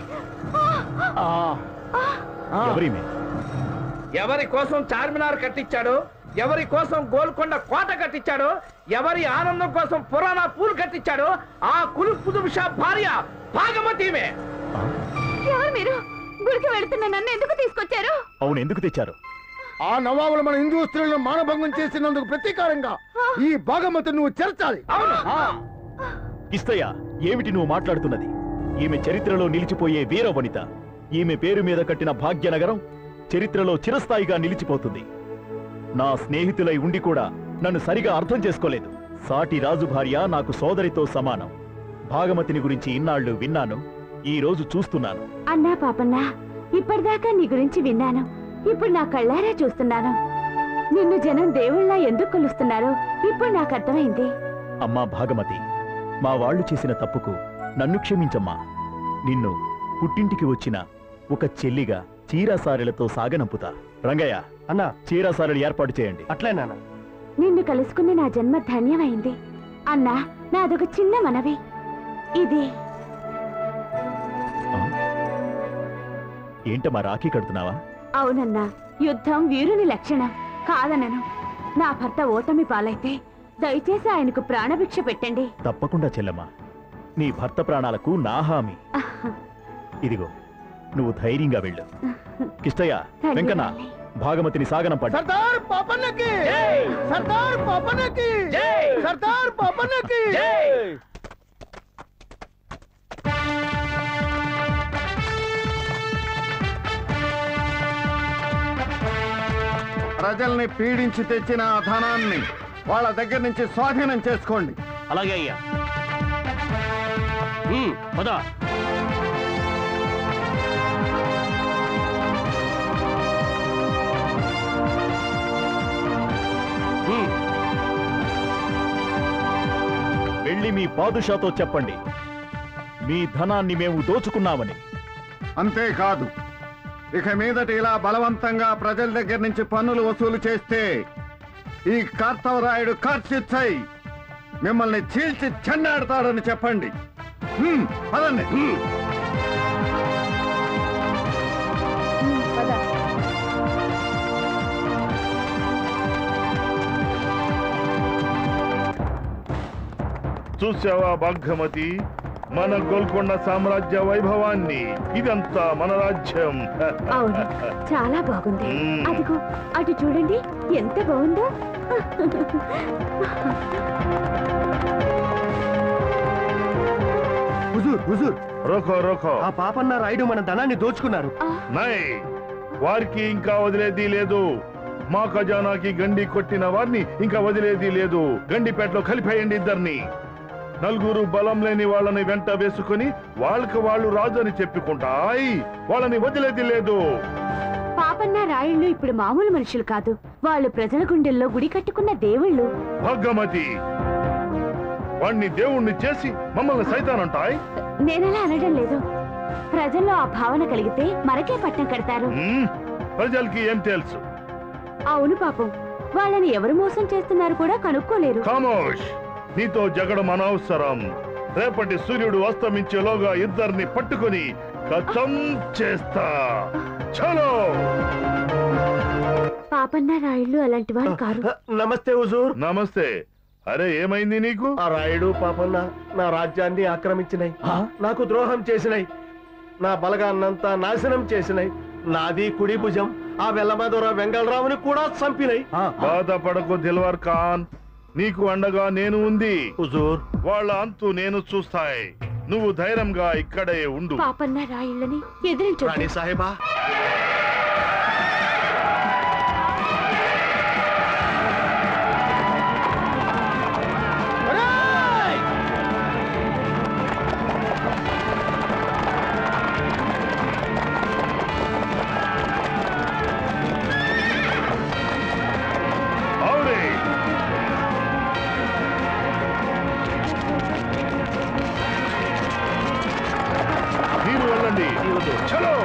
ఎవరిమే ఎవరి కోసం చార్మినార్ కట్టించాడు ఎవరి కోసం గోల్కొండ కోట కట్టించాడు ఎవరి ఆనందం కోసం పురాణ పూలు కట్టించాడు ఆ కులు పుదుషా భార్య భాగమతీమే ఎవరు మీరు గుడికి వెళుతున్న నన్ను ఎందుకు తీసుకొచ్చారు అవును ఎందుకు తెచ్చారు ఆ నవాబులు మన హిందూ స్త్రీలను మానభంగం చేసినందుకు ప్రతీకారంగా ఈ భాగమతి నువ్వు చేర్చాలి ఆ. ఇస్తయ్య ఏమిటి నువ్వు మాట్లాడుతున్నది ఈమె చరిత్రలో నిలిచిపోయే వీర వనిత ఈమె పేరు మీద కట్టిన భాగ్యనగరం చరిత్రలో చిరస్థాయిగా నిలిచిపోతుంది నా స్నేహితులై ఉండి కూడా నన్ను సరిగా అర్థం చేసుకోలేదు సాటి రాజు భార్య నాకు సోదరితో సమానం భాగమతిని గురించి ఇన్నాళ్ళు విన్నాను ఈ రోజు చూస్తున్నాను అన్నా పాపన్నా ఇప్పటిదాకా నీ గురించి విన్నాను ఇప్పుడు నా కళ్ళారా చూస్తున్నాను నిన్ను జనం దేవుళ్ళ ఎందుకు కొలుస్తున్నారో ఇప్పుడు నాకు అర్థమైంది అమ్మా భాగమతి మా వాళ్ళు చేసిన తప్పుకు నన్ను క్షమించమ్మా నిన్ను పుట్టింటికి వచ్చిన ఒక చెల్లిగా చీరాసారెలతో సాగనంపుతా రంగయ్య అన్నా చీరాసారెలు ఏర్పాటు చేయండి అట్లేనా నిన్ను కలుసుకుని నా జన్మ ధన్యమైంది అన్నా నాదొక చిన్న మనవి ఇది ఏంటమ్మా రాఖీ కడుతున్నావా అవునన్నా యుద్ధం వీరుని లక్షణం కాదనను నా భర్త ఓటమి పాలైతే దయచేసి ఆయనకు ప్రాణభిక్ష పెట్టండి తప్పకుండా చెల్లమ్మా నీ భర్త ప్రాణాలకు నా హామీ ఇదిగో నువ్వు ధైర్యంగా వెళ్ళు కిష్టయ్య వెంకన్న భాగమతిని సాగనం పడ్డ సర్దార్ పాపన్నకి సర్దార్ పాపన్నకి సర్దార్ పాపన్నకి ప్రజల్ని పీడించి తెచ్చిన ఆ ధనాన్ని వాళ్ళ దగ్గర నుంచి స్వాధీనం చేసుకోండి అలాగే అయ్యా పద వెళ్ళి మీ పాదుషాతో చెప్పండి మీ ధనాన్ని మేము దోచుకున్నామని అంతేకాదు ఇక మీదట ఇలా బలవంతంగా ప్రజల దగ్గర నుంచి పన్నులు వసూలు చేస్తే ఈ కార్తవరాయుడు కార్చిచ్చై మిమ్మల్ని చీల్చి చెన్నాడతాడని చెప్పండి హ్మ్, పదండి చూసావా భాగ్యమతి మన గోల్కొండ సామ్రాజ్య వైభవాన్ని ఇదంతా మన రాజ్యం అవును చాలా బాగుంది మ్మ్. అదిగో అటు చూడండి ఎంత బాగుందో హుజూర్ హుజూర్ రోకో రోకో ఆ పాపన్న రాయుడు మన ధనాన్ని దోచుకున్నారు నై వారికి ఇంకా వదిలేది లేదు మా ఖజానాకి గండి కొట్టిన వారిని ఇంకా వదిలేది లేదు గండిపేటలో కలిపేయండి ఇద్దరిని నలుగురు బలం లేని వాళ్ళని వెంట వేసుకుని వాళ్ళకి వాళ్ళు రాజు అని చెప్పుకుంటాయి వాళ్ళని వదిలేది లేదు పాపన్న రాయుళ్ళు ఇప్పుడు మామూలు మనుషులు కాదు వాళ్ళు ప్రజల గుండెల్లో గుడి కట్టుకున్న దేవుళ్ళు భగ్గమతి వాణ్ణి దేవుణ్ణి చేసి మమ్మల్ని సైతానంటాయి నేనలా అనడం లేదు ప్రజల్లో ఆ భావన కలిగితే మనకే పట్టం కడతారు మ్మ్. ప్రజలకి ఏం తెలుసు అవును పాపం వాళ్ళని ఎవరు మోసం చేస్తున్నారు కూడా కనుక్కోలేరు ఖామోష్ నీతో జగడం అనవసరం రేపటి సూర్యుడు అస్తమించేలోగా ఇద్దరిని పట్టుకుని కథం చేస్తా చలో పాపన్న రాయుళ్ళు అలాంటి వారు కారు నమస్తే హుజూర్ నమస్తే అరే ఏమైంది నీకు ఆ రాయుడు పాపన్న నా రాజ్యాన్ని ఆక్రమించినాయి నాకు ద్రోహం చేసినాయి నా బలగాన్నంతా నాశనం చేసినాయి నాది కుడి భుజం ఆ వెల్లమదొర వెంగళరావుని కూడా చంపినాయి బాధపడకు దిల్వర్ ఖాన్ నీకు అండగా నేను ఉంది హుజూర్ వాళ్ళ అంతు నేను చూస్తాయి నువ్వు ధైర్యంగా ఇక్కడే ఉండు పాపన్న రాయుళ్ళని ఎదిరించు రాణి సాహెబా అవునే మీరు వెళ్ళండి చలో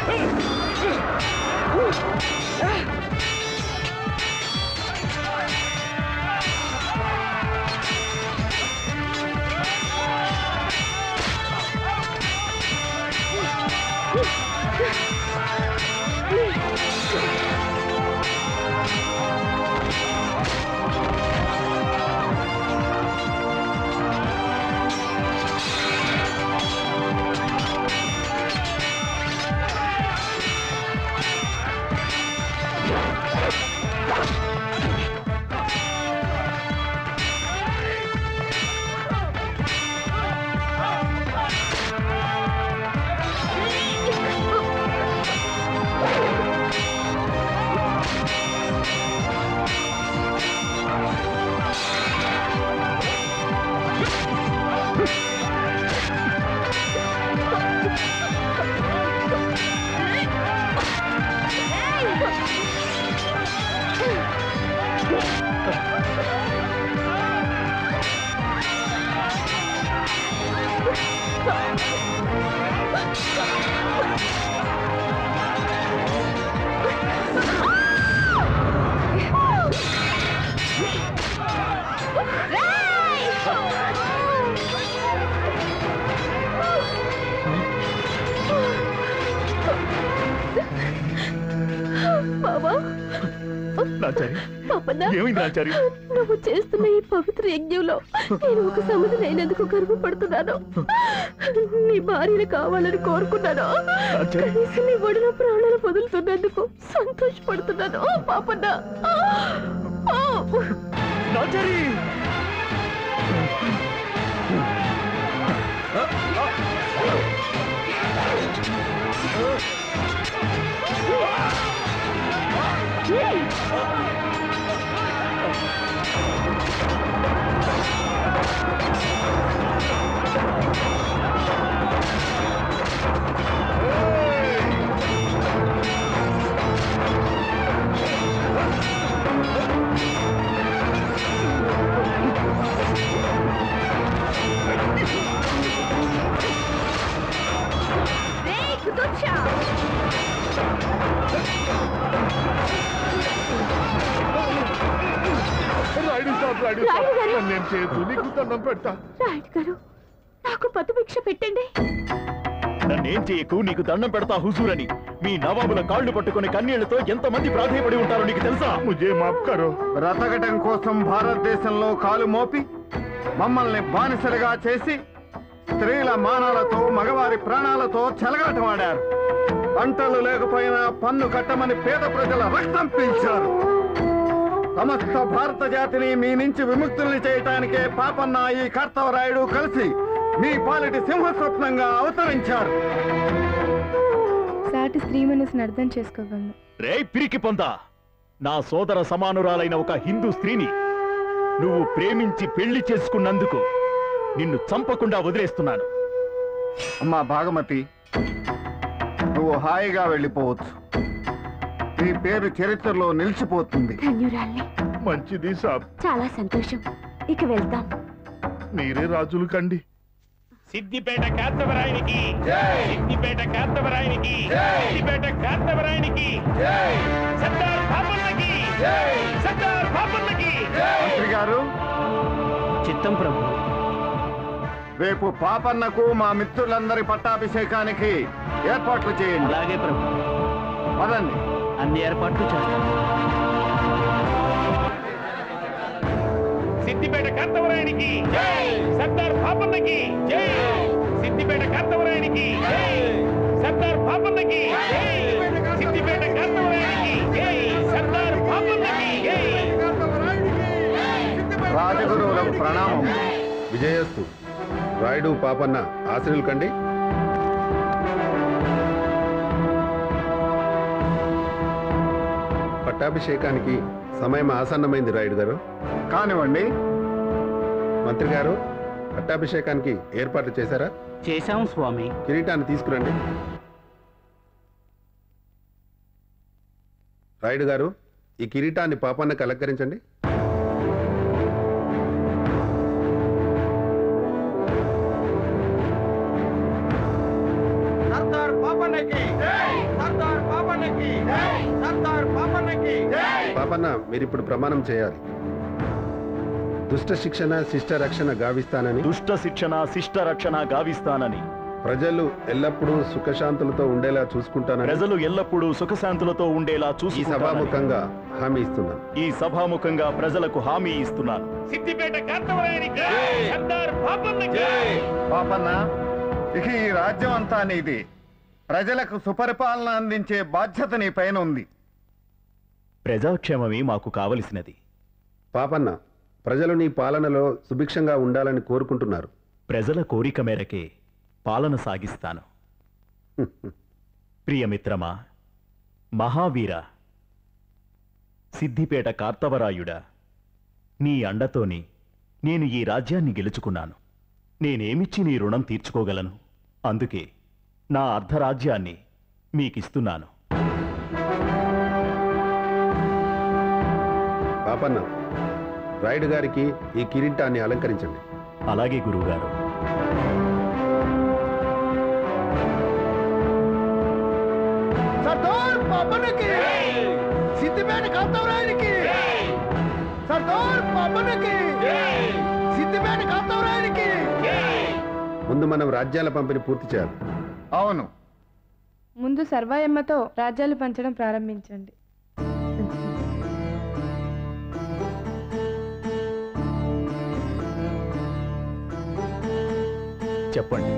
బాబా నాచారి పాపన్న ఏమైంది నాచారి నువ్వు చేస్తున్న ఈ పవిత్ర యజ్ఞంలో నేను ఒక సమితి అయినందుకు గర్వపడుతున్నాను నీ భార్యను కావాలని కోరుకున్నాను కనీసం నీ ఒడిలో ప్రాణాలు వదులుతున్నందుకు సంతోషపడుతున్నాను పాపన్న నాచారి రాయుడు సాబ్ రాయుడు సాబ్ రాయుడు గారు. నన్నేం చేయదు నీకు దండం పెడతా రాయుడు గారు నాకు పతు భిక్ష పెట్టండి నన్నేం చేయకు నీకు దండం పెడతా హుజూర్ అని మీ నవాబుల కాళ్ళు పట్టుకుని కన్నీళ్లతో ఎంతమంది ప్రాధేయపడి ఉంటారో నీకు తెలుసా ముజే మాఫ్ కరో బ్రతకటం కోసం భారతదేశంలో కాలు మోపి మమ్మల్ని బానిసలుగా చేసి స్త్రీల మానాలతో మగవారి ప్రాణాలతో చెలగాటమాడారు పంటలు లేకపోయినా పన్ను కట్టమని పేద ప్రజల రక్తం పీల్చారు సమస్త భారత జాతిని మీ నుంచి విముక్తుల్ని చేయటానికే పాపన్న ఈ కర్తవరాయుడు కలిసి మీ పాలిటి సింహస్వప్నంగా అవతరించారు సాటి స్త్రీ మనసును అర్థం చేసుకోగలను రే పిరికి పొంద నా సోదర సమానురాలైన ఒక హిందూ స్త్రీని నువ్వు ప్రేమించి పెళ్లి చేసుకున్నందుకు నిన్ను చంపకుండా వదిలేస్తున్నాను అమ్మా భాగమతి నువ్వు హాయిగా వెళ్ళిపోవచ్చు నీ పేరు చరిత్రలో నిలిచిపోతుంది ధన్యురాల్ని మంచిది సాబ్ చాలా సంతోషం ఇక వెళ్తాం మీరే రాజులు కండి సిద్దిపేట కార్తవరాయనికి సిద్దిపేట కార్తవరాయనికి సిద్దిపేట కార్తవరాయనికి సర్దార్ పాపన్నకి సర్దార్ పాపన్నకి మంత్రి గారు చిత్తం ప్రభు రేపు పాపన్నకు మా మిత్రులందరి పట్టాభిషేకానికి ఏర్పాట్లు చేయండి అలాగే ప్రభు పదండి అన్ని ఏర్పాట్లు చేస్తాం సిద్దిపేట కార్తవరాయనికి సర్దార్ పాపన్నకి సిద్దిపేట కార్తవరాయనికి సర్దార్ పాపన్నకి సిద్దిపేట కార్తవరాయనికి సర్దార్ పాపన్నకి రాజగురువులకు ప్రణామం విజయస్తు రాయుడు పాపన్న ఆశ్రయులు కండి పట్టాభిషేకానికి సమయం ఆసన్నమైంది రాయుడు గారు కానివ్వండి మంత్రి గారు పట్టాభిషేకానికి ఏర్పాట్లు చేశారా చేశాం స్వామి కిరీటాన్ని తీసుకురండి రాయుడు గారు ఈ కిరీటాన్ని పాపన్నకి అలంకరించండి సర్దార్ పాపన్నకి పాపన్నకి సర్దార్ పాపన్నకి పాపన్న మీరిప్పుడు ప్రమాణం చేయాలి దుష్ట శిక్షణ శిష్ట రక్షణ గావిస్తానని దుష్ట శిక్షణ శిష్ట రక్షణ గావిస్తానని ప్రజలు ఎల్లప్పుడూ సుఖశాంతులతో ఉండేలా చూసుకుంటానని ప్రజలు ఎల్లప్పుడూ సుఖశాంతులతో ఉండేలా ఈ చూసి సభాముఖంగా హామీ ఇస్తున్నాను ఈ సభాముఖంగా ప్రజలకు హామీ ఇస్తున్నాను సిద్దిపేట కార్తవరాయనికి సర్దార్ పాపన్నకి పాపన్న ఇక ఈ రాజ్యం అంతా నీది ప్రజలకు సుపరిపాలన అందించే బాధ్యత నీ పైన ఉంది ప్రజాక్షేమమే మాకు కావలసినది పాపన్న ప్రజలు నీ పాలనలో సుభిక్షంగా ఉండాలని కోరుకుంటున్నారు ప్రజల కోరిక మేరకే పాలన సాగిస్తాను ప్రియమిత్రమా మహావీర సిద్దిపేట కార్తవరాయుడా నీ అండతోని నేను ఈ రాజ్యాన్ని గెలుచుకున్నాను నేనేమిచ్చి నీ రుణం తీర్చుకోగలను అందుకే నా అర్ధరాజ్యాన్ని మీకిస్తున్నాను పాపన్న రాయుడు గారికి ఈ కిరీటాన్ని అలంకరించండి అలాగే గురువుగారు సర్దార్ పాపన్నకి సిద్దిపేట కాంతవరాయనికి సర్దార్ పాపన్నకి సిద్దిపేట కాంతవరాయనికి ముందు మనం రాజ్యాల పంపిణీ పూర్తి చేయాలి అవును ముందు సర్వాయమ్మతో రాజ్యాలు పంచడం ప్రారంభించండి చెప్పండి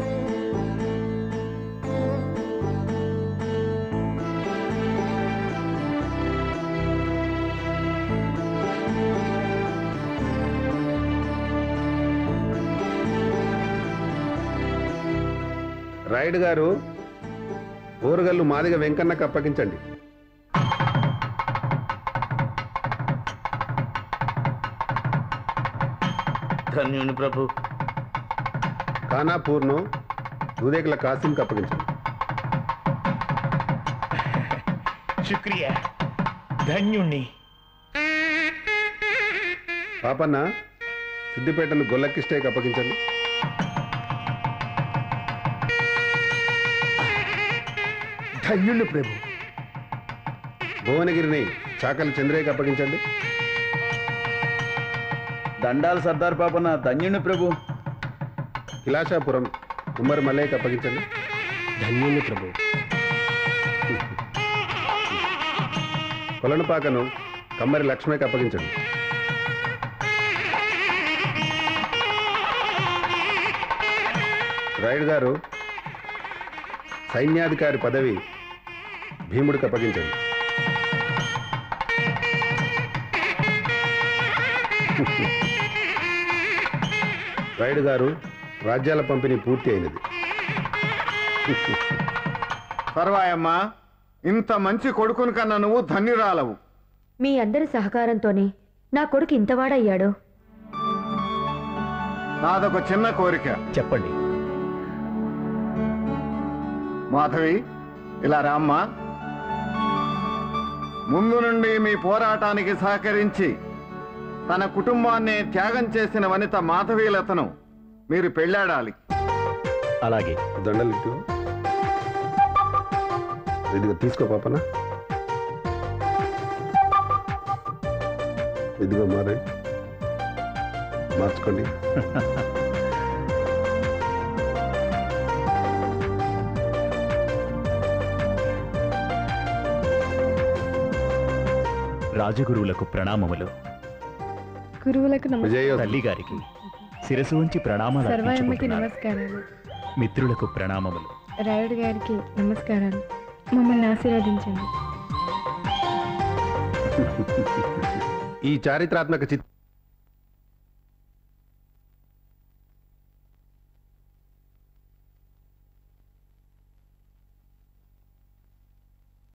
రాయుడు గారు ఊరగల్లు మాదిగ వెంకన్నకు అప్పగించండి ధన్యుని ప్రభు ఖానాపూర్ను దూదేకుల కాసింకి అప్పగించండి శుక్రియా ధన్యుణ్ణి పాపన్న సిద్దిపేటను గొల్లకిష్టేకి అప్పగించండి ధన్యుణ్ణి ప్రభు భువనగిరిని చాకలి చంద్రయ్యకి అప్పగించండి దండాలు సర్దార్ పాపన్న ధన్యుని ప్రభు కిలాషాపురం ఉమ్మరి మల్లయ్యకి అప్పగించండి ధన్యుని ప్రభు కొలనుపాకను కమ్మరి లక్ష్మికి అప్పగించండి రాయుడు గారు సైన్యాధికారి పదవి భీముడికి అప్పగించండి రాయుడు గారు రాజ్యాల పంపిణీ పూర్తి అయినది పర్వాయమ్మా ఇంత మంచి కొడుకుని కన్నా నువ్వు ధన్యురాలవు మీ అందరి సహకారంతోనే నా కొడుకు ఇంతవాడయ్యాడు నాదొక చిన్న కోరిక చెప్పండి మాధవి ఇలా రామ్మా ముందు నుండి మీ పోరాటానికి సహకరించి తన కుటుంబాన్ని త్యాగం చేసిన వనిత మాధవీలతను మీరు పెళ్ళాడాలి అలాగే దండలు ఇటు ఇదిగో తీసుకో పాపన ఇదిగో మారే మార్చుకోండి రాజగురువులకు ప్రణామములు గురువులకు నమస్కారం తల్లి గారికి శిరసు ఉంచి ప్రణామాలు సర్వాయమ్మకి అర్పించుకుంటున్నాను. నమస్కారాలు మిత్రులకు ప్రణామములు రాయుడు గారికి నమస్కారాలు మమ్మల్ని ఆశీర్వదించండి ఈ చారిత్రాత్మక చిత్రం